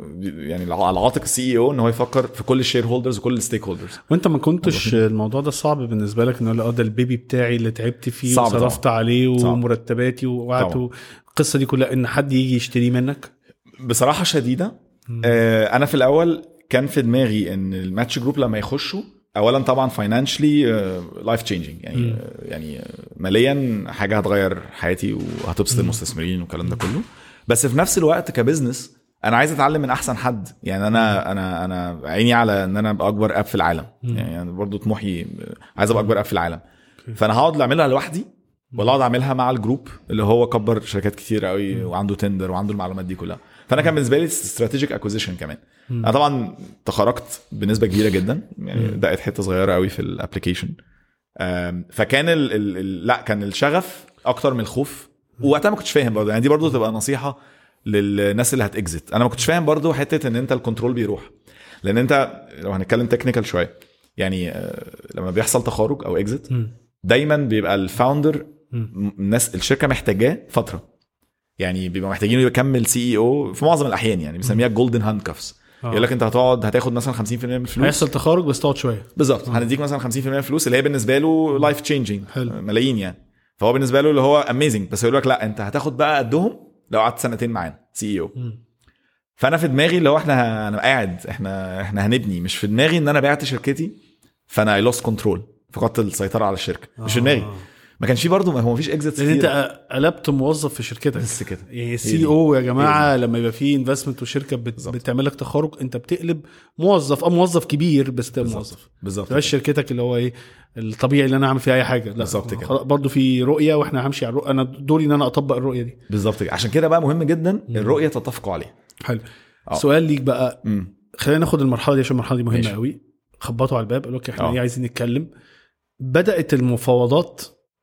يعني على عاتق السي اي او ان هو يفكر في كل الشير هولدرز وكل الستيك هولدرز وانت ما كنتش الموضوع ده صعب بالنسبه لك ان اه ده البيبي بتاعي اللي تعبت فيه صعب طبعا. وصرفت عليه صعب. ومرتباتي ووقعت طبعا. القصه دي كلها ان حد يجي يشتريه منك بصراحه شديده آه انا في الاول كان في دماغي ان الماتش جروب لما يخشوا اولا طبعا فاينانشلي لايف تشينجينج يعني آه، يعني آه، ماليا حاجه هتغير حياتي وهتبسط المستثمرين والكلام ده كله بس في نفس الوقت كبزنس انا عايز اتعلم من احسن حد يعني انا انا انا عيني على ان انا ابقى اكبر اب في العالم يعني أنا برضو طموحي آه، عايز ابقى اكبر اب في العالم فانا هقعد اعملها لوحدي ولا اقعد اعملها مع الجروب اللي هو كبر شركات كتير قوي وعنده تندر وعنده المعلومات دي كلها فانا كان بالنسبه لي استراتيجيك اكوزيشن كمان انا طبعا تخرجت بنسبه كبيره جدا يعني دقت حته صغيره قوي في الابلكيشن فكان ال ال ال لا كان الشغف اكتر من الخوف ووقتها ما كنتش فاهم برضه يعني دي برضه تبقى نصيحه للناس اللي هتكزت انا ما كنتش فاهم برضه حته ان انت الكنترول بيروح لان انت لو هنتكلم تكنيكال شويه يعني آه، لما بيحصل تخارج او اكزت دايما بيبقى الفاوندر م- الناس الشركه محتاجاه فتره يعني بيبقى محتاجينه يكمل سي اي او في معظم الاحيان يعني بيسميها جولدن هاند كافز آه. يقول لك انت هتقعد هتاخد مثلا 50% من الفلوس هيحصل تخارج بس تقعد شويه بالظبط هنديك مثلا 50% من الفلوس اللي هي بالنسبه له لايف تشينجينج حلو. ملايين يعني فهو بالنسبه له اللي هو اميزنج بس يقول لك لا انت هتاخد بقى قدهم لو قعدت سنتين معانا سي اي او فانا في دماغي اللي هو احنا انا قاعد احنا احنا هنبني مش في دماغي ان انا بعت شركتي فانا اي لوست كنترول فقدت السيطره على الشركه مش في دماغي ما كانش في برضه ما هو مفيش اكزيت لان انت قلبت موظف في شركتك بس كده يعني هي السي دي. او يا جماعه لما يبقى في انفستمنت وشركه بت... بالظبط. بتعمل لك تخارج انت بتقلب موظف اه موظف كبير بس تبقى بالظبط. موظف بالظبط تبقاش شركتك اللي هو ايه الطبيعي اللي انا اعمل فيها اي حاجه لا بالظبط كده. خلاص برضه في رؤيه واحنا همشي على الرؤيه انا دوري ان انا اطبق الرؤيه دي بالظبط كده عشان كده بقى مهم جدا الرؤيه تتفقوا عليها حلو آه. سؤال ليك بقى امم خلينا ناخد المرحله دي عشان المرحله دي مهمه ماشي. قوي خبطوا على الباب قالوا لك احنا آه. ايه عايزين نتكلم بدات المفاوضات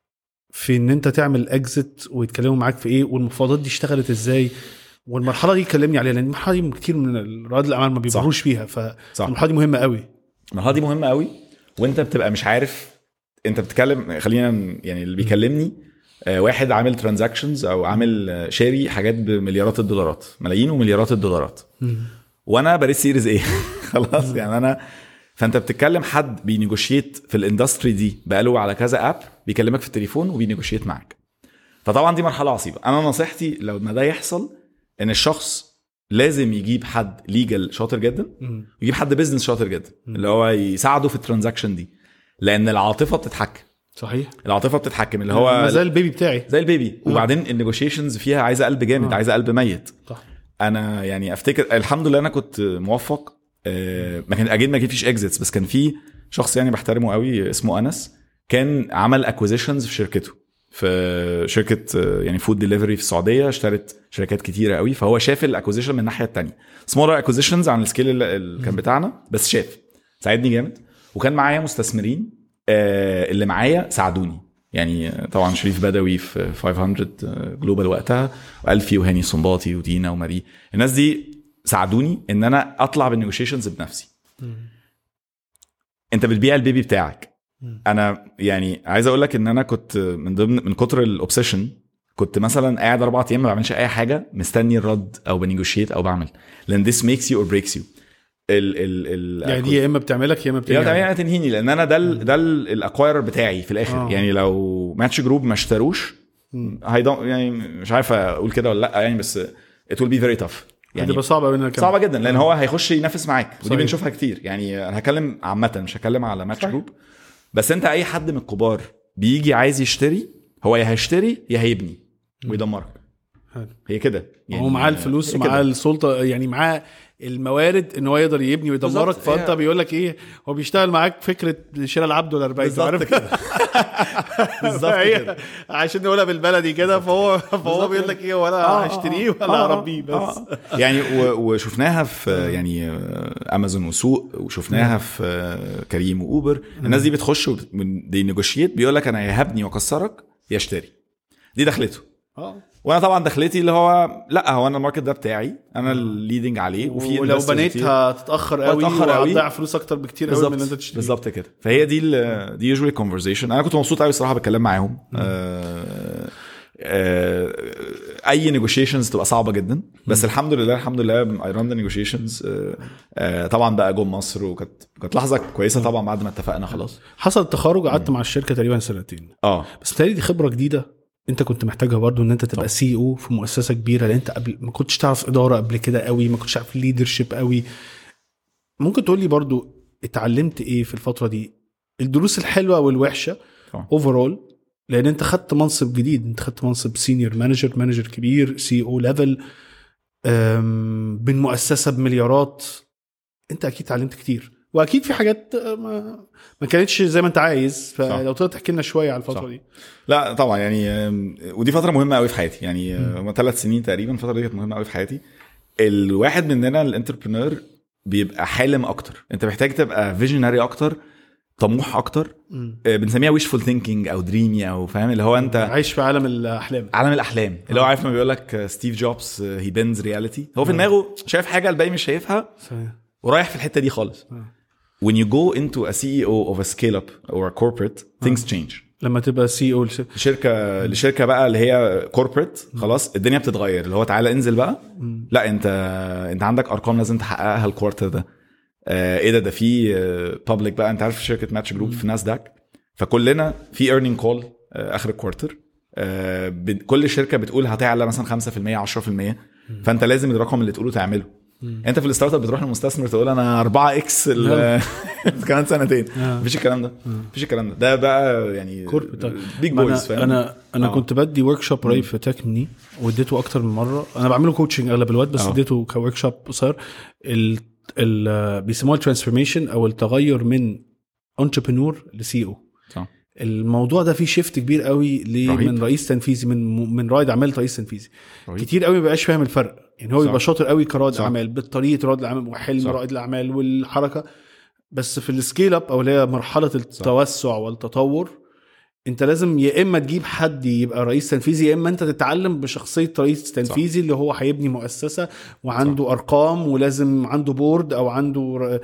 في ان انت تعمل اكزit ويتكلموا معاك في ايه والمفاوضات دي اشتغلت ازاي والمرحله دي كلمني عليها لان المرحله دي كتير من رواد الاعمال ما بيمروش فيها صح. فالمرحله دي مهمه قوي المرحله دي مهمه قوي وانت بتبقى مش عارف انت بتتكلم خلينا ن- يعني اللي بيكلمني آه، واحد عامل ترانزاكشنز او عامل آه، شاري حاجات بمليارات الدولارات ملايين ومليارات الدولارات وانا بريد سيريز ايه خلاص يعني انا فانت بتتكلم حد بينيجوشيت في الاندستري دي بقاله على كذا اب بيكلمك في التليفون وبينيجوشيت معاك فطبعا دي مرحله عصيبه انا نصيحتي لو ما ده يحصل ان الشخص لازم يجيب حد ليجل شاطر جدا يجيب حد بيزنس شاطر جدا اللي هو يساعده في الترانزاكشن دي لان العاطفه بتتحكم صحيح العاطفه بتتحكم اللي هو هو زي البيبي بتاعي زي البيبي وبعدين النيجوشيشنز فيها عايزه قلب جامد آه. عايزه قلب ميت صح انا يعني افتكر الحمد لله انا كنت موفق آه، ما كان اكيد ما كان فيش اكزيتس بس كان في شخص يعني بحترمه قوي اسمه انس كان عمل اكوزيشنز في شركته في شركه آه، يعني فود ديليفري في السعوديه اشترت شركات كتيره قوي فهو شاف الاكوزيشن من الناحيه التانية سمولر اكوزيشنز عن السكيل اللي اللي كان بتاعنا بس شاف ساعدني جامد وكان معايا مستثمرين آه، اللي معايا ساعدوني يعني آه، طبعا شريف بدوي في 500 جلوبال وقتها والفي وهاني صنباطي ودينا وماري الناس دي ساعدوني ان انا اطلع بالنيجوشيشنز بنفسي انت بتبيع البيبي بتاعك انا يعني عايز اقول لك ان انا كنت من ضمن من كتر الاوبسيشن كنت مثلا قاعد اربع ايام ما بعملش اي حاجه مستني الرد او بنيجوشيت او بعمل لان this makes you or breaks you ال ال ال يعني دي يا اما بتعملك يا اما يا بتنهي طبيعي تنهيني لان انا ده ال ده الاكوايرر بتاعي في الاخر آه. يعني لو ماتش جروب ما اشتروش هيضم يعني مش عارف اقول كده ولا لا يعني بس it will be very tough يعني يعني هتبقى صعبه قوي انك صعبه جدا لان هو هيخش ينافس معاك ودي صحيح. بنشوفها كتير يعني انا هتكلم عامه مش هتكلم على ماتش صحيح. جروب بس انت اي حد من الكبار بيجي عايز يشتري هو يا هيشتري يا هيبني ويدمرك حلو. هي كده هو معاه الفلوس هي ومعاه كده. السلطه يعني معاه الموارد ان هو يقدر يبني ويدمرك بالظبط. فانت هي- بيقول لك ايه هو بيشتغل معاك فكره شراء العبد ولا 40 بالظبط كده بالظبط فهي- كده عشان نقولها بالبلدي كده فهو فهو بيقول لك ايه ولا آه، هشتريه آه، ولا آه، هربيه بس آه. يعني و- وشفناها في يعني آه، امازون وسوق وشفناها في آه، كريم واوبر الناس دي بتخش دي نيجوشيت بيقول لك انا يا هبني واكسرك يا اشتري دي دخلته اه وانا طبعا دخلتي اللي هو لا هو انا الماركت ده بتاعي انا الليدنج عليه وفي ولو investors كتير. بنيتها تتاخر قوي هتتأخر قوي. وهتضيع فلوس اكتر بكتير قوي من بالظبط ان انت تشتري بالظبط كده فهي دي ال دي يوجوالي كونفرزيشن انا كنت مبسوط قوي الصراحه بالكلام معاهم آه آه اي نيجوشيشنز تبقى صعبه جدا بس الحمد لله الحمد لله اي ران ذا نيجوشيشنز طبعا بقى جم مصر وكانت كانت لحظه كويسه طبعا بعد ما اتفقنا خلاص حصل التخرج قعدت مع الشركه تقريبا سنتين اه بس بتهيألي دي خبره جديده انت كنت محتاجها برضو ان انت تبقى طبعا. سي او في مؤسسه كبيره لان انت قبل ما كنتش تعرف اداره قبل كده قوي ما كنتش عارف ليدرشيب قوي ممكن تقول لي برضو اتعلمت ايه في الفتره دي الدروس الحلوه والوحشه طبعا. اوفرول لان انت خدت منصب جديد انت خدت منصب سينيور مانجر مانجر كبير سي او ليفل من مؤسسه بمليارات انت اكيد اتعلمت كتير واكيد في حاجات آه، ما, ما كانتش زي ما انت عايز فلو تقدر تحكي لنا شويه على الفتره صح. دي لا طبعا يعني آم، ودي فتره مهمه قوي في حياتي يعني آه، هما ثلاث سنين تقريبا الفتره دي كانت مهمه قوي في حياتي الواحد مننا الانتربرنور بيبقى حالم اكتر انت محتاج تبقى فيجنري اكتر طموح اكتر مم. آه، بنسميها ويشفول ثينكينج او دريمي او فاهم اللي هو انت عايش في عالم الاحلام عالم الاحلام اللي هو عارف ما بيقول لك ستيف جوبز هي بينز رياليتي هو في دماغه شايف حاجه الباقي مش شايفها صحيح. ورايح في الحته دي خالص when you go into a CEO of a scale up or a corporate things change لما تبقى سي او شركه لشركه بقى اللي هي كوربريت خلاص الدنيا بتتغير اللي هو تعالى انزل بقى لا انت انت عندك ارقام لازم تحققها الكوارتر ده آه ايه ده ده في بابليك بقى انت عارف شركه ماتش جروب في ناسداك فكلنا في ايرنينج كول اخر الكوارتر آه ب- كل شركه بتقول هتعلى مثلا 5% 10% فانت لازم الرقم اللي تقوله تعمله انت في الستارت اب بتروح للمستثمر تقول انا 4 اكس كمان سنتين آه. مفيش الكلام ده مفيش الكلام ده ده بقى يعني Corporate. بيج ما بويز انا فاهم انا انا آه. كنت بدي ورك شوب قريب في تكني واديته اكتر من مره انا بعمله كوتشنج اغلب الوقت بس آه. اديته كورك شوب قصير ال ال بيسموها الترانسفورميشن او التغير من انتربرنور لسي او صح. الموضوع ده فيه شيفت كبير قوي ل- رهيب. من رئيس تنفيذي من من رائد اعمال لرئيس تنفيذي رهيب. كتير قوي ما بيبقاش فاهم الفرق يعني هو صح. بيبقى شاطر قوي كرائد صح. اعمال بطريقه رائد الاعمال وحلم صح. رائد الاعمال والحركه بس في السكيل اب او اللي هي مرحله التوسع والتطور انت لازم يا اما تجيب حد يبقى رئيس تنفيذي يا اما انت تتعلم بشخصيه رئيس تنفيذي اللي هو هيبني مؤسسه وعنده صح. ارقام ولازم عنده بورد او عنده ر-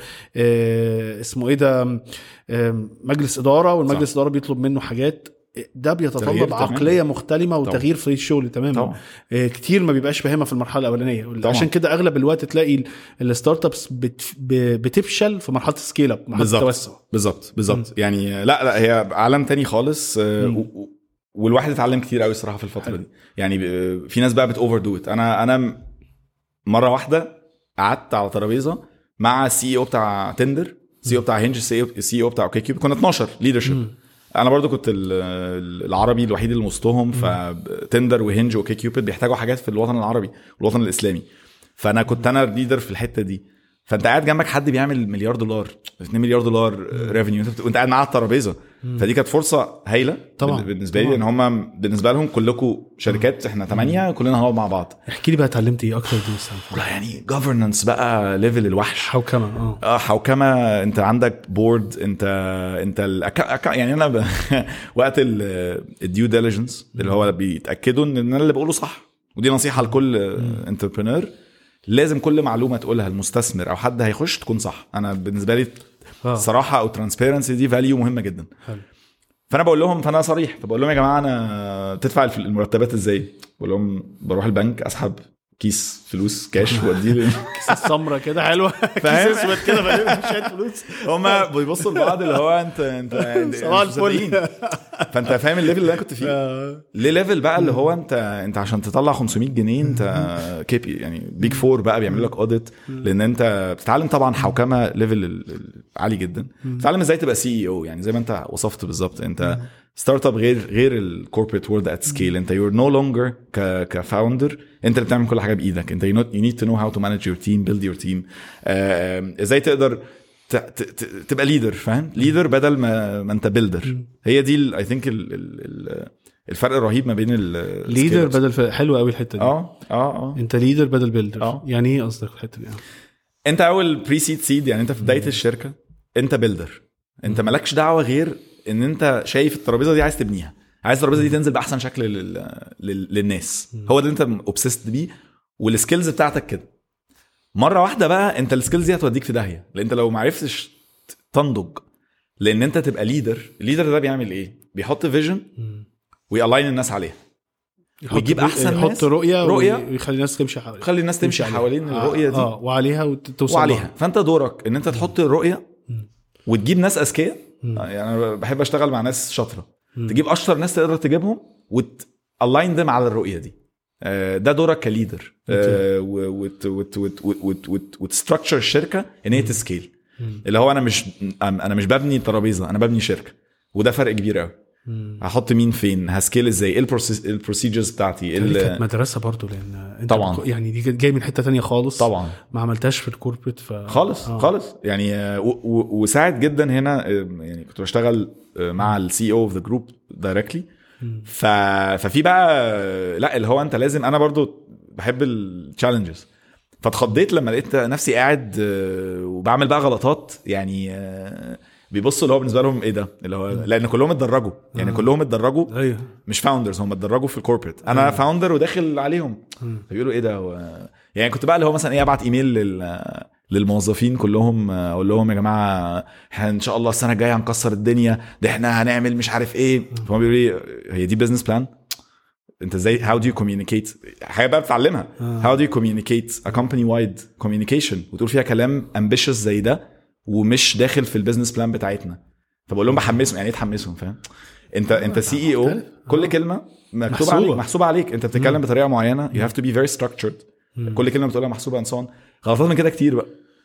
آه اسمه ايه ده آه مجلس اداره والمجلس صح. اداره بيطلب منه حاجات ده تغيير بيتطلب تماماً. عقليه مختلفه وتغيير في الشغل تماما طبعا آه، كتير ما بيبقاش فاهمها في المرحله الاولانيه طبعا. عشان كده اغلب الوقت تلاقي ال- الستارت ابس بت- ب- بتفشل في مرحله السكيل اب مرحله بالظبط. التوسع بالظبط بالظبط يعني لا لا هي عالم تاني خالص آه، مم. و- و- والواحد اتعلم كتير قوي الصراحه في الفتره دي يعني ب- في ناس بقى بتوفر دو ات انا انا م- مره واحده قعدت على ترابيزه مع السي او بتاع تندر السي او بتاع هنج السي او بتاع اوكي كيوب كنا 12 ليدرشيب انا برضو كنت ال- ال- العربي الوحيد اللي وسطهم فتندر وهنج واوكي كيوبيد بيحتاجوا حاجات في الوطن العربي والوطن الاسلامي فانا كنت انا ليدر في الحته دي فانت قاعد جنبك حد بيعمل مليار دولار 2 مليار دولار ريفينيو وانت قاعد معاه على الترابيزه فدي كانت فرصه هايله طبعا. بالنسبه لي طبعا. لان هم بالنسبه لهم كلكم شركات احنا ثمانيه كلنا هنقعد مع بعض احكي لي بقى اتعلمت ايه اكتر دي السنه والله يعني جفرنس بقى ليفل الوحش حوكمه اه اه حوكمه انت عندك بورد انت انت الأكا... أكا... يعني انا ب... وقت الديو ديليجنس اللي هو بيتاكدوا ان انا اللي بقوله صح ودي نصيحه لكل انتربرينور لازم كل معلومه تقولها المستثمر او حد هيخش تكون صح انا بالنسبه لي آه. الصراحه او ترانسبيرنسي دي فاليو مهمه جدا حلو فانا بقول لهم فانا صريح فبقول لهم يا جماعه انا تدفع الف- المرتبات ازاي؟ بقول لهم بروح البنك اسحب كيس فلوس كاش واديه لل- كيس السمره كده حلوه فاهم؟ كيس اسود كده بلم شويه فلوس هما بيبصوا لبعض اللي هو انت انت انت صباح مش مصدقين. الفل فانت فاهم الليفل اللي انا كنت فيه آه. ليه ليفل بقى اللي هو انت انت عشان تطلع 500 جنيه انت كي بي يعني بيج فور بقى بيعملوا لك اوديت لان انت بتتعلم طبعا حوكمه ليفل ال- ال- عالي جدا بتتعلم ازاي تبقى سي اي او يعني زي ما انت وصفت بالظبط انت ستارت اب غير غير الكوربريت وورلد ات سكيل انت يور نو لونجر ك كفاوندر انت اللي بتعمل كل حاجه بايدك انت يو نيد تو نو هاو تو مانج يور تيم بيلد يور تيم ازاي تقدر ت- ت- ت- تبقى ليدر فاهم ليدر بدل ما ما انت بيلدر هي دي اي ثينك الفرق الرهيب ما بين ال ليدر scale ups. بدل ف... حلوه قوي الحته دي اه اه اه انت ليدر بدل بيلدر آه. يعني ايه قصدك في الحته دي انت اول بري سيد سيد يعني انت في بدايه الشركه انت بيلدر انت مالكش دعوه غير ان انت شايف الترابيزه دي عايز تبنيها عايز الترابيزه دي تنزل باحسن شكل لل... لل... للناس هو ده اللي انت اوبسيست بيه والسكيلز بتاعتك كده مره واحده بقى انت السكيلز دي هتوديك في داهيه لان انت لو ما عرفتش تنضج لان انت تبقى ليدر الليدر ده بيعمل ايه بيحط فيجن ويالاين الناس عليها يحط ويجيب رؤ- أحسن يحط ناس. رؤيه رؤية. ويخلي الناس تمشي حواليها خلي الناس تمشي عليها. حوالين آه، الرؤيه دي اه وعليها وتوصل وعليها فانت دورك ان انت تحط الرؤيه مم. وتجيب ناس اذكياء مم. يعني انا بحب اشتغل مع ناس شاطره مم. تجيب اشطر ناس تقدر تجيبهم وتالاين ذم على الرؤيه دي آه، ده دورك كليدر وتستراكشر الشركه ان هي تسكيل مم. اللي هو انا مش انا مش ببني ترابيزه انا ببني شركه وده فرق كبير قوي مم. هحط مين فين هسكيل ازاي ايه البروسيجرز بتاعتي إيه دي ال- كانت مدرسه برضو لان انت طبعاً. بتك- يعني دي كانت جايه من حته تانية خالص طبعا ما عملتهاش في الكوربريت ف خالص آه. آه. خالص يعني آه، و- و- وساعد جدا هنا آه، يعني كنت بشتغل آه، مع السي او اوف ذا جروب دايركتلي مم. ف... ففي بقى آه، لا اللي هو انت لازم انا برضو بحب التشالنجز فاتخضيت لما لقيت نفسي قاعد آه، وبعمل بقى غلطات يعني آه، بيبصوا اللي هو بالنسبه لهم ايه ده اللي هو لان كلهم اتدرجوا يعني آه. كلهم اتدرجوا ايوه مش فاوندرز هم اتدرجوا في الكوربريت انا آه. فاوندر وداخل عليهم مم. فبيقولوا ايه ده هو يعني كنت بقى اللي هو مثلا ايه ابعت ايميل لل للموظفين كلهم آه، اقول لهم يا جماعه احنا ان شاء الله السنه الجايه هنكسر الدنيا ده احنا هنعمل مش عارف ايه فهم بيقولوا لي هي دي بزنس بلان انت ازاي هاو دو يو كوميونيكيت حاجه بقى بتتعلمها آه. هاو دو يو كوميونيكيت ا كومباني وايد كوميونيكيشن وتقول فيها كلام امبيشس زي ده ومش داخل في البيزنس بلان بتاعتنا فبقول لهم بحمسهم يعني ايه تحمسهم فاهم انت انت سي اي او مختلف. كل آه. كلمه مكتوبه محسوبة. عليك محسوبه عليك انت بتتكلم بطريقه معينه يو هاف تو بي فيري structured مم. كل كلمه بتقولها محسوبه اند سون غلطات من كده كتير بقى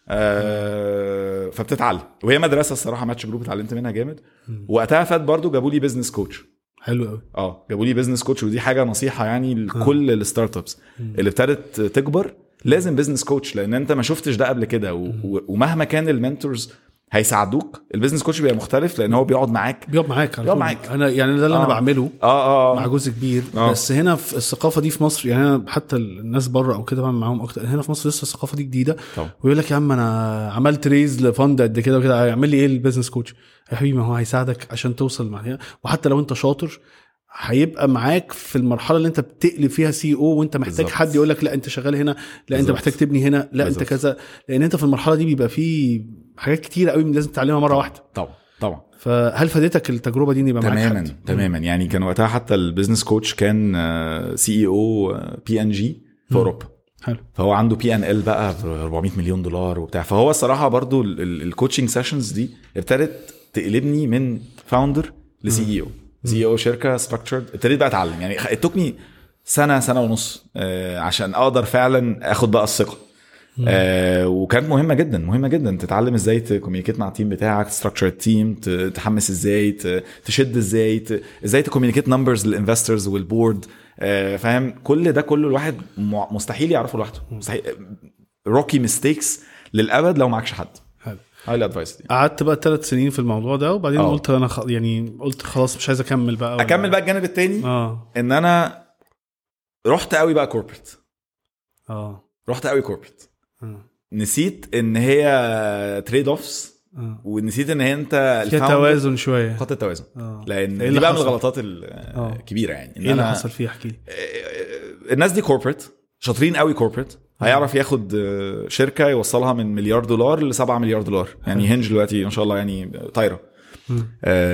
آه فبتتعلم وهي مدرسه الصراحه ماتش جروب اتعلمت منها جامد مم. وقتها فات برضو جابوا لي بزنس كوتش حلو قوي اه جابوا لي بزنس كوتش ودي حاجه نصيحه يعني لكل الستارت ابس اللي ابتدت تكبر لازم بزنس كوتش لان انت ما شفتش ده قبل كده و- و- ومهما كان المنتورز هيساعدوك البزنس كوتش بيبقى مختلف لان هو بيقعد معاك بيقعد معاك على بيقعد طول. معاك. انا يعني ده اللي انا آه. بعمله اه مع اه جزء كبير آه. بس هنا في الثقافه دي في مصر يعني انا حتى الناس بره او كده بعمل معاهم اكتر هنا في مصر لسه الثقافه دي جديده طبعا. ويقول لك يا عم انا عملت ريز لفند قد كده وكده هيعمل لي ايه البيزنس كوتش يا حبيبي ما هو هيساعدك عشان توصل مع وحتى لو انت شاطر هيبقى معاك في المرحله اللي انت بتقلب فيها سي او وانت محتاج بالظبط. حد يقول لك لا انت شغال هنا لا انت بالظبط. محتاج تبني هنا لا انت بالظبط. كذا لان انت في المرحله دي بيبقى فيه حاجات كتيره قوي لازم تتعلمها مره واحده طبعا طبعا فهل فادتك التجربه دي ان يبقى معاك تماما حد؟ تماما يعني كان وقتها حتى البيزنس كوتش كان سي اي او بي ان جي في مم. اوروبا حلو فهو عنده بي ان ال بقى ب 400 مليون دولار وبتاع فهو الصراحه برضو الكوتشنج سيشنز دي ابتدت تقلبني من فاوندر لسي اي او سي اي او شركه ستراكشرد ابتديت بقى اتعلم يعني اتوكني سنه سنه ونص آه، عشان اقدر فعلا اخد بقى الثقه آه وكانت مهمه جدا مهمه جدا تتعلم ازاي تكوميونيكيت مع التيم بتاعك تستراكشر التيم تحمس ازاي ت- تشد ازاي ت- ازاي تكوميونيكيت نمبرز للانفسترز والبورد آه فاهم كل ده كله الواحد م- مستحيل يعرفه لوحده مستحيل روكي ميستيكس للابد لو معكش حد حلو هايلي ادفايس دي قعدت بقى ثلاث سنين في الموضوع ده وبعدين اه. قلت انا خ... يعني قلت خلاص مش عايز اكمل بقى ولا- اكمل بقى الجانب التاني اه ان انا رحت قوي بقى كوربريت اه رحت قوي كوربريت اه نسيت ان هي تريد اوفس اه ونسيت ان هي انت فيها الفounder- توازن شويه خط التوازن اه لان إيه دي اللي بقى من حصل؟ الغلطات اه. الكبيره يعني ان ايه اللي انا حصل فيه احكي لي الناس دي كوربريت شاطرين قوي كوربريت هيعرف ياخد آه، شركه يوصلها من مليار دولار ل 7 مليار دولار يعني هنج دلوقتي ما شاء الله يعني طايره مم.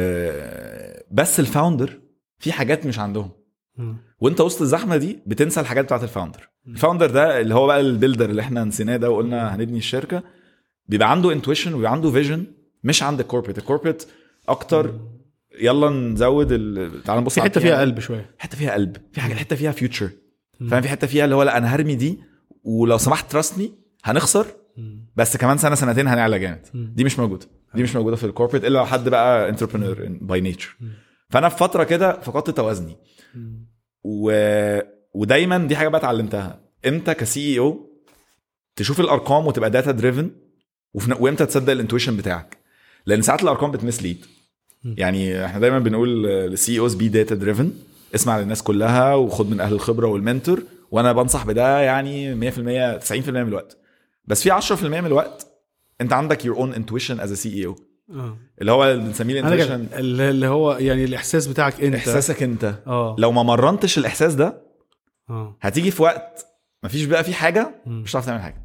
آه، بس الفاوندر في حاجات مش عندهم مم. وانت وسط الزحمه دي بتنسى الحاجات بتاعت الفاوندر الفاوندر ده اللي هو بقى البيلدر اللي احنا نسيناه ده وقلنا هنبني الشركه بيبقى عنده انتويشن وبيبقى عنده فيجن مش عند الكوربريت الكوربريت اكتر يلا نزود ال... تعال نبص في على حته ال فيها PNL. قلب شويه حته فيها قلب في حاجه حته فيها فيوتشر فاهم في حته فيها اللي هو لا انا هرمي دي ولو سمحت تراستني هنخسر مم. بس كمان سنه سنتين هنعلى جامد مم. دي مش موجوده دي مش موجوده في الكوربريت الا لو حد بقى انتربرنور باي نيتشر فانا في فتره كده فقدت توازني مم. و... ودايما دي حاجه بقى اتعلمتها امتى كسي اي او تشوف الارقام وتبقى داتا دريفن وفي... وامتى تصدق الانتويشن بتاعك لان ساعات الارقام بتمسليد مم. يعني احنا دايما بنقول للسي اوز بي داتا دريفن اسمع للناس كلها وخد من اهل الخبره والمنتور وانا بنصح بده يعني 100% 90% من الوقت بس في 10% من الوقت انت عندك your own intuition as a CEO اه اللي هو اللي بنسميه انا الانتويشن جا- اللي اللي هو يعني الاحساس بتاعك انت احساسك انت اه لو ما مرنتش الاحساس ده اه هتيجي في وقت مفيش بقى فيه حاجه مم. مش هتعرف تعمل حاجه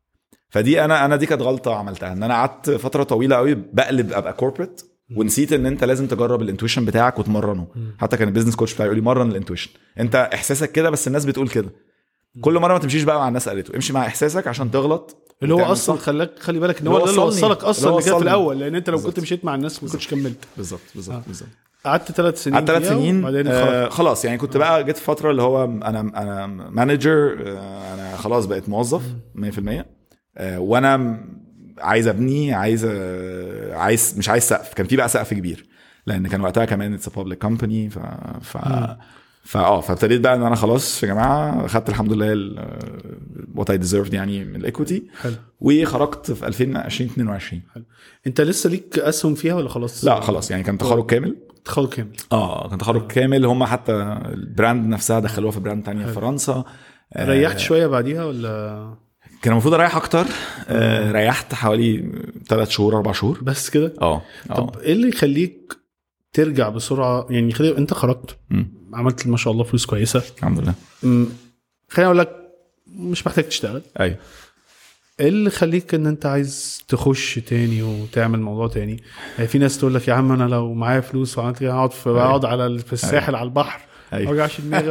فدي انا انا دي كانت غلطه عملتها ان انا قعدت فتره طويله قوي بقلب ابقى كوربريت ونسيت ان انت لازم تجرب الانتويشن بتاعك وتمرنه مم. حتى كان البيزنس كوتش بتاعي يقول لي مرن الانتويشن انت احساسك كده بس الناس بتقول كده كل مره ما تمشيش بقى مع الناس قالته امشي مع احساسك عشان تغلط اللي هو وتعمل اصلا صح. خلاك خلي بالك ان اللي هو هو ده اللي وصلني. وصلك اصلا اللي هو اللي كده في وصلني. الاول لان انت لو كنت بالظبط. مشيت مع الناس ما كنتش كملت بالظبط بالظبط آه. بالظبط قعدت ثلاث سنين قعدت ثلاث فيها سنين وبعدين آه خلاص خلاص يعني كنت بقى جيت في فتره اللي هو انا انا مانجر آه انا خلاص بقيت موظف 100% آه وانا م- عايز ابني عايز آه عايز مش عايز سقف كان في بقى سقف كبير لان كان وقتها كمان اتس بابليك كومباني ف ف فا اه فابتديت بقى ان انا خلاص يا جماعه خدت الحمد لله وات اي ديزيرفد يعني من الايكوتي حلو وخرجت في 2022 انت لسه ليك اسهم فيها ولا خلاص؟ لا خلاص يعني كان تخرج كامل تخرج كامل اه كان تخرج كامل هم حتى البراند نفسها دخلوها في براند تانية في فرنسا آه، ريحت شويه بعديها ولا كان المفروض اريح اكتر آه ريحت حوالي ثلاث شهور اربع شهور بس كده؟ اه اه طب ايه اللي يخليك ترجع بسرعه يعني خلي انت خرجت مم. عملت ما شاء الله فلوس كويسه الحمد لله أمم، خليني اقول لك مش محتاج تشتغل ايوه ايه اللي يخليك ان انت عايز تخش تاني وتعمل موضوع تاني يعني في ناس تقول لك يا عم انا لو معايا فلوس وعملت كده اقعد في اقعد على ال- في الساحل على البحر ما ايوه اوجعش دماغي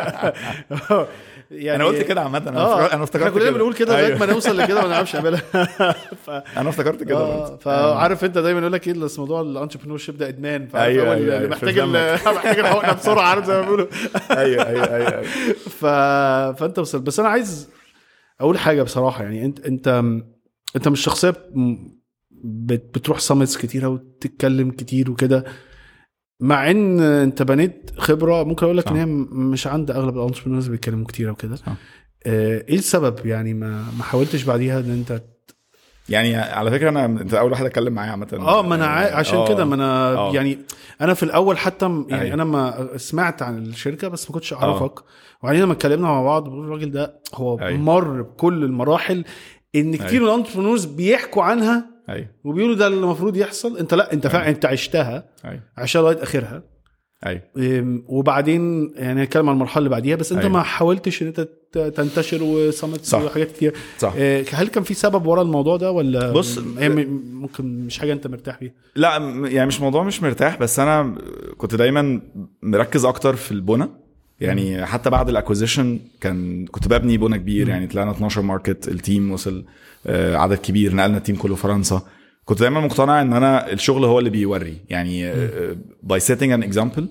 أقعد- يعني انا قلت كده عامه انا اه افتكرت- انا احنا افتكرت كلنا بنقول كده لغايه أيوة. ما نوصل لكده ما نعرفش نعملها ف... انا افتكرت كده اه برضه. فعارف انت دايما يقول لك ايه بس موضوع الانتربرنور شيب ده ادمان فعارف أيوة، هو أيوة، اللي أيوة، محتاج في ال- محتاج الحقنه بسرعه عارف زي ما بيقولوا ايوه ايوه ايوه ايوه ف... فانت وصل بس انا عايز اقول حاجه بصراحه يعني انت انت انت مش شخصيه م- بت... بتروح سامتس كتيره وتتكلم كتير وكده مع ان انت بنيت خبره ممكن اقول لك صح. ان هي م- مش عند اغلب الانتربرنورز اللي بيتكلموا كتير وكده صح. آه، ايه السبب يعني ما ما حاولتش بعديها ان انت يعني على فكره انا انت اول واحد اتكلم معايا عامه اه ما انا عا... عشان آه. كده ما انا آه. يعني انا في الاول حتى م- يعني أيوة. انا ما سمعت عن الشركه بس ما كنتش اعرفك وبعدين لما اتكلمنا مع بعض بقول الراجل ده هو أيوة. مر بكل المراحل ان كتير من الانتربرنورز بيحكوا عنها ايوه وبيقولوا ده اللي المفروض يحصل انت لا انت فعلا انت عشتها ايوه عشان لغايه اخرها ايوه إم، وبعدين يعني نتكلم عن المرحله اللي بعديها بس انت أيوة. ما حاولتش ان انت ت- تنتشر وصمت صح. وحاجات كتير صح إيه، هل كان في سبب ورا الموضوع ده ولا بص، هي م- ممكن مش حاجه انت مرتاح فيها لا م- يعني مش موضوع مش مرتاح بس انا كنت دايما مركز اكتر في البنى يعني حتى بعد الاكوزيشن كان كنت ببني بنى كبير يعني طلعنا 12 ماركت التيم وصل آه، عدد كبير نقلنا التيم كله فرنسا كنت دايما مقتنع ان انا الشغل هو اللي بيوري يعني باي سيتنج ان اكزامبل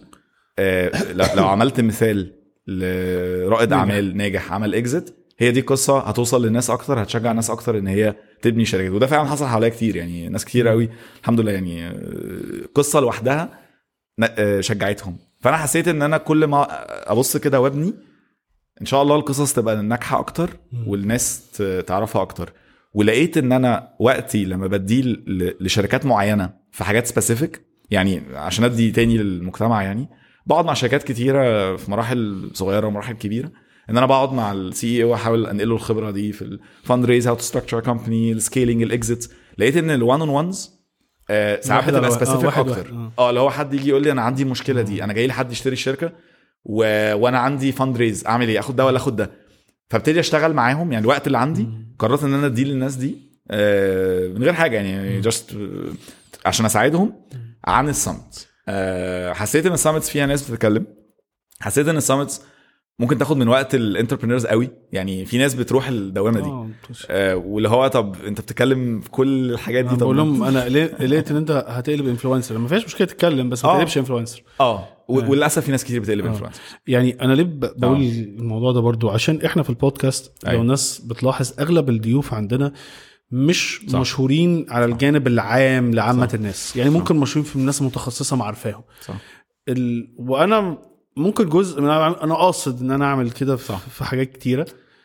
لو عملت مثال لرائد ناجح. اعمال ناجح عمل اكزit هي دي قصه هتوصل للناس اكتر هتشجع الناس اكتر ان هي تبني شركات وده فعلا حصل حواليا كتير يعني ناس كتير قوي الحمد لله يعني آه، قصه لوحدها ن- آه، شجعتهم فانا حسيت ان انا كل ما ابص كده وابني ان شاء الله القصص تبقى ناجحه اكتر والناس ت- تعرفها اكتر ولقيت ان انا وقتي لما بديه ل- لشركات معينه في حاجات سبيسيفيك يعني عشان ادي تاني للمجتمع يعني بقعد مع شركات كتيره في مراحل صغيره ومراحل كبيره ان انا بقعد مع السي اي واحاول انقله الخبره دي في الفند ريز هاو تو ستراكشر كومباني السكيلينج الاكزيت لقيت ان الوان اون وانز ساعات واحد بتبقى على واحد. آه، سبيسيفيك واحد اكتر واحد. اه اللي هو حد يجي يقول لي انا عندي المشكله دي انا جاي لي حد يشتري الشركه و... وانا عندي فند ريز اعمل ايه اخد ده ولا اخد ده فابتدي اشتغل معاهم يعني الوقت اللي عندي قررت ان انا اديه للناس دي آه، من غير حاجه يعني جاست عشان اساعدهم عن السمت حسيت ان السمتس فيها ناس بتتكلم حسيت ان السمتس ممكن تاخد من وقت الانتربرينورز قوي يعني في ناس بتروح الدوامه دي آه، آه، واللي هو طب انت بتتكلم في كل الحاجات دي انا طب بقول لهم انا قلقت قلقت ان انت هتقلب انفلونسر ما فيش مشكله تتكلم بس ما آه. تقلبش انفلونسر اه و- وللاسف في ناس كتير بتقلب آه. انفلونسر يعني انا ليه ب- بقول آه. الموضوع ده برضو عشان احنا في البودكاست لو أيوة. الناس بتلاحظ اغلب الضيوف عندنا مش صح. مشهورين على الجانب العام لعامه صح. الناس يعني ممكن مشهورين في الناس متخصصه ما عارفاهم صح ال... وانا ممكن جزء من انا قاصد ان انا اعمل كده في, صح. في حاجات كتيره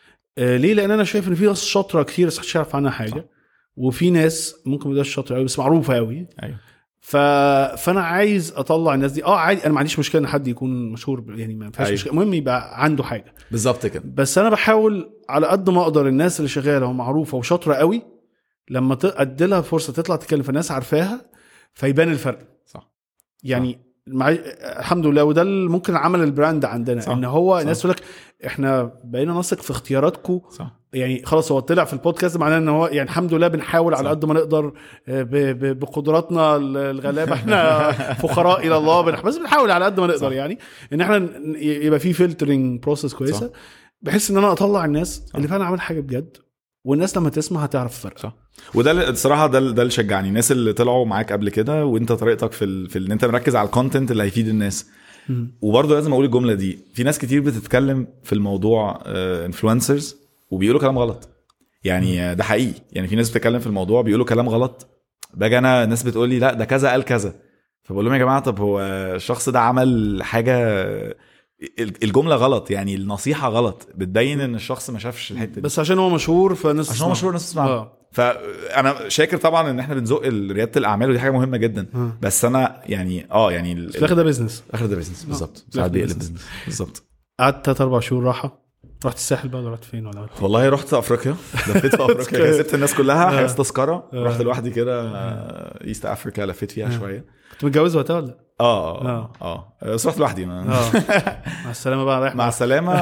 آه ليه لان انا شايف ان في ناس شاطره كتير بس محدش يعرف عنها حاجه صح. وفي ناس ممكن ما تبقاش شاطره قوي بس معروفه قوي ايوه ف... فانا عايز اطلع الناس دي اه عادي انا ما عنديش مشكله ان حد يكون مشهور يعني ما فيهاش أيوة. مشكله المهم يبقى عنده حاجه بالظبط كده بس انا بحاول على قد ما اقدر الناس اللي شغاله ومعروفه وشاطره قوي لما ادي لها فرصه تطلع تتكلم في الناس عارفاها فيبان الفرق صح يعني مع... الحمد لله وده اللي ممكن عمل البراند عندنا صح. ان هو صح. الناس تقول لك احنا بقينا نثق في اختياراتكم صح يعني خلاص هو طلع في البودكاست معناه ان هو يعني الحمد لله بنحاول على صح. قد ما نقدر آه، ب- ب- بقدراتنا الغلابه احنا فقراء الى الله بنح- بس بنحاول على قد ما نقدر صح. يعني ان احنا ن- يبقى في فلترنج بروسس كويسه صح. بحيث ان انا اطلع الناس اللي فعلا عمل حاجه بجد والناس لما تسمع هتعرف الفرق صح وده اللي- الصراحه ده ده اللي شجعني الناس اللي طلعوا معاك قبل كده وانت طريقتك في ال... في ان انت مركز على الكونتنت اللي هيفيد الناس مم. وبرضه لازم اقول الجمله دي في ناس كتير بتتكلم في الموضوع انفلونسرز وبيقولوا كلام غلط يعني آه، ده حقيقي يعني في ناس بتتكلم في الموضوع بيقولوا كلام غلط باجي انا الناس بتقول لي لا ده كذا قال كذا فبقول لهم يا جماعه طب هو الشخص ده عمل حاجه الجمله غلط يعني النصيحه غلط بتبين ان الشخص ما شافش الحته دي بس عشان هو مشهور فالناس عشان هو تسمعه. مشهور الناس تسمعه اه فانا شاكر طبعا ان احنا بنزق رياده الاعمال ودي حاجه مهمه جدا آه. بس انا يعني اه يعني ال- في الاخر ده بيزنس اخر ده بيزنس بالظبط في ساعات الآخر بيقلب business. بيزنس بالظبط قعدت ثلاث اربع شهور راحه رحت الساحل بقى ولا رحت فين ولا عملت إيه؟ والله رحت افريقيا لفيت في افريقيا كسبت الناس كلها آه. حجزت تذكره آه. رحت لوحدي كده ايست افريكا لفيت فيها آه. شويه كنت متجوز وقتها ولا لا؟ اه آه. اه اه بس رحت لوحدي ما- اه مع السلامه بقى رايح مع السلامه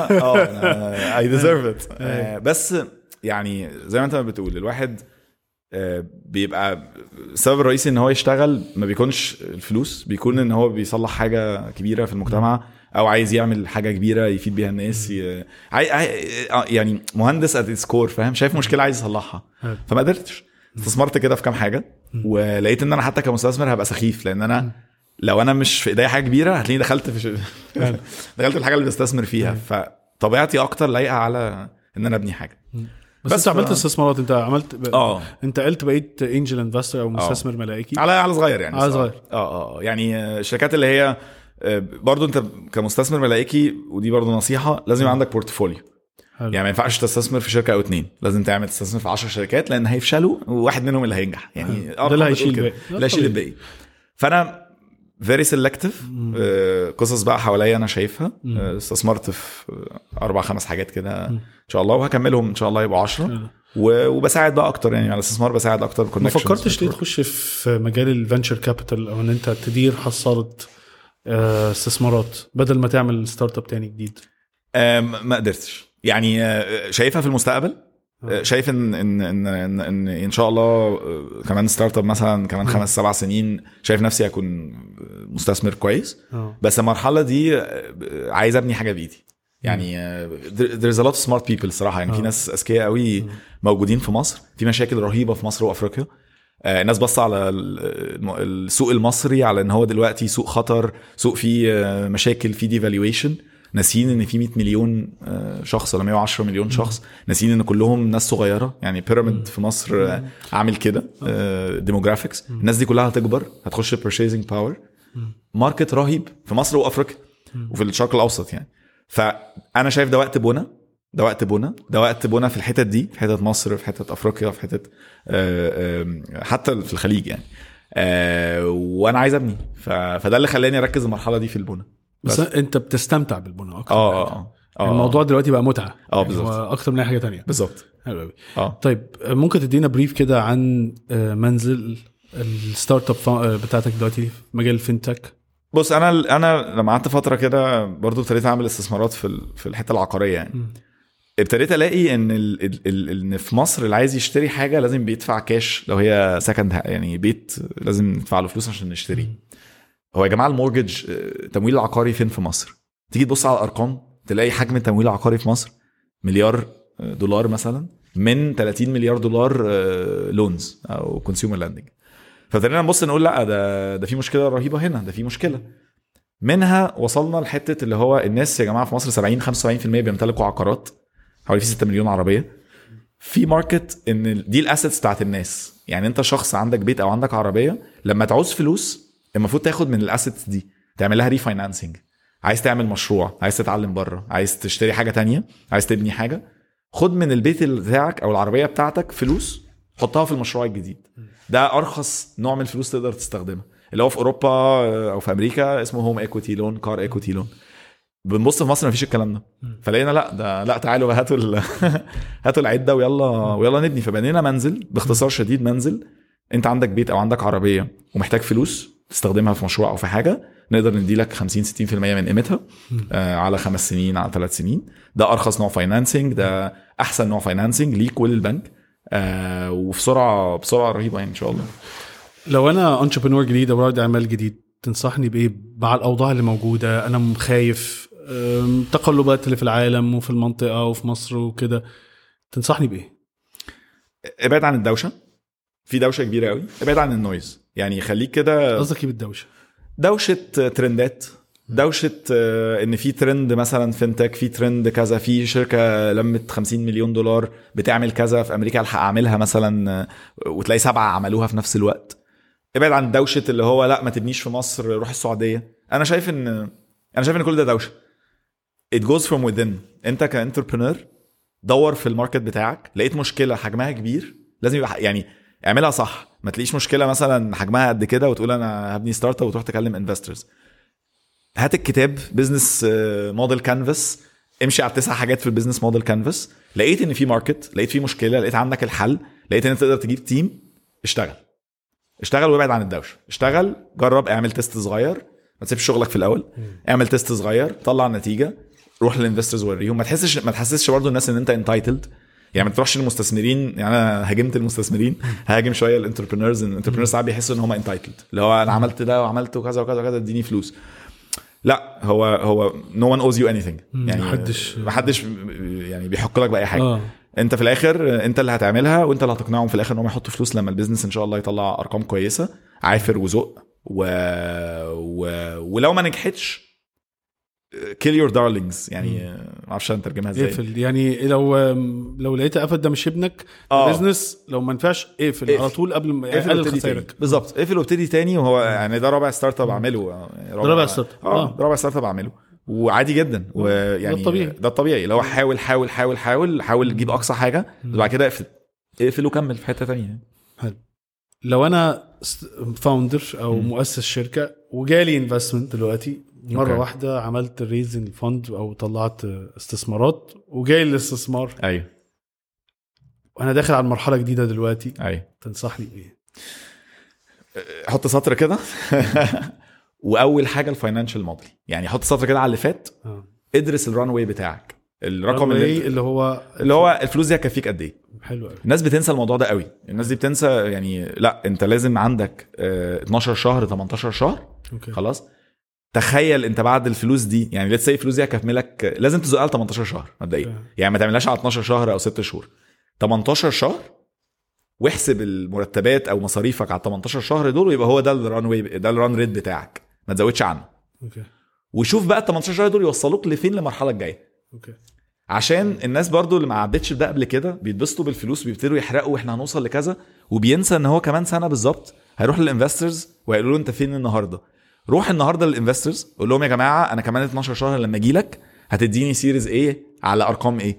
اه اي ديزيرف ات بس يعني زي ما انت ما بتقول الواحد آه، بيبقى السبب الرئيسي ان هو يشتغل ما بيكونش الفلوس بيكون ان هو بيصلح حاجه كبيره في المجتمع او عايز يعمل حاجه كبيره يفيد بيها الناس ي... عاي... عاي... آه، يعني مهندس ات سكور فاهم شايف مشكله عايز يصلحها حلو. فما قدرتش استثمرت كده في كام حاجه ولقيت ان انا حتى كمستثمر هبقى سخيف لان انا لو انا مش في ايديا حاجه كبيره هتلاقيني دخلت في ش... دخلت في الحاجه اللي بستثمر فيها فطبيعتي اكتر لايقه على ان انا ابني حاجه بس, بس انت عملت ف- استثمارات انت عملت ب... اه انت قلت بقيت انجل انفستور او مستثمر ملائكي على على صغير يعني على الصراحة. صغير. اه اه يعني آه، الشركات اللي هي آه، برضو انت كمستثمر ملائكي ودي برضو نصيحه لازم يبقى عندك بورتفوليو حلو. يعني ما ينفعش تستثمر في شركه او اتنين لازم تعمل تستثمر في 10 شركات لان هيفشلوا وواحد منهم اللي هينجح يعني ده أرقام اللي بتقول هيشيل كده. الباقي. ده اللي هيشيل طبيعي. الباقي فانا فيري سيلكتيف قصص بقى حواليا انا شايفها مم. آه، استثمرت في آه، اربع خمس حاجات كده مم. ان شاء الله وهكملهم ان شاء الله يبقوا 10 حلو. و- وبساعد بقى اكتر يعني على الاستثمار بساعد اكتر ما connections. فكرتش ليه تخش في مجال الفنتشر كابيتال او ان انت تدير حصاله آه، استثمارات بدل ما تعمل ستارت اب تاني جديد آم، ما قدرتش يعني آه، شايفها في المستقبل آه، شايف ان ان ان ان, إن, إن شاء الله آه، كمان ستارت اب مثلا كمان خمس سبع سنين شايف نفسي اكون مستثمر كويس اه بس المرحله دي آه، عايز ابني حاجه بايدي يعني آه، there- there's a lot of smart people صراحه يعني في آه. ناس اذكياء قوي موجودين في مصر في مشاكل رهيبه في مصر وافريقيا آه، الناس بص على ال- الم- السوق المصري على ان هو دلوقتي سوق خطر سوق فيه آه، مشاكل فيه ديفالويشن ناسيين ان في 100 مليون آه، شخص ولا 110 مليون شخص ناسيين ان كلهم ناس صغيره يعني بيراميد في مصر آه، عامل كده ديموغرافيكس الناس دي كلها هتكبر هتخش بيرشيزنج باور ماركت رهيب في مصر وافريقيا وفي الشرق الاوسط يعني فانا شايف ده وقت بنا ده وقت بنا ده وقت بنا في الحتت دي في حتت مصر في حتت افريقيا في حتت آه، آم، حتى في الخليج يعني آه، وانا عايز ابني ف- فده اللي خلاني اركز المرحله دي في البنا بس, بس. انت بتستمتع بالبنى اكتر اه من اه حاجة. اه آه. الموضوع دلوقتي بقى متعه اه يعني بالظبط. هو اكتر من اي حاجه تانية بالظبط حلو قوي اه طيب ممكن تدينا بريف كده عن آه، منزل الستارت اب فا- بتاعتك دلوقتي في مجال الفinTech بص انا انا لما قعدت فتره كده برضو ابتديت اعمل استثمارات في ال- في الحته العقاريه يعني مم. ابتديت الاقي ان ال ال ال ان في مصر اللي عايز يشتري حاجه لازم بيدفع كاش لو هي سكند يعني بيت لازم ندفع له فلوس عشان نشتريه هو يا جماعه المورجج آه، التمويل العقاري فين في مصر تيجي تبص على الارقام تلاقي حجم التمويل العقاري في مصر مليار آه، دولار مثلا من 30 مليار دولار لونز او كونسيومر لاندنج فابتدينا نبص نقول لا ده ده في مشكله رهيبه هنا ده في مشكله منها وصلنا لحته اللي هو الناس يا جماعه في مصر 70 75% بيمتلكوا عقارات حوالي في 6 مليون عربيه في ماركت ان ال- دي الاسيتس بتاعت الناس يعني انت شخص عندك بيت او عندك عربيه لما تعوز فلوس المفروض تاخد من الاسيتس دي تعمل لها ريفاينانسنج عايز تعمل مشروع عايز تتعلم بره عايز تشتري حاجه تانية عايز تبني حاجه خد من البيت بتاعك او العربيه بتاعتك فلوس حطها في المشروع الجديد ده ارخص نوع من الفلوس تقدر تستخدمها اللي هو في اوروبا آه، او في امريكا اسمه هوم ايكويتي لون كار ايكويتي لون بنبص في مصر مفيش الكلام ده فلقينا لا ده لا تعالوا بقى هاتوا ال... هاتوا العده ويلا ويلا نبني فبنينا منزل باختصار شديد منزل انت عندك بيت او عندك عربيه ومحتاج فلوس تستخدمها في مشروع او في حاجه نقدر نديلك 50 60% من قيمتها آه على خمس سنين على ثلاث سنين ده ارخص نوع فاينانسنج ده احسن نوع فاينانسنج ليك وللبنك آه وفي سرعه بسرعه رهيبه يعني ان شاء الله لو انا انتربرنور جديد او رائد اعمال جديد تنصحني بايه مع الاوضاع اللي موجوده انا خايف أم، تقلبات اللي في العالم وفي المنطقه وفي مصر وكده تنصحني بايه ابعد عن الدوشه في دوشه كبيره قوي ابعد عن النويز يعني خليك كده قصدك ايه بالدوشه دوشه ترندات دوشه آه، ان في ترند مثلا فينتك في ترند كذا في شركه لمت 50 مليون دولار بتعمل كذا في امريكا الحق اعملها مثلا آه، وتلاقي سبعه عملوها في نفس الوقت ابعد عن دوشه اللي هو لا ما تبنيش في مصر روح السعوديه انا شايف ان انا شايف ان كل ده دوشه it goes from within انت كانتربرنور دور في الماركت بتاعك لقيت مشكله حجمها كبير لازم يبقى يعني اعملها صح ما تلاقيش مشكله مثلا حجمها قد كده وتقول انا هبني ستارت اب وتروح تكلم انفسترز هات الكتاب بزنس موديل كانفاس امشي على التسع حاجات في البيزنس موديل كانفاس لقيت ان في ماركت لقيت في مشكله لقيت عندك الحل لقيت ان انت تقدر تجيب تيم اشتغل اشتغل وابعد عن الدوشه اشتغل جرب اعمل تيست صغير ما تسيبش شغلك في الاول اعمل تيست صغير طلع نتيجه روح للانفسترز وريهم ما تحسش ما تحسسش برضه الناس ان انت انتايتلد يعني ما تروحش للمستثمرين يعني انا هاجمت المستثمرين هاجم شويه الانتربرينورز الانتربرينورز ساعات بيحسوا ان هم انتايتلد اللي هو انا عملت ده وعملت كذا وكذا وكذا اديني فلوس لا هو هو نو ون اوز يو اني ثينج يعني محدش- محدش يعني بيحق لك باي حاجه اه انت في الاخر انت اللي هتعملها وانت اللي هتقنعهم في الاخر ان هم يحطوا فلوس لما البيزنس ان شاء الله يطلع ارقام كويسه عافر وذوق و... و... ولو ما نجحتش كيل يور دارلينجز يعني ما اعرفش نترجمها ازاي اقفل يعني لو لو لقيت قفل ده مش ابنك آه. بزنس لو ما نفعش اقفل اقفل. على طول قبل ما اقفل قلل وابتدي تاني خسائرك بالظبط اقفل وابتدي تاني وهو يعني ده رابع ستارت اب اعمله رابع ستارت اب. اه آه. ده رابع ستارت اب اعمله وعادي جدا ويعني ده الطبيعي. ده الطبيعي لو حاول حاول حاول حاول حاول تجيب اقصى حاجه وبعد كده اقفل اقفل وكمل في حته تانية لو انا فاوندر او مؤسس شركه وجالي انفستمنت دلوقتي مره أوكي. واحده عملت ريزنج الفند او طلعت استثمارات وجاي الاستثمار ايوه وانا داخل على مرحله جديده دلوقتي ايوه تنصحني بايه؟ حط سطر كده واول حاجه الفاينانشال موديل يعني حط سطر كده على اللي فات اه ادرس الران واي بتاعك الرقم اللي, اللي, اللي هو اللي هو الفلوس دي هتكفيك قد ايه حلو قوي الناس بتنسى الموضوع ده قوي الناس دي بتنسى يعني لا انت لازم عندك آه، 12 شهر 18 شهر اوكي خلاص تخيل انت بعد الفلوس دي يعني ليتس سي الفلوس دي هكملك لازم تزقها ل 18 شهر مبدئيا أوكي. يعني ما تعملهاش على 12 شهر او 6 شهور 18 شهر واحسب المرتبات او مصاريفك على 18 شهر دول ويبقى هو ده الران واي ده الران ريت بتاعك ما تزودش عنه اوكي وشوف بقى ال 18 شهر دول يوصلوك لفين للمرحله الجايه اوكي عشان الناس برضو اللي ما عدتش بده قبل كده بيتبسطوا بالفلوس بيبتدوا يحرقوا واحنا هنوصل لكذا وبينسى ان هو كمان سنه بالظبط هيروح للانفسترز وهيقولوا له انت فين النهارده روح النهارده للانفسترز قول لهم يا جماعه انا كمان 12 شهر لما اجي لك هتديني سيريز ايه على ارقام ايه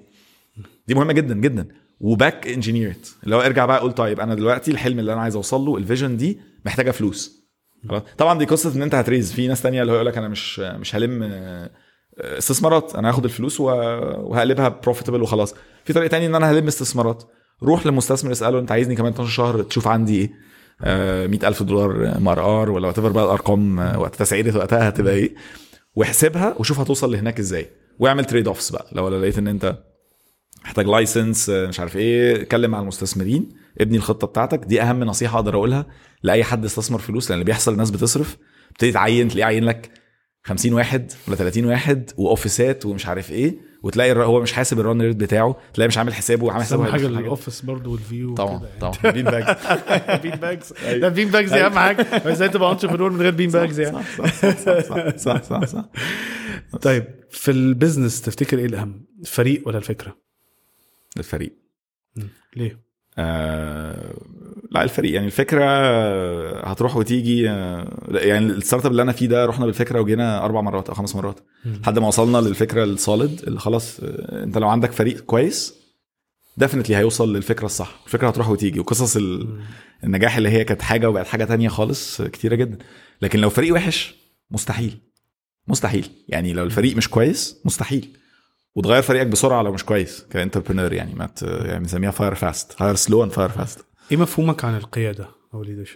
دي مهمه جدا جدا وباك انجينيرد اللي هو ارجع بقى قول طيب انا دلوقتي الحلم اللي انا عايز اوصل له الفيجن دي محتاجه فلوس خلاص طبعا دي قصه ان انت هتريز في ناس تانية اللي هو يقول لك انا مش مش هلم آه، استثمارات انا هاخد الفلوس و- وهقلبها بروفيتبل وخلاص في طريقه تانية ان انا هلم استثمارات روح للمستثمر اساله انت عايزني كمان 12 شهر تشوف عندي ايه آه، 100000 دولار مار ار ولا وات بقى الارقام آه، وقت تسعيره وقتها هتبقى ايه واحسبها وشوف هتوصل لهناك ازاي واعمل تريد اوفس بقى لو لقيت ان انت محتاج لايسنس مش عارف ايه اتكلم مع المستثمرين ابني الخطه بتاعتك دي اهم نصيحه اقدر اقولها لاي حد استثمر فلوس لان اللي بيحصل الناس بتصرف بتبتدي تعين تلاقيه عين لك 50 واحد ولا 30 واحد واوفيسات ومش عارف ايه وتلاقي الر- هو مش حاسب الران ريت بتاعه تلاقي مش عامل حسابه عامل حسابه اهم حاجه هيبقى في الاوفيس برضه والفيو طبعا وكده يعني. طبعا بين باجز بين باجز ده بين باجز دي اهم حاجه ازاي تبقى انتربرنور من غير بين باجز يعني صح صح صح صح صح صح طيب في البيزنس تفتكر ايه الاهم الفريق ولا الفكره الفريق ليه آه لا الفريق يعني الفكره هتروح وتيجي آه يعني الستارت اب اللي انا فيه ده رحنا بالفكره وجينا اربع مرات او خمس مرات لحد ما وصلنا للفكره السوليد اللي خلاص آه انت لو عندك فريق كويس ديفنتلي هيوصل للفكره الصح الفكره هتروح وتيجي وقصص ال- النجاح اللي هي كانت حاجه وبقت حاجه تانية خالص آه، كتيره جدا لكن لو فريق وحش مستحيل مستحيل يعني لو الفريق مش كويس مستحيل وتغير فريقك بسرعه لو مش كويس كانتربرينور يعني ما ت- يعني بنسميها فاير فاست هاير سلو اند فاير فاست ايه مفهومك عن القياده او الليدرشيب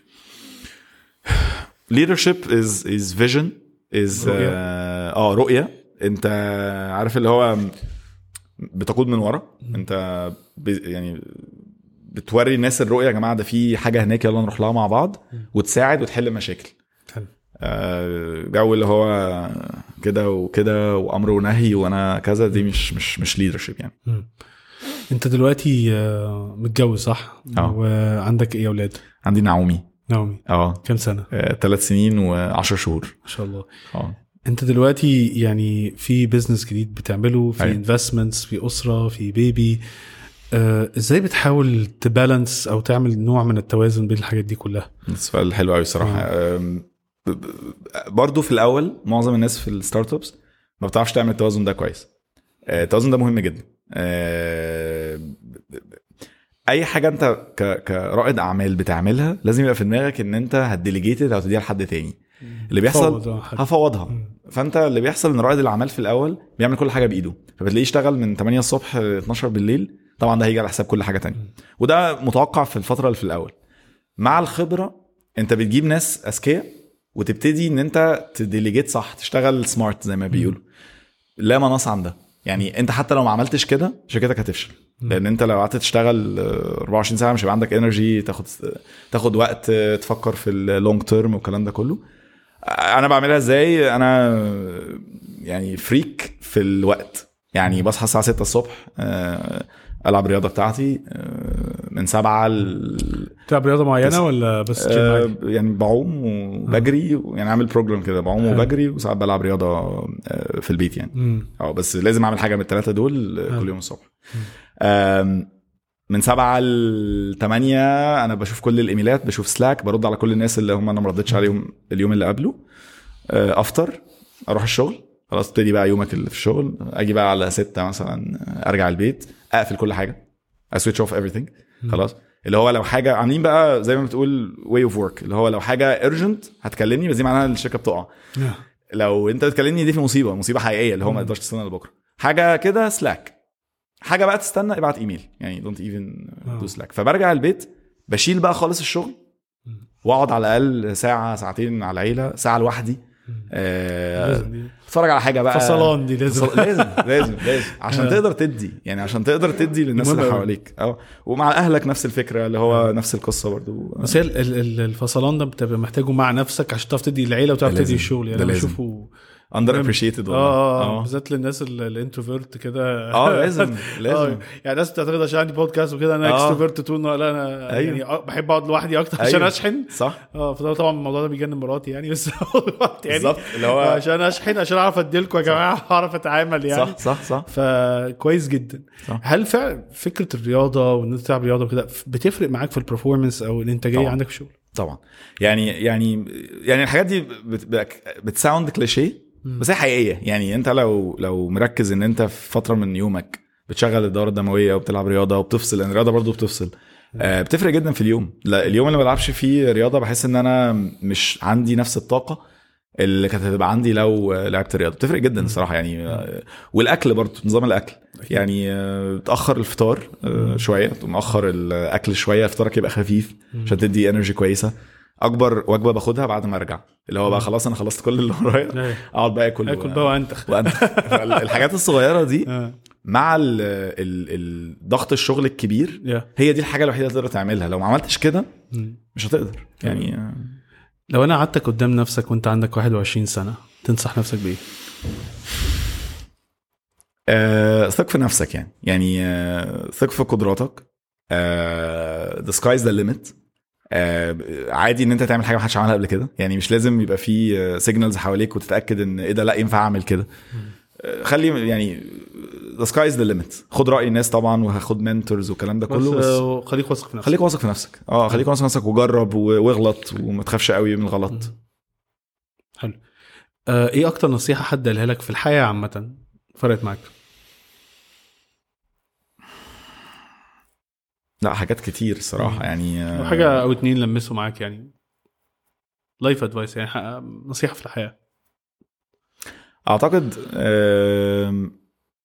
leadership is is vision is رؤية. اه آه، رؤيه انت عارف اللي هو بتقود من ورا انت ب- يعني بتوري الناس الرؤيه يا جماعه ده في حاجه هناك يلا نروح لها مع بعض وتساعد وتحل مشاكل حلو آه، جو اللي هو كده وكده وامر ونهي وانا كذا دي مش مش مش leadership يعني مم. انت دلوقتي آه، متجوز صح؟ اه. وعندك ايه اولاد؟ عندي نعومي نعومي اه كام سنه؟ ثلاث سنين وعشر شهور ما شاء الله اه انت دلوقتي يعني في بزنس جديد بتعمله في أيوة. انفستمنتس في اسره في بيبي آه، ازاي بتحاول تبالانس او تعمل نوع من التوازن بين الحاجات دي كلها سؤال حلو قوي الصراحه أم، ب- ب- برضو في الاول معظم الناس في الستارت ابس ما بتعرفش تعمل التوازن ده كويس آه، التوازن ده مهم جدا آه، ب- ب- اي حاجه انت ك- كرائد اعمال بتعملها لازم يبقى في دماغك ان انت هتديليجيتد او تديها لحد تاني اللي بيحصل فوضى حاجة. هفوضها مم. فانت اللي بيحصل ان رائد الاعمال في الاول بيعمل كل حاجه بايده فبتلاقيه يشتغل من 8 الصبح ل 12 بالليل طبعا ده هيجي على حساب كل حاجه تانية وده متوقع في الفتره اللي في الاول مع الخبره انت بتجيب ناس اذكياء وتبتدي ان انت تديليجيت صح تشتغل سمارت زي ما بيقولوا لا مناص عن ده يعني انت حتى لو ما عملتش كده شركتك هتفشل لان انت لو قعدت تشتغل آه، 24 ساعه مش هيبقى عندك انرجي تاخد تاخد وقت آه، تفكر في اللونج تيرم والكلام ده كله انا بعملها ازاي انا يعني فريك في الوقت يعني بصحى الساعه 6 الصبح آه، العب الرياضه بتاعتي آه، من 7 ل بتلعب رياضه معينه ولا بس جيم آه، عادي؟ يعني بعوم وبجري يعني عامل بروجرام كده بعوم حلو. وبجري وساعات بلعب رياضه آه، في البيت يعني مم. اه بس لازم اعمل حاجه من الثلاثه دول آه، حلو. كل يوم الصبح آم، من سبعة ل 8 انا بشوف كل الايميلات بشوف سلاك برد على كل الناس اللي هم انا ما ردتش عليهم اليوم اللي قبله آه، افطر اروح الشغل خلاص ابتدي بقى يومك اللي في الشغل اجي بقى على ستة مثلا آه، ارجع البيت اقفل كل حاجه اسويتش اوف everything خلاص اللي هو لو حاجه عاملين بقى زي ما بتقول واي اوف ورك اللي هو لو حاجه ايرجنت هتكلمني بس دي معناها الشركه بتقع آه. لو انت بتكلمني دي في مصيبه مصيبه حقيقيه اللي هو ما تقدرش تستنى لبكره حاجه كده سلاك حاجه بقى تستنى ابعت ايميل يعني دونت ايفن آه. دو سلاك فبرجع البيت بشيل بقى خالص الشغل واقعد على الاقل ساعه ساعتين على العيله ساعه لوحدي آه، لازم دي. اتفرج على حاجه بقى فصلان دي لازم فصل- لازم لازم لازم عشان آه. تقدر تدي يعني عشان تقدر تدي للناس مهم اللي أوي. حواليك اه ومع اهلك نفس الفكره اللي هو نفس القصه برضو بس هي ال- ال- ال- الفصلان ده بتبقى محتاجه مع نفسك عشان تعرف تدي العيله وتعرف ده تدي لازم. الشغل يعني ده انا لازم. بشوفه اندر ابريشيتد اه اه بالذات للناس ال- الانتروفيرت كده اه لازم لازم اه يعني ناس بتعتقد عشان عندي بودكاست وكده انا آه. اكستروفيرت طول النهار. لا انا أيوه. يعني آه، بحب اقعد لوحدي اكتر عشان أيوه. اشحن صح اه فده طبعا الموضوع ده بيجنن مراتي يعني بس يعني بالظبط اللي هو عشان اشحن عشان اعرف اديلكم يا جماعه اعرف اتعامل يعني صح صح صح فكويس جدا صح. هل فعلا فكره الرياضه وان انت تلعب رياضه وكده بتفرق معاك في البرفورمانس او الانتاجيه طبعا. عندك في الشغل؟ طبعا يعني يعني يعني الحاجات دي بت بتساوند كليشيه بس هي حقيقيه يعني انت لو لو مركز ان انت في فتره من يومك بتشغل الدوره الدمويه وبتلعب رياضه وبتفصل لان الرياضه برضو بتفصل آه، بتفرق جدا في اليوم لا اليوم اللي ما بلعبش فيه رياضه بحس ان انا مش عندي نفس الطاقه اللي كانت هتبقى عندي لو لعبت رياضه بتفرق جدا الصراحه يعني آه، والاكل برضو نظام الاكل يعني آه، تاخر الفطار آه، شويه مأخر الاكل شويه فطارك يبقى خفيف عشان تدي انرجي كويسه اكبر وجبه باخدها بعد ما ارجع اللي هو بقى خلاص انا خلصت كل اللي ورايا أيوة. اقعد بقى اكل اكل بقى وانتخ وانت الحاجات الصغيره دي آه. مع ال ال ال ضغط الشغل الكبير يا. هي دي الحاجه الوحيده اللي تقدر تعملها لو ما عملتش كده مم. مش هتقدر يعني آه، لو انا قعدتك قدام نفسك وانت عندك 21 سنه تنصح نفسك بايه؟ آه، ثق في نفسك يعني يعني آه، ثق في قدراتك ذا سكايز ذا ليميت عادي ان انت تعمل حاجه ما حدش عملها قبل كده يعني مش لازم يبقى في سيجنالز حواليك وتتاكد ان ايه ده لا ينفع اعمل كده آه، خلي يعني ذا سكايز ذا ليميت خد راي الناس طبعا وهاخد منتورز والكلام ده كله بس بس آه، خليك واثق في نفسك خليك واثق في نفسك اه خليك واثق في نفسك وجرب و- واغلط وما تخافش قوي من الغلط حلو آه ايه اكتر نصيحه حد قالها لك في الحياه عامه فرقت معاك؟ لا حاجات كتير الصراحه يعني آه، لو حاجه او اتنين لمسوا معاك يعني لايف ادفايس يعني حق- نصيحه في الحياه اعتقد آم،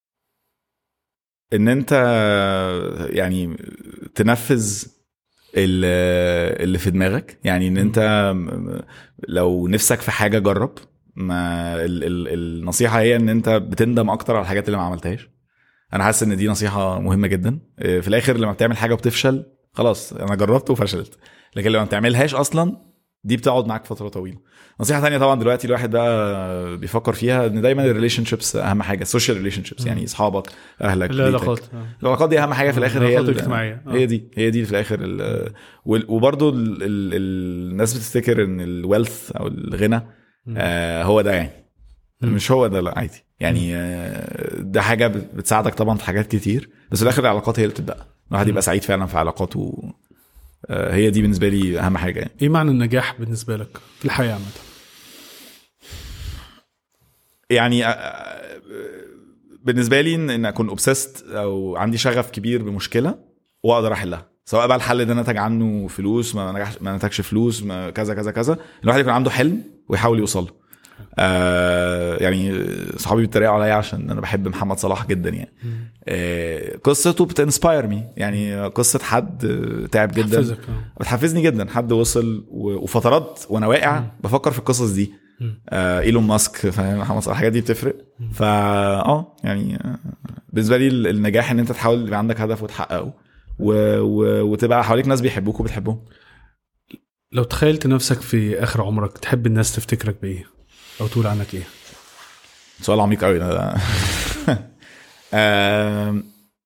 ان انت يعني تنفذ ال- اللي في دماغك يعني ان انت م- لو نفسك في حاجه جرب ما ال ال النصيحه هي ان انت بتندم اكتر على الحاجات اللي ما عملتهاش انا حاسس ان دي نصيحه مهمه جدا آه، في الاخر لما بتعمل حاجه وبتفشل خلاص انا جربت وفشلت لكن لما ما بتعملهاش اصلا دي بتقعد معاك فتره طويله نصيحه تانية طبعا دلوقتي الواحد بقى بيفكر فيها ان دايما الريليشن شيبس اهم حاجه السوشيال ريليشن شيبس يعني اصحابك اهلك بيتك. العلاقات آه. العلاقات دي اهم حاجه في الاخر هي العلاقات ال- الاجتماعية. آه. هي دي هي دي في الاخر ال- وال- وبرضو ال ال الناس بتفتكر ان الويلث او الغنى آه هو ده يعني مم. مش هو ده لا عادي يعني آه ده حاجه بت- بتساعدك طبعا في حاجات كتير بس في الاخر العلاقات هي اللي بتبقى الواحد يبقى سعيد فعلا في علاقاته آه هي دي بالنسبه لي اهم حاجه يعني ايه معنى النجاح بالنسبه لك في الحياه عامه؟ يعني آه، آه، بالنسبه لي ان إن اكون اوبسست او عندي شغف كبير بمشكله واقدر احلها سواء بقى الحل ده نتج عنه فلوس ما نجحش ما نتجش فلوس ما كذا كذا كذا الواحد يكون عنده حلم ويحاول يوصل له آه يعني صحابي بيتريقوا عليا عشان انا بحب محمد صلاح جدا يعني آه قصته بتنسباير مي يعني قصه حد آه، تعب جدا حفزك آه. بتحفزني جدا حد وصل و- وفترات وانا واقع بفكر في القصص دي مم. آه ايلون ماسك فاهم محمد صلاح الحاجات دي بتفرق فا اه يعني آه، بالنسبه لي ال- النجاح ان انت تحاول يبقى عندك هدف وتحققه و... و... وتبقى حواليك ناس بيحبوك وبتحبهم لو تخيلت نفسك في اخر عمرك تحب الناس تفتكرك بايه؟ او تقول عنك ايه؟ سؤال عميق قوي ده آم،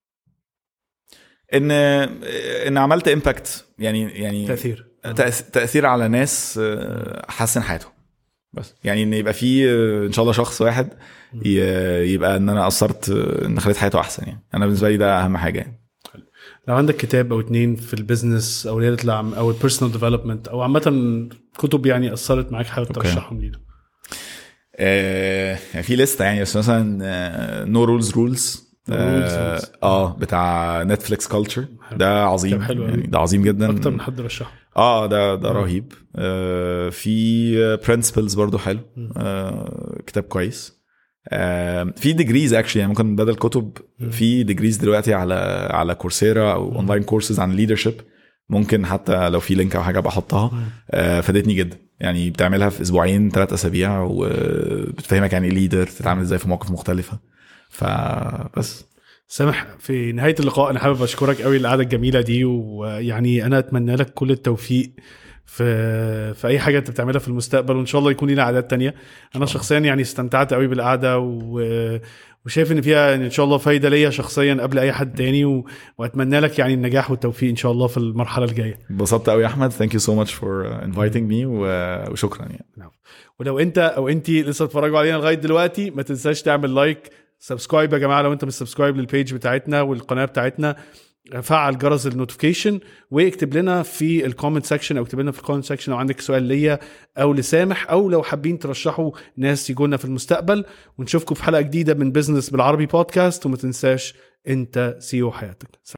ان ان عملت امباكت يعني يعني تاثير تأث- تاثير على ناس آه، حسن حياتهم بس يعني ان يبقى في آه، ان شاء الله شخص واحد ي- يبقى ان انا اثرت آه، ان خليت حياته احسن يعني انا بالنسبه لي ده اهم حاجه يعني لو عندك كتاب او اتنين في البيزنس او رياده العم او البيرسونال ديفلوبمنت او عامه كتب يعني اثرت معاك حابب أوكي. ترشحهم لينا آه، يعني في لسته يعني بس مثلا نو رولز رولز No Rules Rules. اه بتاع نتفليكس كلتشر حلو. ده عظيم كتاب حلو أوي. يعني ده عظيم جدا اكتر من حد رشحه اه ده ده آه. رهيب آه في برنسبلز برضو حلو آه كتاب كويس آه في ديجريز اكشلي يعني ممكن بدل كتب في ديجريز دلوقتي على على كورسيرا او اونلاين كورسز عن ليدرشيب ممكن حتى لو في لينك او حاجه بحطها آه فادتني جدا يعني بتعملها في اسبوعين ثلاث اسابيع وبتفهمك يعني ايه ليدر تتعامل ازاي في مواقف مختلفه فبس سامح في نهايه اللقاء انا حابب اشكرك قوي القعده الجميله دي ويعني انا اتمنى لك كل التوفيق في في اي حاجه انت بتعملها في المستقبل وان شاء الله يكون لنا عادات تانية انا شخصيا يعني استمتعت قوي بالقعده و... وشايف ان فيها ان شاء الله فايده ليا شخصيا قبل اي حد تاني و... واتمنى لك يعني النجاح والتوفيق ان شاء الله في المرحله الجايه انبسطت قوي يا احمد ثانك يو سو ماتش فور انفايتنج مي وشكرا يعني ولو انت او انت لسه بتتفرجوا علينا لغايه دلوقتي ما تنساش تعمل لايك سبسكرايب يا جماعه لو انت مش سبسكرايب للبيج بتاعتنا والقناه بتاعتنا فعل جرس النوتيفيكيشن واكتب لنا في الكومنت سيكشن او اكتب لنا في الكومنت سيكشن لو عندك سؤال ليا او لسامح او لو حابين ترشحوا ناس يجونا في المستقبل ونشوفكم في حلقه جديده من بزنس بالعربي بودكاست وما تنساش انت سي او حياتك